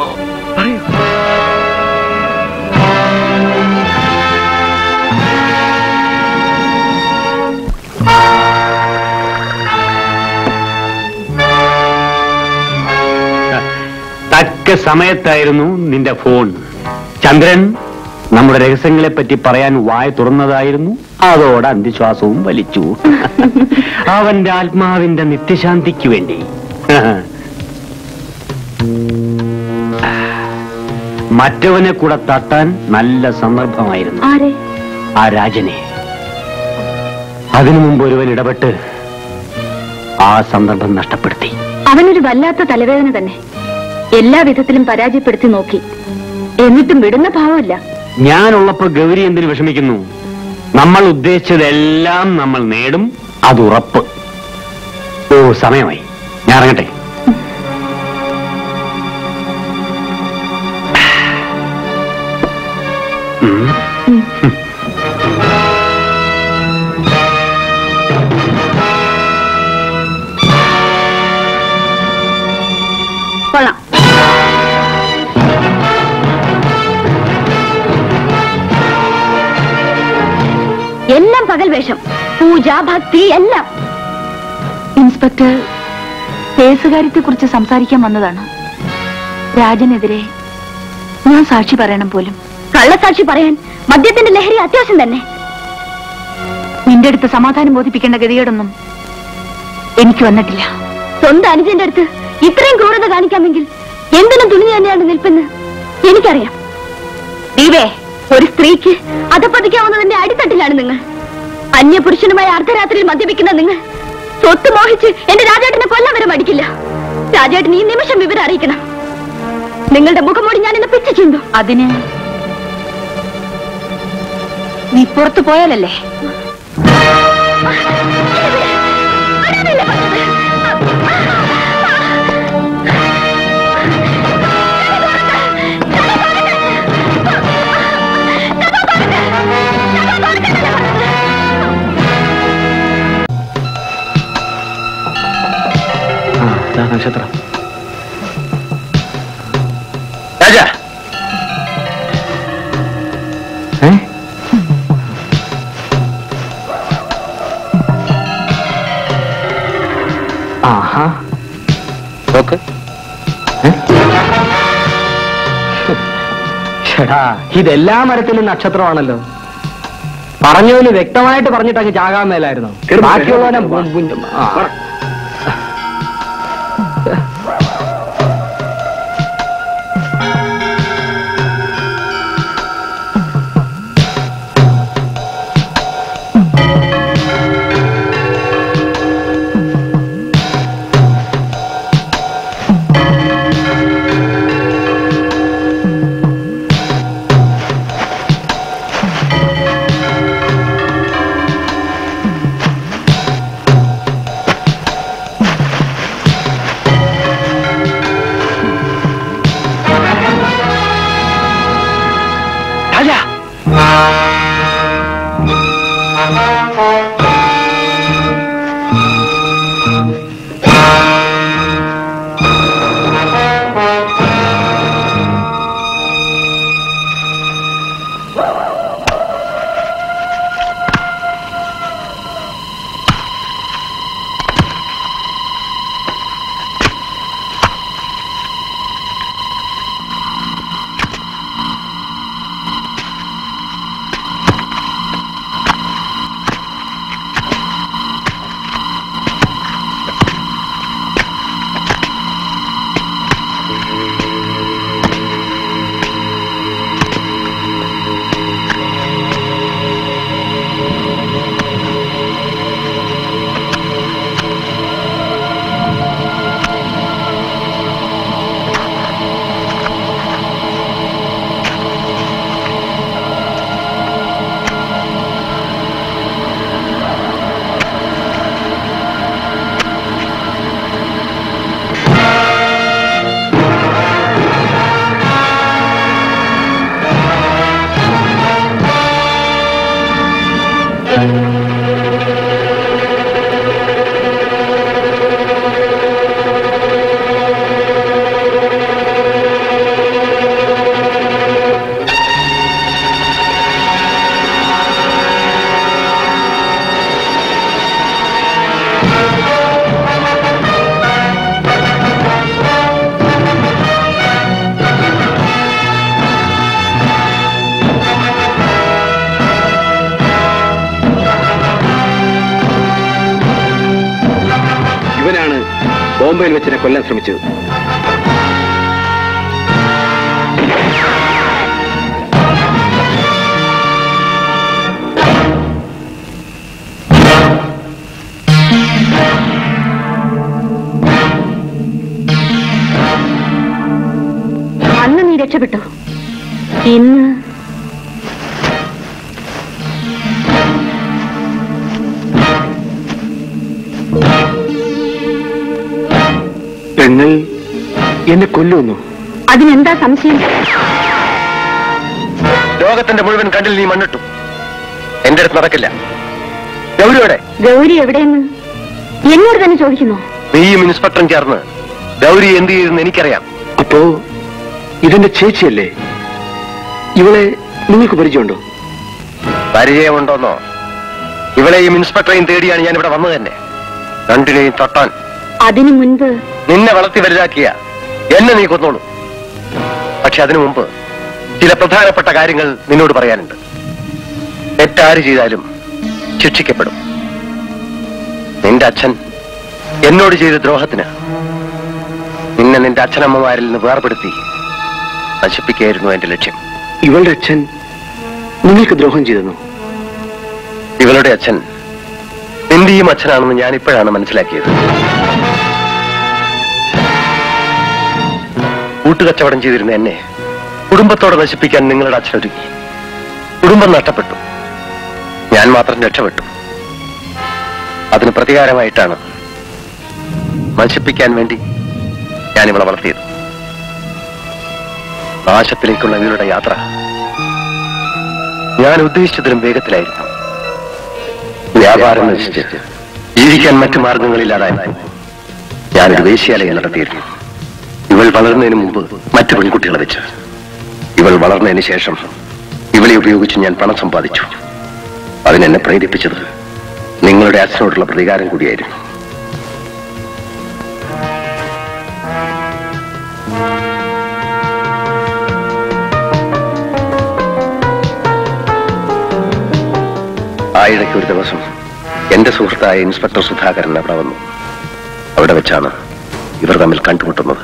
തക്ക സമയത്തായിരുന്നു നിന്റെ ഫോൺ ചന്ദ്രൻ നമ്മുടെ രഹസ്യങ്ങളെ പറ്റി പറയാൻ വായ തുറന്നതായിരുന്നു അതോടെ അന്ത്യശ്വാസവും വലിച്ചു അവന്റെ ആത്മാവിന്റെ നിത്യശാന്തിക്ക് വേണ്ടി മറ്റവനെ കൂടെ തട്ടാൻ നല്ല സന്ദർഭമായിരുന്നു ആരെ ആ രാജനെ അതിനു മുമ്പ് ഒരുവൻ ഇടപെട്ട് ആ സന്ദർഭം നഷ്ടപ്പെടുത്തി അവനൊരു വല്ലാത്ത തലവേദന തന്നെ എല്ലാ വിധത്തിലും പരാജയപ്പെടുത്തി നോക്കി എന്നിട്ടും വിടുന്ന ഭാവമല്ല ഞാനുള്ളപ്പോ ഗൗരി എന്തിനു വിഷമിക്കുന്നു നമ്മൾ ഉദ്ദേശിച്ചതെല്ലാം നമ്മൾ നേടും അത് ഉറപ്പ് ഓ സമയമായി ഞാൻ ഇറങ്ങട്ടെ ഉം. കൊള്ളാം എല്ലാം പകൽ വേഷം പൂജ ഭക്തി എല്ലാം ഇൻസ്പെക്ടർ കേസുകാര്യത്തെ കുറിച്ച് സംസാരിക്കാൻ വന്നതാണ് രാജനെതിരെ ഞാൻ സാക്ഷി പറയണം പോലും കള്ളസാക്ഷി പറയാൻ മദ്യത്തിന്റെ ലഹരി അത്യാവശ്യം തന്നെ നിന്റെ അടുത്ത് സമാധാനം ബോധിപ്പിക്കേണ്ട ഗതികേടൊന്നും എനിക്ക് വന്നിട്ടില്ല സ്വന്തം അനുജന്റെ അടുത്ത് ഇത്രയും ക്രൂരത കാണിക്കാമെങ്കിൽ എന്തിനും തുണി തന്നെയാണ് നിൽപ്പെന്ന് എനിക്കറിയാം ദീപേ ഒരു സ്ത്രീക്ക് അധപ്പതിക്കാവുന്നതിന്റെ അടിത്തട്ടിലാണ് നിങ്ങൾ അന്യപുരുഷനുമായി അർദ്ധരാത്രിയിൽ മദ്യപിക്കുന്ന നിങ്ങൾ സ്വത്ത് മോഹിച്ച് എന്റെ രാജേട്ടനെ കൊല്ലാൻ വരെ മടിക്കില്ല രാജേട്ടൻ ഈ നിമിഷം വിവരം അറിയിക്കണം നിങ്ങളുടെ മുഖംമൂടി ഞാൻ ഇന്ന് പിച്ചു ചിന്തു അതിന് നീ പുറത്തു പോയാലല്ലേ നക്ഷത്രം രാജ ഏ ആഹാ നോക്ക് ഷടാ ഇതെല്ലാ മരത്തിലും നക്ഷത്രമാണല്ലോ പറഞ്ഞതിന് വ്യക്തമായിട്ട് പറഞ്ഞിട്ട് അങ്ങ് ചാകാൻ മേലായിരുന്നു കേറ് പോ, ബാക്കിയുള്ളവനെ കേറ് പോ. ബും- ബും- ആ. പറ. രാജ ഇവനാണ് ബോംബെയിൽ വെച്ച് എന്നെ കൊല്ലാൻ ശ്രമിച്ചത് അന്ന് നീ രക്ഷപ്പെട്ടു ഇന്ന് പെങ്ങൾ എന്നെ കൊല്ലുന്നു അതിനെന്താ സംശയം ലോകത്തിന്റെ മുഴുവൻ കണ്ടിൽ നീ മണ്ണിട്ടു എന്റെ അടുത്ത് നടക്കില്ല ഗൗരിയോടെ ഗൗരി എവിടെയെന്ന് എന്നോട് തന്നെ ചോദിക്കുന്നു നീയും ഇൻസ്പെക്ടറും ചേർന്ന് ഗൗരി എന്ത് ചെയ്തെന്ന് എനിക്കറിയാം അപ്പോ ഇതെന്റെ ചേച്ചിയല്ലേ ഇവളെ നിങ്ങൾക്ക് പരിചയമുണ്ടോ പരിചയമുണ്ടോന്നോ ഇവളെയും ഇൻസ്പെക്ടറെയും തേടിയാണ് ഞാൻ ഇവിടെ വന്നത് തന്നെ രണ്ടിനെയും തൊട്ടാൻ അതിനു മുൻപ് നിന്നെ വളർത്തി വലുതാക്കിയ എന്നെ നീ കൊന്നോളൂ പക്ഷെ അതിനു മുമ്പ് ചില പ്രധാനപ്പെട്ട കാര്യങ്ങൾ നിന്നോട് പറയാനുണ്ട് തെറ്റാര് ചെയ്താലും ശിക്ഷിക്കപ്പെടും നിന്റെ അച്ഛൻ എന്നോട് ചെയ്ത ദ്രോഹത്തിന് നിന്നെ നിന്റെ അച്ഛനമ്മമാരിൽ നിന്ന് വേർപെടുത്തി നശിപ്പിക്കുകയായിരുന്നു എന്റെ ലക്ഷ്യം ഇവളുടെ അച്ഛൻ നിങ്ങൾക്ക് ദ്രോഹം ചെയ്തെന്നു ഇവളുടെ അച്ഛൻ നിന്റെയും അച്ഛനാണെന്ന് ഞാൻ ഇപ്പോഴാണ് മനസ്സിലാക്കിയത് കൂട്ടുകച്ചവടം ചെയ്തിരുന്ന എന്നെ കുടുംബത്തോടെ നശിപ്പിക്കാൻ നിങ്ങളുടെ അച്ഛൻ ഒരുങ്ങി കുടുംബം നഷ്ടപ്പെട്ടു ഞാൻ മാത്രം രക്ഷപ്പെട്ടു അതിന് പ്രതികാരമായിട്ടാണ് നശിപ്പിക്കാൻ വേണ്ടി ഞാൻ ഇവളെ വളർത്തിയത് നാശത്തിലേക്കുള്ള ഇവരുടെ യാത്ര ഞാൻ ഉദ്ദേശിച്ചതിലും വേഗത്തിലായിരുന്നു വ്യാപാരം നശിച്ച് ജീവിക്കാൻ മറ്റു മാർഗങ്ങളില്ലാതായപ്പോൾ ഞാനൊരു വേശ്യാലയം നടത്തിയിരുന്നു ഇവൾ വളർന്നതിന് മുമ്പ് മറ്റു പെൺകുട്ടികളെ വെച്ച് ഇവൾ വളർന്നതിന് ശേഷം ഇവളെ ഉപയോഗിച്ച് ഞാൻ പണം സമ്പാദിച്ചു അതിനെന്നെ പ്രേരിപ്പിച്ചത് നിങ്ങളുടെ അച്ഛനോടുള്ള പ്രതികാരം കൂടിയായിരുന്നു ആ ഇടയ്ക്ക് ഒരു ദിവസം എന്റെ സുഹൃത്തായ ഇൻസ്പെക്ടർ സുധാകരൻ അവിടെ വന്നു അവിടെ വെച്ചാണ് ഇവർ തമ്മിൽ കണ്ടുമുട്ടുന്നത്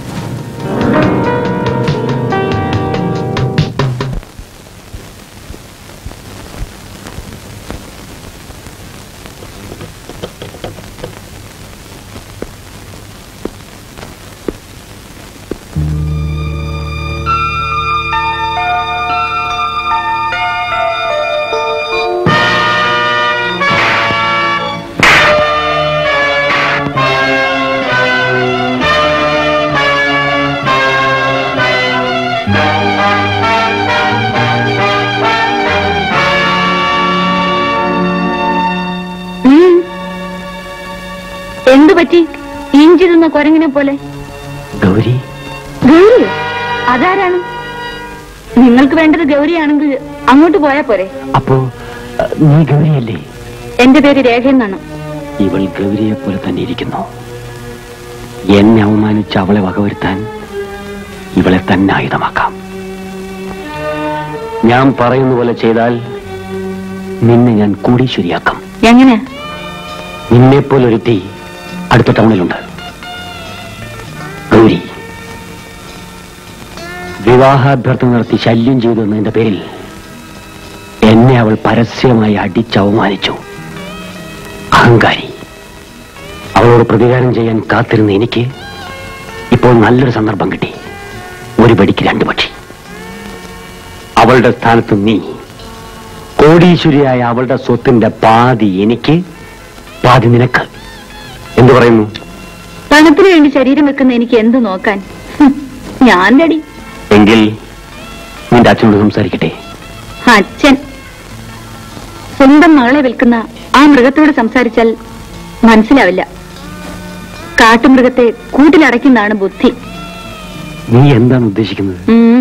ഉം. എന്തു പറ്റി ഇഞ്ചി തിന്ന കുരങ്ങിനെ പോലെ ഗൗരി ഗൗരി അതാരാണ് നിങ്ങൾക്ക് വേണ്ടത് ഗൗരിയാണെങ്കിൽ അങ്ങോട്ട് പോയാ പോരെ അപ്പോ അഹ്, നീ ഗൗരിയല്ലേ എന്റെ പേര് രേഖ എന്നാണ് ഇവൾ ഗൗരിയെ പോലെ തന്നെ ഇരിക്കുന്നു എന്നെ അവമാനിച്ച് അവളെ വകവരുത്താൻ ഇവളെ തന്നെ ആയുധമാക്കാം ഞാൻ പറയുന്ന പോലെ ചെയ്താൽ നിന്നെ ഞാൻ കൂടി ശരിയാക്കാം എങ്ങനെ നിന്നെ പോലൊരുത്തി അടുത്ത ടൗണിലുണ്ട് ഗൗരി വിവാഹാഭ്യർത്ഥന നടത്തി ശല്യം ചെയ്തു എന്നതിന്റെ പേരിൽ എന്നെ അവൾ പരസ്യമായി അടിച്ചവമാനിച്ചു അഹങ്കാരി അവളോട് പ്രതികാരം ചെയ്യാൻ കാത്തിരുന്ന എനിക്ക് ഇപ്പോൾ നല്ലൊരു സന്ദർഭം കിട്ടി ഒരു പടിക്ക് രണ്ട് പക്ഷി അവളുടെ സ്ഥാനത്ത് നീ കോടീശ്വരിയായ അവളുടെ സ്വത്തിന്റെ പാതി എനിക്ക് പാതി നിനക്ക് എന്തു പറയുന്നു പണത്തിന് വേണ്ടി ശരീരം വെക്കുന്ന എനിക്ക് എന്ത് നോക്കാൻ ഹും, ഞാൻ റെഡി എങ്കിൽ നിന്റെ അച്ഛനോട് സംസാരിക്കട്ടെ അച്ഛൻ സ്വന്തം മകളെ വിൽക്കുന്ന ആ മൃഗത്തോട് സംസാരിച്ചാൽ മനസ്സിലാവില്ല കാട്ടുമൃഗത്തെ കൂട്ടിലടയ്ക്കുന്നതാണ് ബുദ്ധി നീ എന്താണ് ഉദ്ദേശിക്കുന്നത് ഉം.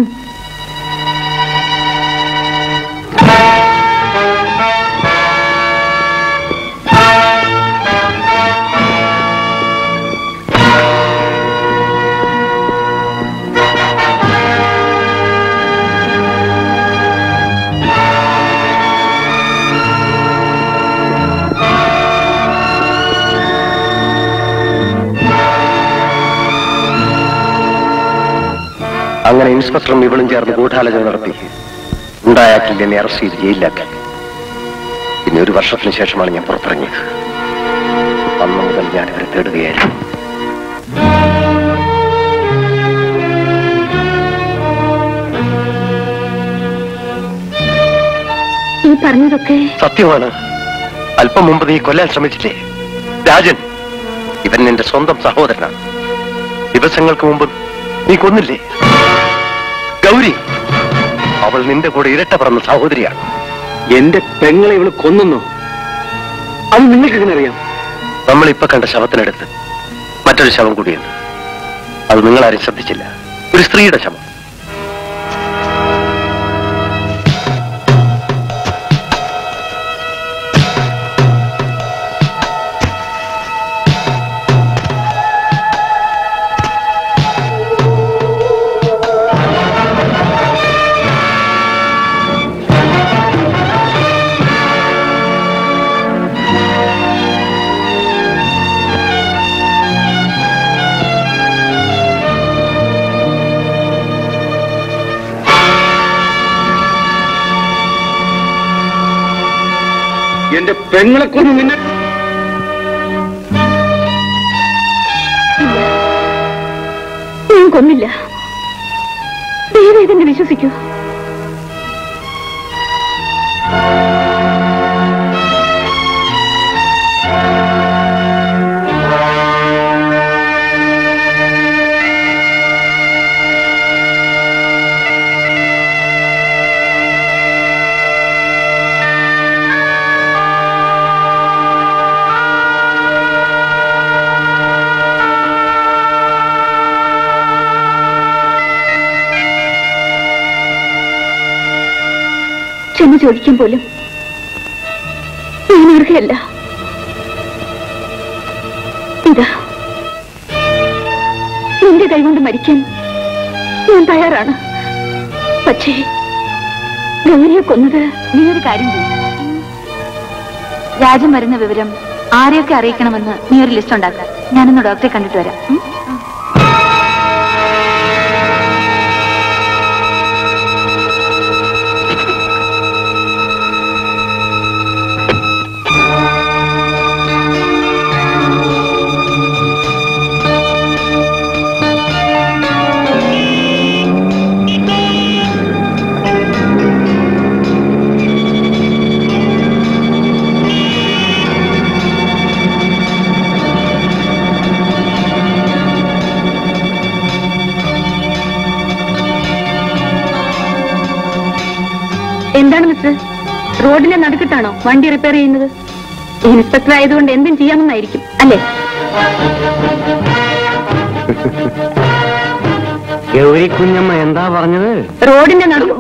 അങ്ങനെ ഇൻസ്പെക്ടറും ഇവളും ചേർന്ന് ഗൂഢാലോചന നടത്തി ഉണ്ടായാക്കിൽ എന്നെ അറസ്റ്റ് ചെയ്ത് ജയിലിലാക്കി പിന്നെ ഒരു വർഷത്തിന് ശേഷമാണ് ഞാൻ പുറത്തിറങ്ങിയത് അന്ന് മുതൽ ഞാൻ ഇവരെ തേടുകയായിരുന്നു ഈ പറഞ്ഞതൊക്കെ സത്യമാണ് അല്പം മുമ്പ് നീ കൊല്ലാൻ ശ്രമിച്ചില്ലേ രാജൻ ഇവൻ നിന്റെ സ്വന്തം സഹോദരനാണ് ദിവസങ്ങൾക്ക് മുമ്പ് നീ കൊന്നില്ലേ ഗൗരി അവൾ നിന്റെ കൂടെ ഇരട്ട പറന്ന സഹോദരിയാണ് എന്റെ പെങ്ങളെ ഇവള് കൊന്നു അത് നിങ്ങൾക്ക് എങ്ങനെ അറിയാം നമ്മൾ ഇപ്പൊ കണ്ട ശവത്തിനടുത്ത് മറ്റൊരു ശവം കൂടിയുണ്ട് അത് നിങ്ങളാരും ശ്രദ്ധിച്ചില്ല ഒരു സ്ത്രീയുടെ ശവം എന്റെ പെങ്ങളെ കൊന്നു നിന്നെ ഞാൻ കൊന്നില്ല ദൈവം ഇതെന്നെ വിശ്വസിക്കൂ ക്ഷമ ചോദിക്കാൻ പോലും ഞാൻ അർഹയല്ല ഇതാ നിന്റെ കൈകൊണ്ട് മരിക്കാൻ ഞാൻ തയ്യാറാണ് പക്ഷേ ഗൗരിയെ കൊന്നത് നീ ഒരു കാര്യം ചെയ്യും രാജൻ വരുന്ന വിവരം ആരെയൊക്കെ അറിയിക്കണമെന്ന് നീ ഒരു ലിസ്റ്റ് ഉണ്ടാക്കുക ഞാനൊന്ന് ഡോക്ടറെ കണ്ടിട്ട് വരാം ഉം? എന്താണ് മിസ്റ്റർ റോഡിന്റെ നടുക്കിട്ടാണോ വണ്ടി റിപ്പയർ ചെയ്യുന്നത് ഇൻസ്പെക്ടർ ആയതുകൊണ്ട് എന്തും ചെയ്യാമെന്നായിരിക്കും അല്ലേ ഗൗരി കുഞ്ഞമ്മ എന്താ പറഞ്ഞത് റോഡിന്റെ നടു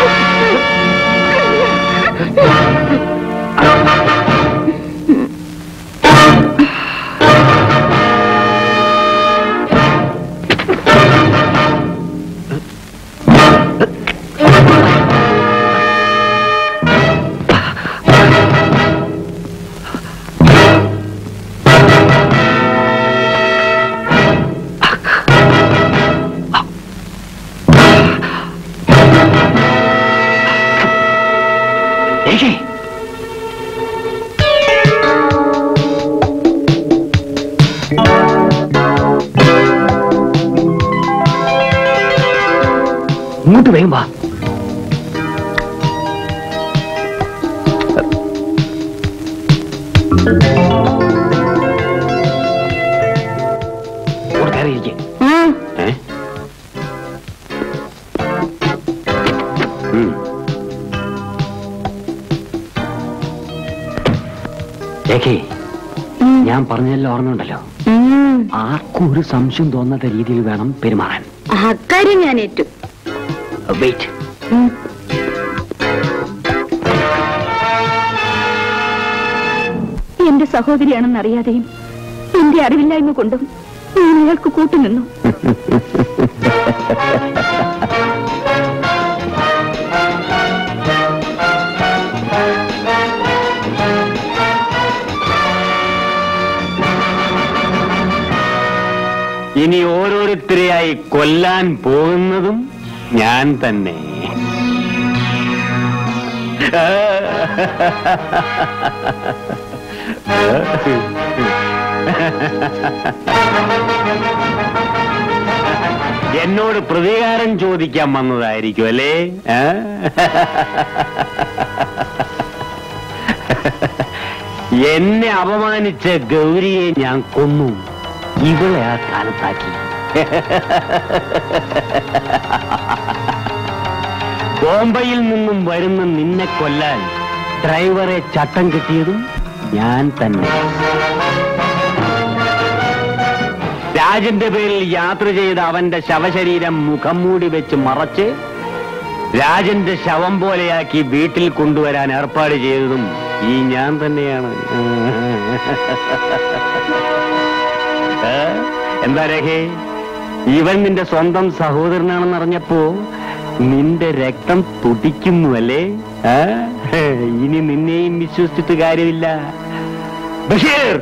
ഏകേ ഇങ്ങോട്ട് വേഗം വാ ഇങ്ങോട്ട് കയറി ഇരിക്ക്. ഏ? ഉം. രേഖേ ഞാൻ പറഞ്ഞല്ലോ ഓർമ്മയുണ്ടല്ലോ ആർക്കും ഒരു സംശയം തോന്നാത്ത രീതിയിൽ വേണം പെരുമാറാൻ അക്കാര്യം ഞാൻ ഏറ്റു വെയിറ്റ് എന്റെ സഹോദരിയാണെന്ന് അറിയാതെയും എന്റെ അറിവില്ലായ്മ കൊണ്ടും ഞാൻ അയാൾക്ക് കൂട്ടുനിന്നു ഇനി ഓരോരുത്തരെയായി കൊല്ലാൻ പോകുന്നതും ഞാൻ തന്നെ എന്നോട് പ്രതികാരം ചോദിക്കാൻ വന്നതായിരിക്കും അല്ലേ ആ? എന്നെ അപമാനിച്ച ഗൗരിയെ ഞാൻ കൊന്നു ഇവളെ ആ സ്ഥാനത്താക്കി ബോംബെയിൽ നിന്നും വരുന്ന നിന്നെ കൊല്ലാൻ ഡ്രൈവറെ ചട്ടം കിട്ടിയതും ഞാൻ തന്നെ രാജന്റെ പേരിൽ യാത്ര ചെയ്ത അവന്റെ ശവശരീരം മുഖം മൂടി വെച്ച് മറച്ച് രാജന്റെ ശവം പോലെയാക്കി വീട്ടിൽ കൊണ്ടുവരാൻ ഏർപ്പാട് ചെയ്തതും ഈ ഞാൻ തന്നെയാണ് ഏ? എന്താ രേഖേ ഇവൻ നിന്റെ സ്വന്തം സഹോദരനാണെന്ന് അറിഞ്ഞപ്പോ നിന്റെ രക്തം തുടിക്കുന്നു അല്ലേ ഏ? ഇനി നിന്നെയും വിശ്വസിച്ചിട്ട് കാര്യമില്ല ബഷീർ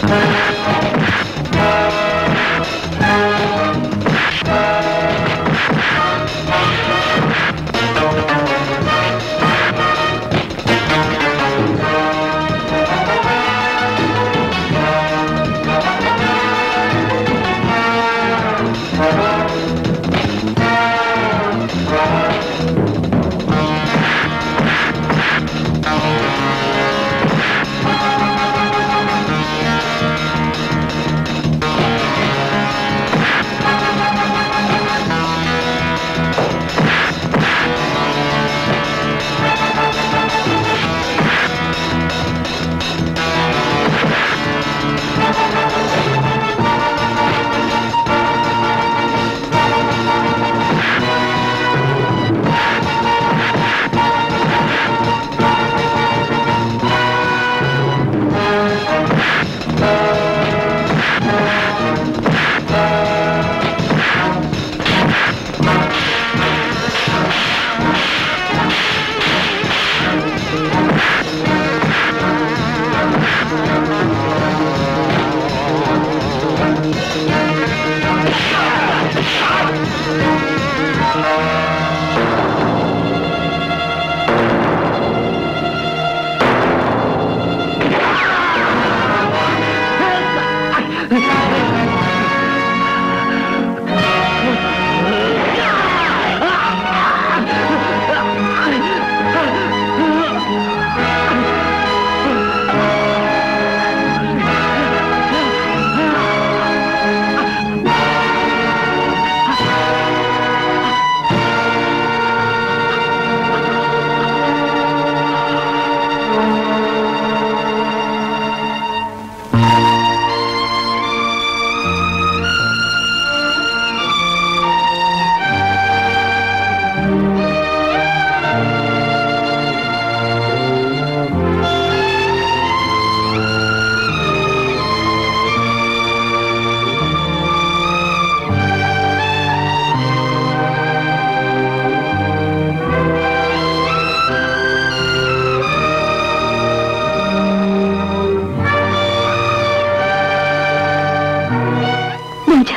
രാജ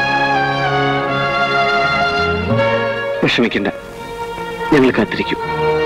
വിഷമിക്കണ്ട ഞങ്ങൾ കാത്തിരിക്കും